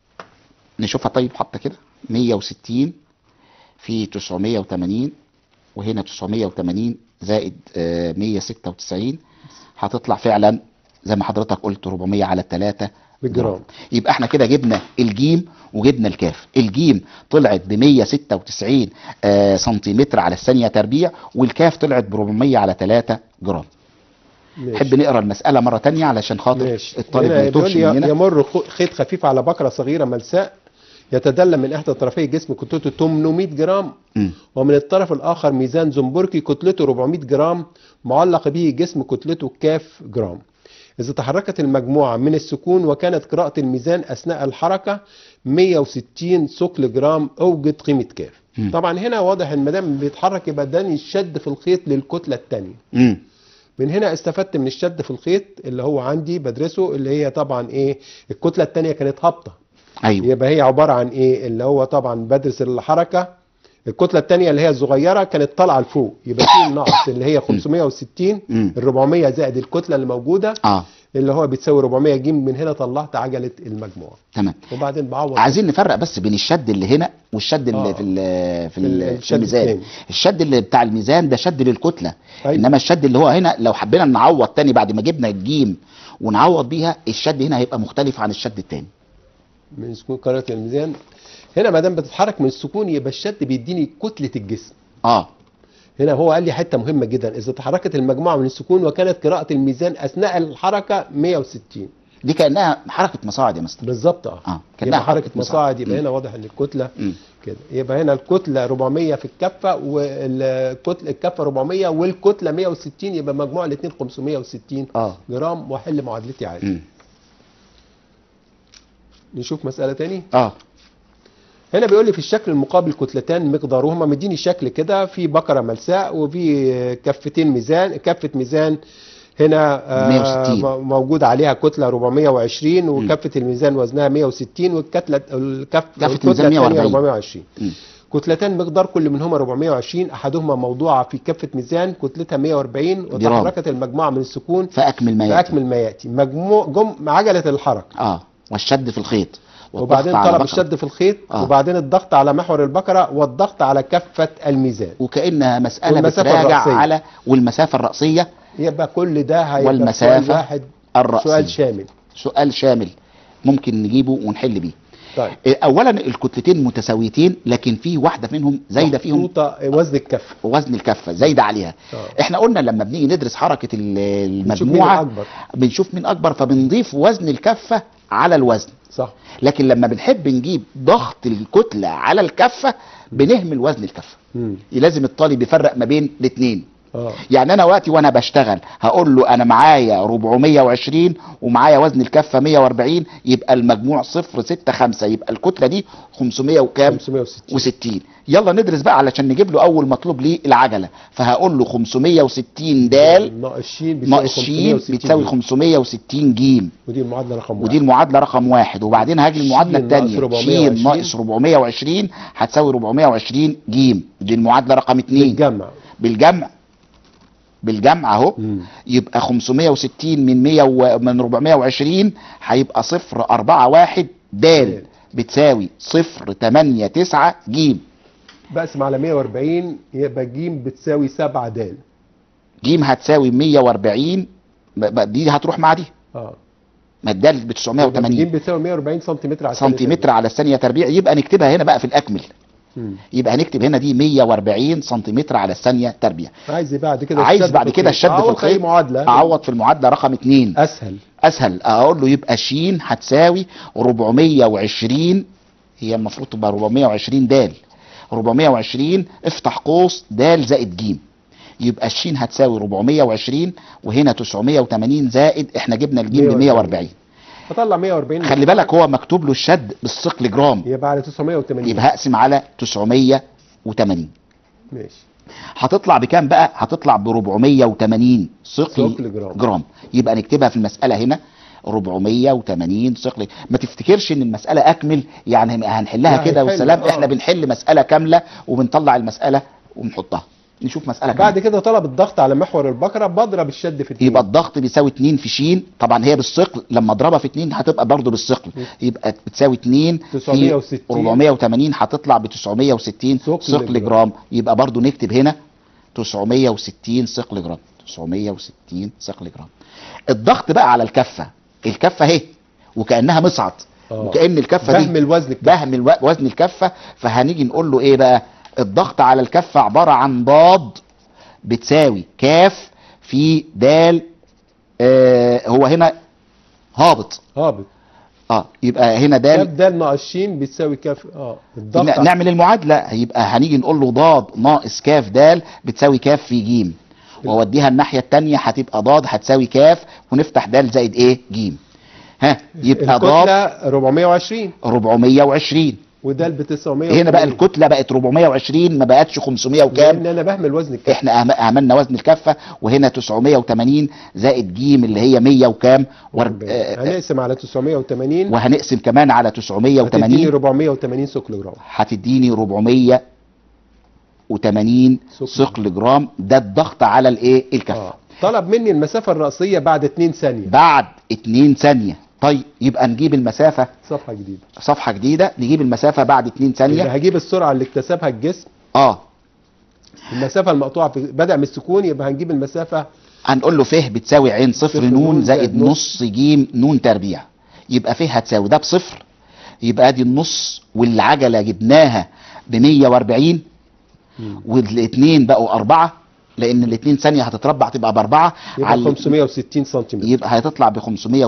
S2: نشوفها طيب حتى كده 160 في 980 وهنا 980 زائد آه، 196 هتطلع فعلا زي ما حضرتك قلت 400 على 3
S1: بالجرام
S2: يبقى احنا كده جبنا الجيم وجبنا الكاف الجيم طلعت ب 196 آه، سنتيمتر على الثانية تربيع والكاف طلعت ب 400 على 3 جرام نحب نقرا المسألة مرة تانية علشان خاطر
S1: ماشي
S2: الطالب ما
S1: هنا
S2: يتوهش
S1: بيقول
S2: مننا
S1: يمر خ- خيط خفيف على بقرة صغيرة ملساء يتدلى من احدى طرفي جسم كتلته 800 جرام
S2: مم.
S1: ومن الطرف الاخر ميزان زنبركي كتلته 400 جرام معلق به جسم كتلته كاف جرام اذا تحركت المجموعة من السكون وكانت قراءة الميزان اثناء الحركة 160 ثقل جرام اوجد قيمة كاف
S2: مم.
S1: طبعا هنا واضح ان ما دام بيتحرك يبقى ده الشد في الخيط للكتلة الثانية
S2: مم.
S1: من هنا استفدت من الشد في الخيط اللي هو عندي بدرسه اللي هي طبعا ايه الكتله الثانيه كانت هابطه
S2: ايوه
S1: يبقى هي عباره عن ايه اللي هو طبعا بدرس الحركه الكتله الثانيه اللي هي الصغيره كانت طالعه لفوق يبقى في نقص اللي هي 560
S2: مم.
S1: ال 400 زائد الكتله اللي موجوده
S2: اه
S1: اللي هو بتساوي 400 ج من هنا طلعت عجله المجموعه
S2: تمام
S1: وبعدين بعوض
S2: عايزين نفرق بس بين الشد اللي هنا والشد اللي
S1: آه.
S2: في ال- في, ال-
S1: الشد
S2: في الميزان
S1: التاني.
S2: الشد اللي بتاع الميزان ده شد للكتله
S1: أيوة.
S2: انما الشد اللي هو هنا لو حبينا نعوض تاني بعد ما جبنا الجيم ونعوض بيها الشد هنا هيبقى مختلف عن الشد التاني
S1: من سكون قراءه الميزان هنا ما دام بتتحرك من السكون يبقى الشد بيديني كتله الجسم
S2: اه
S1: هنا هو قال لي حته مهمه جدا اذا تحركت المجموعه من السكون وكانت قراءه الميزان اثناء الحركه 160
S2: دي كانها حركه مصاعد يا مستر
S1: بالظبط اه
S2: اه
S1: يبقى حركه
S2: حركة
S1: مصاعد يبقى
S2: مم.
S1: هنا واضح ان الكتله
S2: مم.
S1: كده يبقى هنا الكتله 400 في الكفه والكتله الكفه 400 والكتله 160 يبقى مجموع الاثنين 560
S2: اه
S1: جرام واحل معادلتي عادي
S2: مم.
S1: نشوف مساله تاني
S2: اه
S1: هنا بيقول لي في الشكل المقابل كتلتان مقدارهما مديني شكل كده في بقرة ملساء وفي كفتين ميزان كفة ميزان هنا آه،
S2: 160.
S1: م- موجود عليها كتلة 420 وكفة الميزان وزنها 160 والكتلة الكف
S2: كفة
S1: الكتلة
S2: الميزان
S1: الثانية
S2: 140.
S1: 420
S2: مم.
S1: كتلتان مقدار كل منهما 420 احدهما موضوعة في كفة ميزان كتلتها 140 وتحركت المجموعة من السكون
S2: فاكمل ما ياتي
S1: فأكمل ما يأتي مجموع جم عجلة الحركة
S2: اه والشد في الخيط والضغط
S1: وبعدين
S2: على
S1: طلب
S2: بقرة.
S1: الشد في الخيط
S2: آه.
S1: وبعدين الضغط على محور البقرة والضغط على كفة الميزان
S2: وكانها مساله
S1: والمسافة
S2: بتراجع
S1: الرأسية.
S2: على والمسافه الراسيه
S1: يبقى كل ده هيبقى
S2: والمسافة
S1: سؤال واحد
S2: الرأسية.
S1: سؤال شامل
S2: سؤال شامل ممكن نجيبه ونحل بيه
S1: طيب
S2: إيه، اولا الكتلتين متساويتين لكن في واحده منهم زايده فيهم
S1: محطوطة وزن الكفة
S2: وزن الكفه زايده عليها
S1: آه.
S2: احنا قلنا لما بنيجي ندرس حركه ال-
S1: نشوف مين
S2: المجموعه
S1: الأكبر.
S2: بنشوف مين اكبر فبنضيف وزن الكفه على الوزن
S1: صح
S2: لكن لما بنحب نجيب ضغط الكتله على الكفه بنهمل وزن الكفه
S1: مم.
S2: لازم الطالب يفرق ما بين الاثنين
S1: اه
S2: يعني انا وقتي وانا بشتغل هقول له انا معايا 420 ومعايا وزن الكفه 140 يبقى المجموع 0 6 5 يبقى الكتله دي 500 وكام
S1: 560
S2: و60 يلا ندرس بقى علشان نجيب له اول مطلوب ليه العجله فهقول له 560 دال
S1: ناقص ش بيساوي
S2: ناقص ش
S1: 560
S2: بتساوي
S1: جنيه.
S2: 560 جيم
S1: ودي المعادلة رقم
S2: ودي
S1: واحد
S2: المعادله رقم واحد وبعدين هاجي المعادله
S1: ش ناقص
S2: الثانيه
S1: 420.
S2: ش ناقص 420 هتساوي 420 جيم دي المعادله رقم 2
S1: بالجمع
S2: بالجمع بالجمع اهو
S1: مم.
S2: يبقى 560 من 100 و... من 420 هيبقى 0 4 1 د
S1: د.
S2: بتساوي 0 8 9 ج
S1: بقسم على 140 يبقى ج بتساوي 7 د
S2: ج هتساوي 140 ب- ب- دي هتروح مع دي
S1: اه
S2: ما الدال ب
S1: ج
S2: 980
S1: بتساوي 140 سنتيمتر على الثانية
S2: سنتيمتر على الثانيه تربيع يبقى نكتبها هنا بقى في الاكمل
S1: مم.
S2: يبقى هنكتب هنا دي 140 سنتيمتر على الثانيه تربيع
S1: عايز بعد كده
S2: عايز
S1: الشد
S2: بعد
S1: في
S2: كده
S1: الخيط.
S2: الشد في
S1: أعوض في أي
S2: الخيط
S1: معادلة
S2: اعوض في المعادله رقم 2
S1: اسهل
S2: اسهل اقول له يبقى ش هتساوي 420 هي المفروض تبقى 420 د 420 افتح قوس د زائد ج يبقى الشين هتساوي 420 وهنا 980 زائد احنا جبنا الجيم ب 140
S1: هطلع 140
S2: خلي بالك هو مكتوب له الشد بالثقل جرام
S1: يبقى على 980
S2: يبقى هقسم على 980
S1: ماشي
S2: هتطلع بكام بقى هتطلع ب 480 ثقل
S1: ثقل جرام.
S2: جرام يبقى نكتبها في المساله هنا 480 ثقل ما تفتكرش ان المساله اكمل يعني هنحلها
S1: لا،
S2: كده
S1: هنحل،
S2: والسلام
S1: آه.
S2: احنا بنحل مساله كامله وبنطلع المساله ونحطها نشوف مساله كامله
S1: بعد كده طلب الضغط على محور البقره بضرب الشد في اتنين
S2: يبقى الضغط بيساوي 2 في ش طبعا هي بالثقل لما اضربها في 2 هتبقى برضه بالثقل يبقى بتساوي 2 في
S1: 960.
S2: 480 هتطلع ب 960
S1: ثقل
S2: ثقل
S1: جرام.
S2: جرام يبقى برضه نكتب هنا 960 ثقل جرام 960 ثقل جرام الضغط بقى على الكفه الكفه اهي وكانها مصعد
S1: آه.
S2: وكان الكفه دي
S1: فهم الوزن الكفة.
S2: بهم الو- وزن الكفه فهنيجي نقول له ايه بقى الضغط على الكفه عباره عن ضاد بتساوي كاف في دال آه هو هنا هابط
S1: هابط
S2: اه يبقى هنا
S1: كاف
S2: دال
S1: د ناقص ش بتساوي كاف اه الضغط
S2: ن- نعمل المعادله يبقى هنيجي نقول له ضاد ناقص كاف دال بتساوي كاف في جيم واوديها الناحيه الثانيه هتبقى ضاد هتساوي كاف ونفتح دال زائد ايه جيم ها يبقى ضاد
S1: الكتله 420
S2: 420
S1: ودال ب 900
S2: هنا بقى الكتله بقت 420 ما بقتش 500 وكام
S1: لان انا بهمل وزن الكفه
S2: احنا أهم- عملنا وزن الكفه وهنا 980 زائد جيم اللي هي 100 وكام ورب... آه،
S1: هنقسم على 980
S2: وهنقسم كمان على
S1: هتديني
S2: 980
S1: 480 ثقل جرام
S2: هتديني 480
S1: ثقل.
S2: ثقل جرام ده الضغط على الايه الكفه
S1: اه طلب مني المسافه الرئيسيه بعد 2 ثانيه
S2: بعد 2 ثانيه طيب يبقى نجيب المسافه
S1: صفحه جديده
S2: صفحه جديده نجيب المسافه بعد 2
S1: يبقى
S2: ثانيه
S1: هجيب السرعه اللي اكتسبها الجسم
S2: اه
S1: المسافه المقطوعه في بدا من السكون يبقى هنجيب المسافه
S2: هنقول له ف بتساوي عين صفر
S1: صفر
S2: نون
S1: نون
S2: زائد
S1: زائد
S2: نص جيم نون تربيع يبقى ف هتساوي ده بصفر يبقى ادي النص والعجله جبناها ب 140 والاثنين بقوا اربعه لان الاثنين ثانيه هتتربع تبقى باربعه
S1: يبقى 560 سنتيمتر
S2: يبقى هتطلع ب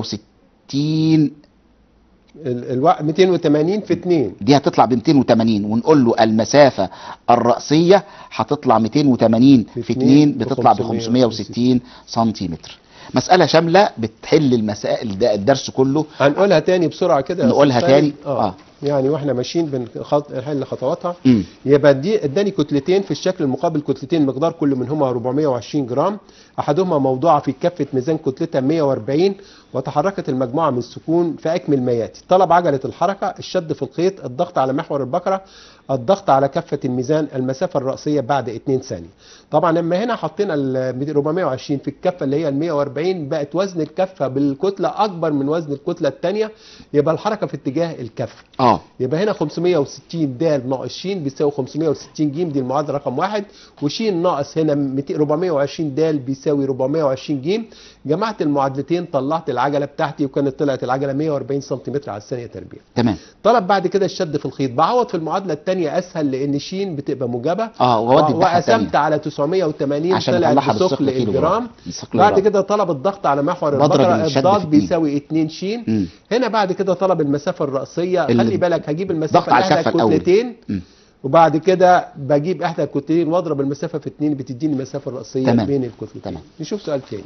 S2: 560
S1: ال- الوقت 280 في 2
S2: دي هتطلع ب 280 ونقول له المسافه الرأسيه هتطلع 280
S1: في
S2: في
S1: اتنين
S2: 2 بتطلع ب 560 سنتيمتر مساله شامله بتحل المسائل ده الدرس كله
S1: هنقولها تاني بسرعه كده يا
S2: نقولها
S1: أستاذ
S2: تاني؟
S1: سيد. اه
S2: آه.
S1: يعني واحنا ماشيين بنحل خطواتها
S2: امم
S1: يبقى دي اداني كتلتين في الشكل المقابل كتلتين مقدار كل منهما 420 جرام احدهما موضوعه في كفه ميزان كتلتها 140 وتحركت المجموعه من السكون فاكمل ما ياتي طلب عجله الحركه الشد في الخيط الضغط على محور البكره الضغط على كفه الميزان المسافه الرئيسيه بعد 2 ثانيه طبعا لما هنا حطينا ال 420 في الكفه اللي هي ال 140 بقت وزن الكفه بالكتله اكبر من وزن الكتله الثانيه يبقى الحركه في اتجاه الكفه
S2: اه
S1: يبقى هنا 560 د ناقص ش بيساوي 560 ج دي المعادله رقم واحد وش ناقص هنا 200 420 د بيساوي 420 ج جمعت المعادلتين طلعت العجله بتاعتي وكانت طلعت العجله 140 سنتيمتر على الثانيه تربيع
S2: تمام
S1: طلب بعد كده الشد في الخيط بعوض في المعادله الثانيه اسهل لان ش بتبقى موجبه
S2: اه وودي الناحيه
S1: وقسمت
S2: الثانيه
S1: على 980
S2: عشان
S1: طلعت
S2: نطلعها
S1: بثقل
S2: بالثقل كيلو جرام.
S1: الجرام
S2: بالثقل
S1: بعد
S2: جرام.
S1: كده طلب الضغط على محور
S2: بضرب
S1: البقره
S2: الشد في
S1: الضاد
S2: اتنين.
S1: بيساوي 2 ش
S2: مم.
S1: هنا بعد كده طلب المسافه الرئيسيه
S2: ال-
S1: خلي بالك هجيب
S2: ضغط
S1: المسافه
S2: على
S1: اللي
S2: الكفة
S1: احدى
S2: الأول.
S1: الكتلتين
S2: مم.
S1: وبعد كده بجيب احدى الكتلتين واضرب المسافه في اتنين بتديني المسافه الرئيسيه
S2: تمام.
S1: بين الكتلتين
S2: تمام.
S1: نشوف سؤال تاني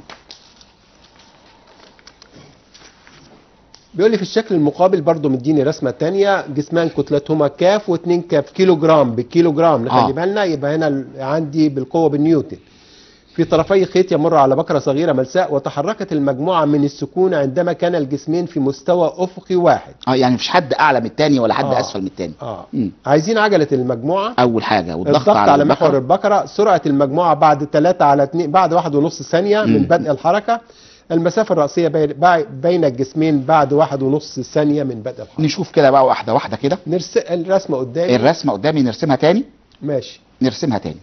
S1: بيقول لي في الشكل المقابل برضو مديني رسمه تانية جسمان كتلتهما كاف واتنين كاف كيلو جرام بالكيلو جرام نخلي
S2: آه.
S1: بالنا يبقى هنا ال- عندي بالقوه بالنيوتن في طرفي خيط يمر على بكرة صغيرة ملساء وتحركت المجموعة من السكون عندما كان الجسمين في مستوى أفقي واحد
S2: اه يعني مفيش حد اعلى من الثاني ولا حد
S1: آه.
S2: اسفل من الثاني
S1: آه.
S2: مم.
S1: عايزين عجلة المجموعة
S2: اول حاجه والضغط
S1: الضغط على,
S2: على
S1: محور
S2: البقرة.
S1: البقرة سرعة المجموعة بعد 3 على 2 بعد واحد ونص ثانية من
S2: مم.
S1: بدء الحركة المسافة الرئيسية بين بع- بين الجسمين بعد واحد ونص ثانية من بدء الحركة
S2: نشوف كده بقى واحده واحده كده
S1: نرسم الرسمة قدامي
S2: الرسمه قدامي نرسمها تاني
S1: ماشي
S2: نرسمها تاني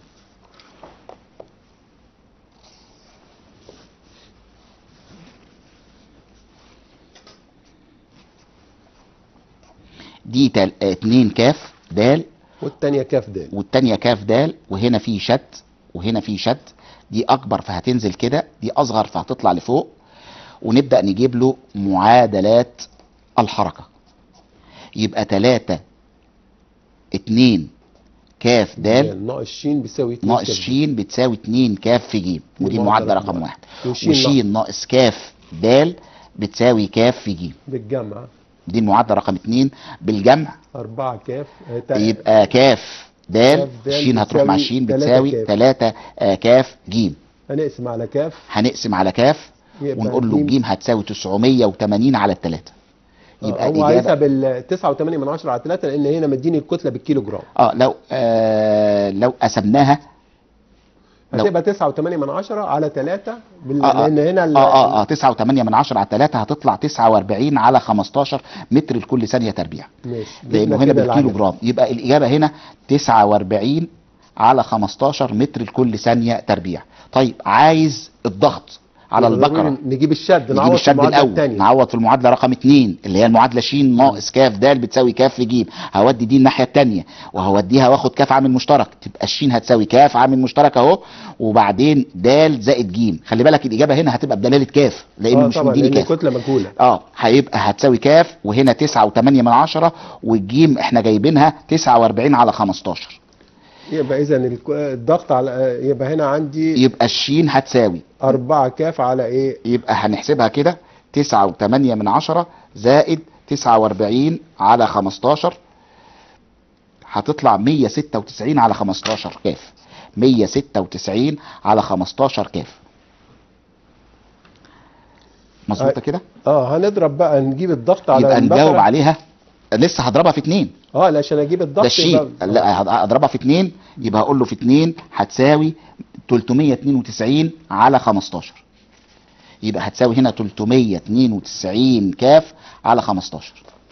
S2: دي تل... آه، اتنين كاف دال
S1: والتانية كاف د
S2: والتانية كاف دال وهنا في شد وهنا في شد دي اكبر فهتنزل كده دي اصغر فهتطلع لفوق ونبدأ نجيب له معادلات الحركة يبقى تلاتة اتنين كاف دال
S1: ناقص ش بيساوي 2
S2: ناقص ش بتساوي 2 كاف في ج ودي
S1: المعادلة
S2: المعادله
S1: رقم
S2: رقم
S1: واحد.
S2: واحد
S1: وش
S2: وش
S1: ناقص-
S2: ناقص كاف دال بتساوي كاف في ج
S1: بالجمع
S2: دي المعادله رقم 2 بالجمع
S1: 4 كاف آه، تا-
S2: يبقى كاف دال
S1: كاف دال
S2: ش هتروح مع ش
S1: بتساوي
S2: بتساوي
S1: تلاتة
S2: 3 كاف ج
S1: هنقسم على كاف
S2: هنقسم على كاف
S1: يبقى
S2: ونقول له
S1: ج
S2: ج هتساوي 980 على الثلاثه يبقى
S1: هو عايزها
S2: الاجابه
S1: بال 9.8 من 10 على 3 لان هنا مديني الكتله بالكيلو جرام
S2: اه لو آه لو قسمناها لو-
S1: هتبقى 9.8 من 10 على 3 بال...
S2: آه آه.
S1: لان هنا ال-
S2: اه اه اه 9 و8 من 10 على 3 هتطلع 49 على 15 متر لكل ثانيه تربيع
S1: ماشي
S2: لانه
S1: جبنا
S2: هنا
S1: كده
S2: بالكيلو
S1: العجلة.
S2: جرام يبقى الاجابه هنا 49 على 15 متر لكل ثانيه تربيع طيب عايز الضغط على
S1: يبقى ضروري
S2: البقره
S1: نجيب الشد
S2: نجيب
S1: نعوض في
S2: الشد
S1: المعادلة
S2: الاول
S1: التانية.
S2: نعوض في المعادله رقم 2 اللي هي المعادله ش ناقص كاف د بتساوي كاف في ج هودي دي الناحيه الثانيه وهوديها واخد كاف عامل مشترك تبقى الش هتساوي كاف عامل مشترك اهو وبعدين د زائد ج خلي بالك الاجابه هنا هتبقى بدلاله كاف لانه
S1: اه
S2: مش
S1: طبعا
S2: مديني
S1: لان
S2: كاف
S1: الكتله مجهوله
S2: اه هيبقى هتساوي كاف وهنا 9 و8 من 10 والجيم احنا جايبينها 49 على 15
S1: يبقى اذا الك- الضغط على آه، يبقى هنا عندي
S2: يبقى الشين هتساوي
S1: 4 كاف على ايه
S2: يبقى هنحسبها كده 9 و8 من 10 زائد 49 على 15 هتطلع 196 على 15 كاف 196 على 15 كاف مظبوطه
S1: آه،
S2: كده
S1: اه هنضرب بقى نجيب الضغط على
S2: يبقى
S1: البقرة.
S2: نجاوب عليها لسه هضربها في 2
S1: اه لا عشان اجيب الضغط
S2: ده الشيء
S1: يبقى-
S2: لا هض- هضربها في 2 يبقى هقول له في 2 هتساوي 392 على 15 يبقى هتساوي هنا 392 كاف على 15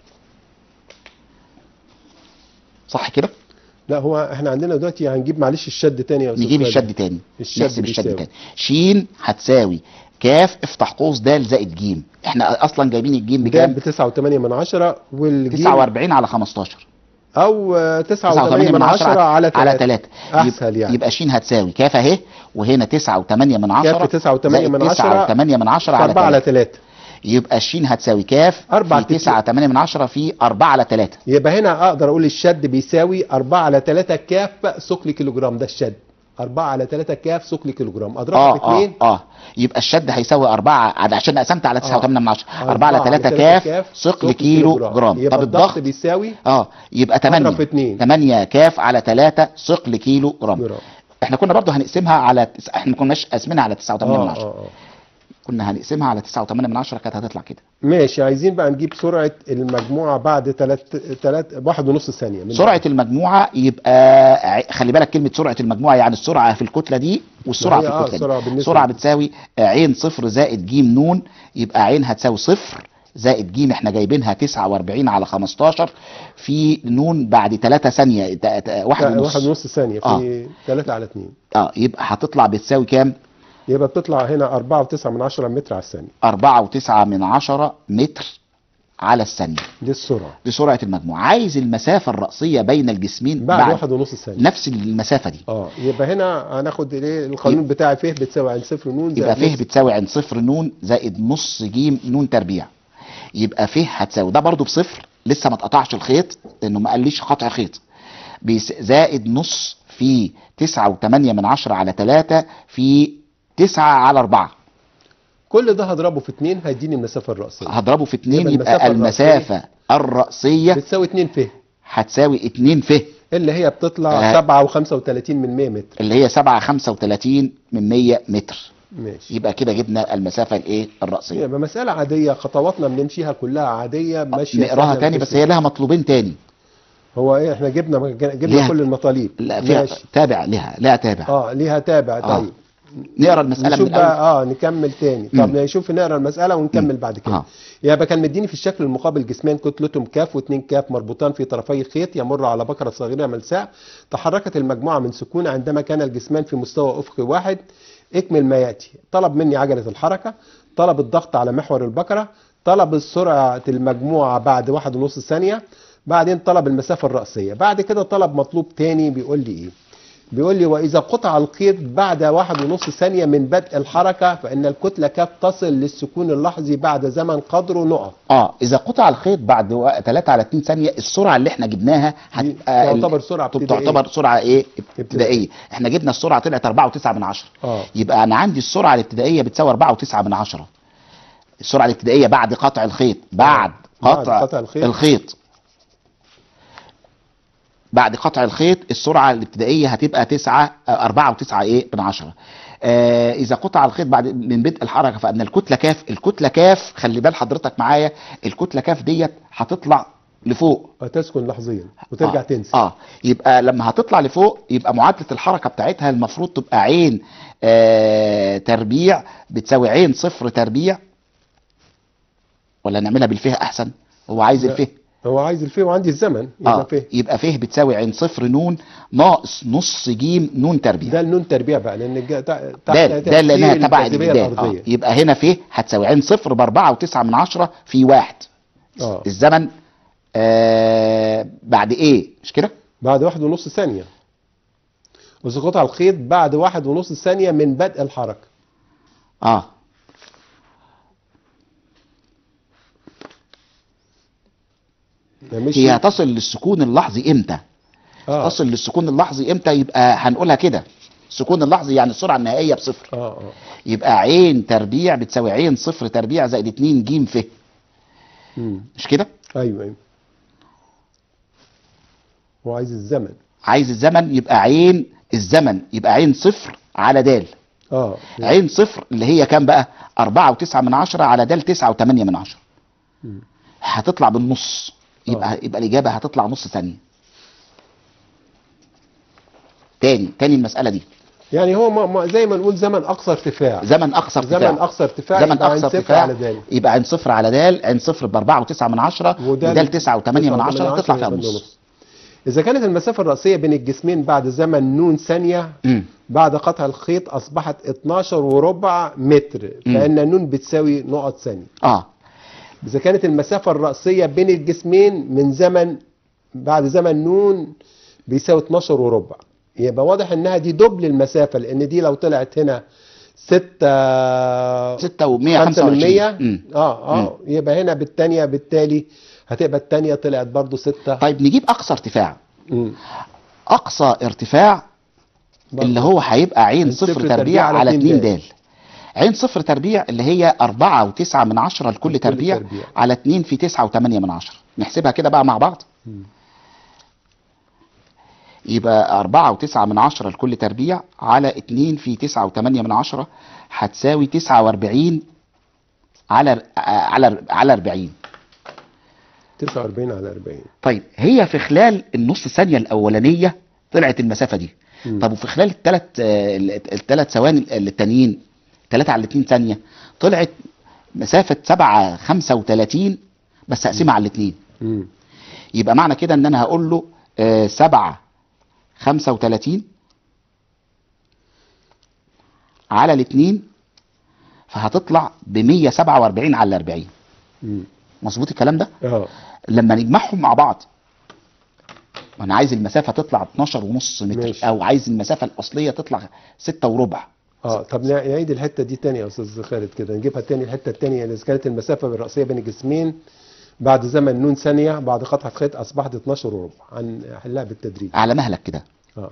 S2: صح كده
S1: لا هو احنا عندنا دلوقتي هنجيب معلش الشد تاني يا استاذ
S2: نجيب
S1: خالد.
S2: الشد تاني
S1: الشد
S2: نحسب الشد
S1: بيساوي.
S2: تاني شين هتساوي كاف افتح قوس د زائد ج احنا اصلا جايبين الجيم
S1: ده
S2: بكام
S1: ب 9.8 من 10 والجيم
S2: 49 على 15
S1: او آه، 9.8
S2: 9.8
S1: من 10 على 3
S2: على 3
S1: اسهل يعني
S2: يبقى ش هتساوي كاف اهي وهنا 9.8 من 10
S1: كاف 9.8 من 10
S2: 9.8 من 10 على
S1: 4 على
S2: 3
S1: 3
S2: يبقى ش هتساوي كاف
S1: أربعة
S2: في 9.8 من 10 في 4 على 3
S1: يبقى هنا اقدر اقول الشد بيساوي 4 على 3 كاف ثقل كيلو جرام ده الشد 4 على 3 كاف ثقل كيلو جرام اضربها في
S2: اه اه
S1: 2
S2: اه يبقى الشد هيساوي 4 عشان قسمت على 9.8 من 10 4
S1: 4
S2: على 3 كاف ثقل كيلو جرام
S1: يبقى
S2: طب
S1: الضغط
S2: الضغط
S1: بيساوي
S2: اه يبقى
S1: اضرب
S2: 8
S1: في 2
S2: 8 كاف على 3 ثقل كيلو جرام
S1: جرام
S2: احنا كنا برضو هنقسمها على تس... احنا ما كناش قاسمينها على 9.8 من
S1: اه
S2: 10
S1: اه اه
S2: كنا هنقسمها على 9.8 من 10 كانت هتطلع كده
S1: ماشي عايزين بقى نجيب سرعة المجموعة بعد 3 3 واحد ونص ثانية من
S2: سرعة المجموعة يبقى ع- خلي بالك كلمة سرعة المجموعة يعني السرعة في الكتلة دي والسرعة
S1: ما
S2: في
S1: هي آه،
S2: الكتلة
S1: سرعة
S2: دي
S1: بالنسبة
S2: سرعة
S1: لي.
S2: بتساوي عين صفر زائد جيم نون يبقى عين هتساوي صفر زائد جيم احنا جايبينها 49 على 15 في نون بعد 3 ثانية تا- تا- واحد
S1: واحد
S2: ونص
S1: ونص ثانية في 3 على 2
S2: اه يبقى هتطلع بتساوي كام؟
S1: يبقى بتطلع هنا 4.9 من 10 متر على الثانية
S2: 4.9 من 10 متر على الثانية
S1: دي السرعة
S2: دي سرعة المجموعة عايز المسافة الرأسية بين الجسمين
S1: بعد, واحد ونص ثانية
S2: نفس المسافة دي
S1: اه يبقى هنا هناخد ايه القانون بتاعي فيه بتساوي عند صفر نون
S2: يبقى
S1: زائد
S2: فيه
S1: نص.
S2: بتساوي عند صفر نون زائد نص جيم نون تربيع يبقى فيه هتساوي ده برضو بصفر لسه ما اتقطعش الخيط لانه ما قاليش قطع خيط بيس- زائد نص في تسعة وثمانية من عشرة على تلاتة في تسعة على أربعة
S1: كل ده هضربه في 2 هيديني المسافة الرأسية
S2: هضربه في اتنين
S1: يبقى
S2: يبقى
S1: المسافة
S2: المسافة الرأسية
S1: بتساوي 2 فيه
S2: هتساوي اتنين فيه
S1: اللي هي بتطلع
S2: آه.
S1: 7 و35 من 100 متر
S2: اللي هي سبعة خمسة وتلاتين من مية متر
S1: ماشي
S2: يبقى كده جبنا المسافة الايه الرأسية
S1: يبقى مسألة عادية خطواتنا بنمشيها كلها عادية ماشية
S2: نقراها
S1: سهلة
S2: تاني
S1: مفيش
S2: بس هي لها مطلوبين تاني
S1: هو ايه احنا جبنا جبنا
S2: ليها-
S1: كل المطالب
S2: لا فيها
S1: ماشي
S2: تابع لها لا تابع
S1: اه ليها تابع
S2: آه.
S1: طيب
S2: نقرا المسألة
S1: نشوف
S2: من الأول
S1: بقى اه نكمل تاني طب
S2: مم.
S1: نشوف نقرا المسألة ونكمل
S2: مم.
S1: بعد كده
S2: آه.
S1: يبقى كان مديني في الشكل المقابل جسمين كتلتهم كاف واثنين كاف مربوطان في طرفي خيط يمر على بكرة صغيرة ملساء تحركت المجموعة من سكون عندما كان الجسمان في مستوى أفقي واحد اكمل ما يأتي طلب مني عجلة الحركة طلب الضغط على محور البكرة طلب سرعة المجموعة بعد واحد ونص ثانية بعدين طلب المسافة الرأسية بعد كده طلب مطلوب تاني بيقول لي ايه بيقول لي واذا قطع الخيط بعد واحد ونص ثانيه من بدء الحركه فان الكتله كاف تصل للسكون اللحظي بعد زمن قدره نقط
S2: اه اذا قطع الخيط بعد 3 على 2 ثانيه السرعه اللي احنا جبناها
S1: دي
S2: هتبقى
S1: تعتبر سرعة ابتدائية.
S2: تعتبر سرعه ايه
S1: ابتدائية.
S2: ابتدائيه احنا جبنا السرعه طلعت 4.9 من عشرة
S1: اه
S2: يبقى انا عندي السرعه الابتدائيه بتساوي 4.9 من عشرة السرعه الابتدائيه بعد قطع الخيط بعد
S1: بعد
S2: قطع,
S1: قطع الخيط.
S2: الخيط بعد قطع الخيط السرعه الابتدائيه هتبقى 9 4 و9 ايه من عشرة آه اذا قطع الخيط بعد من بدء الحركه فان الكتله كاف الكتله كاف خلي بال حضرتك معايا الكتله كاف ديت هتطلع لفوق
S1: تسكن لحظيا وترجع
S2: آه.
S1: تنزل
S2: اه يبقى لما هتطلع لفوق يبقى معادله الحركه بتاعتها المفروض تبقى عين آه تربيع بتساوي عين صفر تربيع ولا نعملها بالفه احسن هو عايز
S1: لا.
S2: الفه
S1: هو عايز الفيه وعندي الزمن يبقى
S2: اه
S1: فيه
S2: يبقى فه بتساوي عين صفر نون ناقص نص جيم نون تربيع
S1: ده النون تربيع بقى لان الج- تحت
S2: ده ده لانها
S1: تأثير
S2: تبع
S1: الجاذبية
S2: الابدال آه.
S1: الارضيه
S2: يبقى هنا فيه هتساوي عين صفر باربعة وتسعة من عشرة في واحد
S1: اه
S2: الزمن آه بعد ايه مش كده
S1: بعد واحد ونص ثانيه وإذا قطع الخيط بعد واحد ونص ثانيه من بدء الحركه
S2: اه
S1: ده مش
S2: هي تصل للسكون اللحظي امتى
S1: اه
S2: تصل للسكون اللحظي امتى يبقى هنقولها كده السكون اللحظي يعني السرعه النهائيه بصفر
S1: اه اه
S2: يبقى عين تربيع بتساوي عين صفر تربيع زائد 2 جيم ف
S1: مم.
S2: مش كده
S1: ايوه ايوه هو عايز الزمن
S2: عايز الزمن يبقى عين الزمن يبقى عين صفر على دال
S1: اه
S2: عين صفر اللي هي كام بقى 4 و9 من عشرة على دال 9 و8 من عشرة
S1: مم.
S2: هتطلع بالنص يبقى
S1: آه.
S2: يبقى الاجابه هتطلع نص ثانيه تاني تاني المساله دي
S1: يعني هو ما ما زي ما نقول زمن اقصى ارتفاع
S2: زمن اقصى ارتفاع
S1: زمن اقصى ارتفاع
S2: زمن
S1: يبقى عين
S2: اقصى
S1: صفر
S2: ارتفاع
S1: على ذلك
S2: يبقى عين صفر على دال عين صفر باربعة وتسعة من عشرة ودال تسعة وثمانية من عشرة تطلع فيها النص
S1: إذا كانت المسافة الرأسية بين الجسمين بعد زمن نون ثانية
S2: مم.
S1: بعد قطع الخيط أصبحت 12 وربع متر
S2: مم.
S1: فإن النون بتساوي نقط ثانية
S2: اه
S1: إذا كانت المسافة الرأسية بين الجسمين من زمن بعد زمن نون بيساوي 12 وربع يبقى واضح إنها دي دبل المسافة لأن دي لو طلعت هنا 6
S2: ستة ومية خمسة
S1: 5 من
S2: وعشرين
S1: 100
S2: مم.
S1: اه اه يبقى هنا بالثانية بالتالي هتبقى الثانية طلعت برضو 6
S2: طيب نجيب اقصى ارتفاع اقصى ارتفاع اللي هو هيبقى عين
S1: عين
S2: صفر
S1: صفر
S2: تربيع
S1: تربيع على
S2: على
S1: اتنين
S2: 2
S1: دال.
S2: دال عين صفر تربيع اللي هي أربعة وتسعة من عشرة لكل تربيع
S1: تربيع.
S2: على اتنين في تسعة وثمانية من عشرة نحسبها كده بقى مع بعض
S1: مم.
S2: يبقى أربعة وتسعة من عشرة لكل تربيع على اتنين في تسعة وثمانية من عشرة هتساوي تسعة وأربعين على على على أربعين
S1: 49 على 40
S2: طيب هي في خلال النص ثانية الأولانية طلعت المسافة دي
S1: مم.
S2: طب وفي خلال الثلاث الثلاث ثواني التانيين 3 على 2 ثانية طلعت مسافة 7 35 بس اقسمها على الاثنين
S1: مم.
S2: يبقى معنى كده ان انا هقول له آه، 7 35 على الاثنين فهتطلع ب 147 على 40
S1: مم.
S2: مظبوط الكلام ده
S1: اه
S2: لما نجمعهم مع بعض وانا عايز المسافه تطلع 12 ونص متر
S1: ماشي.
S2: او عايز المسافه الاصليه تطلع 6 وربع
S1: اه طب نع- نعيد الحته دي تاني يا استاذ خالد كده نجيبها تاني الحته التانيه اذا كانت المسافه الرئيسيه بين الجسمين بعد زمن نون ثانيه بعد قطع خيط اصبحت 12 وربع هنحلها بالتدريج
S2: على مهلك كده
S1: اه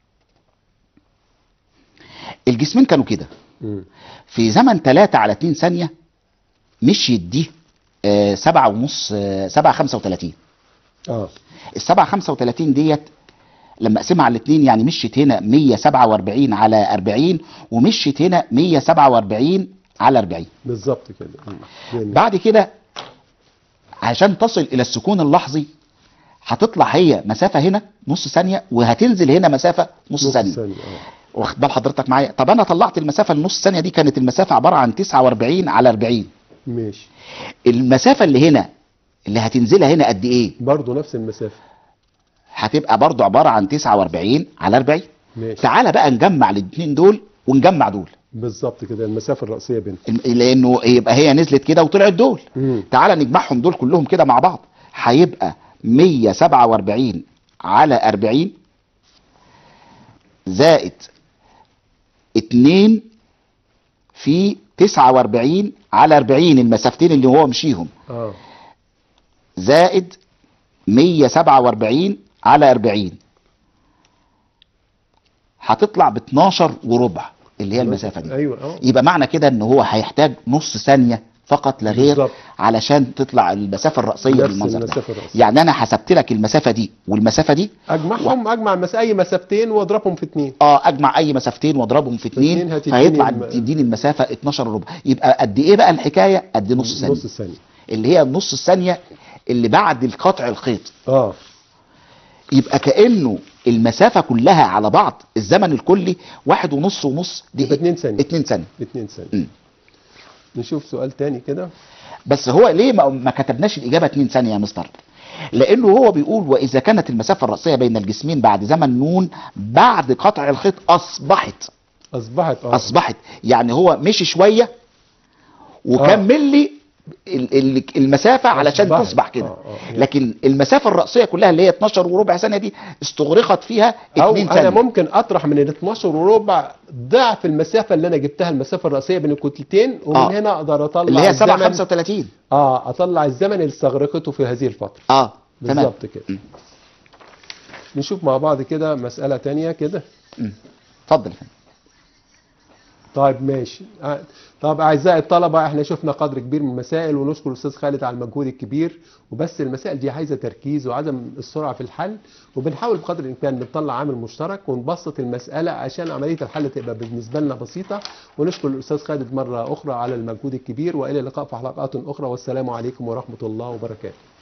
S2: الجسمين كانوا كده
S1: مم.
S2: في زمن 3 على 2 ثانيه مشيت دي آه، سبعة ونص آه، سبعة خمسة وتلاتين
S1: اه
S2: السبعة خمسة وتلاتين ديت لما اقسمها على الاثنين يعني مشيت هنا 147 على 40 ومشيت هنا 147 على 40
S1: بالظبط كده مم. جميل.
S2: بعد كده عشان تصل الى السكون اللحظي هتطلع هي مسافة هنا نص ثانية وهتنزل هنا مسافة نص
S1: نص
S2: ثانية
S1: ثانيه اه
S2: واخد بال حضرتك معايا طب انا طلعت المسافة النص ثانية دي كانت المسافة عبارة عن 49 على 40
S1: ماشي
S2: المسافة اللي هنا اللي هتنزلها هنا قد ايه
S1: برضه نفس المسافه
S2: هتبقى برضو عبارة عن 49 على 40
S1: ماشي
S2: تعالى بقى نجمع الاثنين دول ونجمع دول
S1: بالظبط كده المسافه الرئيسيه بينهم
S2: الم- لانه يبقى هي نزلت كده وطلعت دول
S1: مم.
S2: تعالى نجمعهم دول كلهم كده مع بعض هيبقى 147 على 40 زائد 2 في 49 على 40 المسافتين اللي هو مشيهم
S1: اه
S2: زائد 147 على 40 هتطلع ب 12 وربع اللي هي المسافه دي
S1: ايوه اه
S2: يبقى معنى كده ان هو هيحتاج نص ثانيه فقط لا غير
S1: بالظبط.
S2: علشان تطلع المسافه الرأسيه
S1: نفس
S2: بالمنظر ده
S1: المسافة الرأسية.
S2: يعني انا حسبت لك المسافه دي والمسافه دي
S1: اجمعهم اجمع مس... اي مسافتين واضربهم في اتنين
S2: اه اجمع اي مسافتين واضربهم في
S1: اتنين
S2: اتنين
S1: هتديني
S2: فيطلع
S1: الم-
S2: تديني المسافه 12 وربع يبقى قد ايه بقى الحكايه قد نص ثانيه
S1: نص الثانيه
S2: اللي هي النص الثانيه اللي بعد القطع الخيط
S1: اه
S2: يبقى كانه المسافه كلها على بعض الزمن الكلي واحد ونص ونص دي
S1: يبقى اتنين ثانيه
S2: اتنين ثانيه
S1: اتنين ثانيه
S2: مم.
S1: نشوف سؤال تاني كده
S2: بس هو ليه ما, ما كتبناش الاجابه 2 ثانيه يا مستر لانه هو بيقول واذا كانت المسافه الراسيه بين الجسمين بعد زمن نون بعد قطع الخيط اصبحت
S1: اصبحت اه
S2: اصبحت يعني هو مشي شويه وكمل لي ال- ال- المسافه علشان
S1: أصبحت.
S2: تصبح كده
S1: آه، آه.
S2: لكن المسافه الراسيه كلها اللي هي 12 وربع ثانيه دي استغرقت فيها
S1: او
S2: 2
S1: انا
S2: ثانيه
S1: ممكن اطرح من ال 12 وربع ضعف المسافه اللي انا جبتها المسافه الرئيسيه بين الكتلتين ومن
S2: آه.
S1: هنا اقدر اطلع
S2: اللي هي 7
S1: الزمن
S2: 35
S1: اه اطلع الزمن اللي استغرقته في هذه الفتره
S2: اه تمام
S1: بالظبط كده
S2: مم.
S1: نشوف مع بعض كده مساله تانية كده
S2: مم. اتفضل يا فندم.
S1: طيب ماشي آه، طب اعزائي الطلبه احنا شفنا قدر كبير من المسائل ونشكر الاستاذ خالد على المجهود الكبير وبس المسائل دي عايزه تركيز وعدم السرعه في الحل وبنحاول بقدر الامكان بنطلع عامل مشترك ونبسط المساله عشان عمليه الحل تبقى بالنسبه لنا بسيطه ونشكر الاستاذ خالد مره اخرى على المجهود الكبير والى اللقاء في حلقات اخرى والسلام عليكم ورحمه الله وبركاته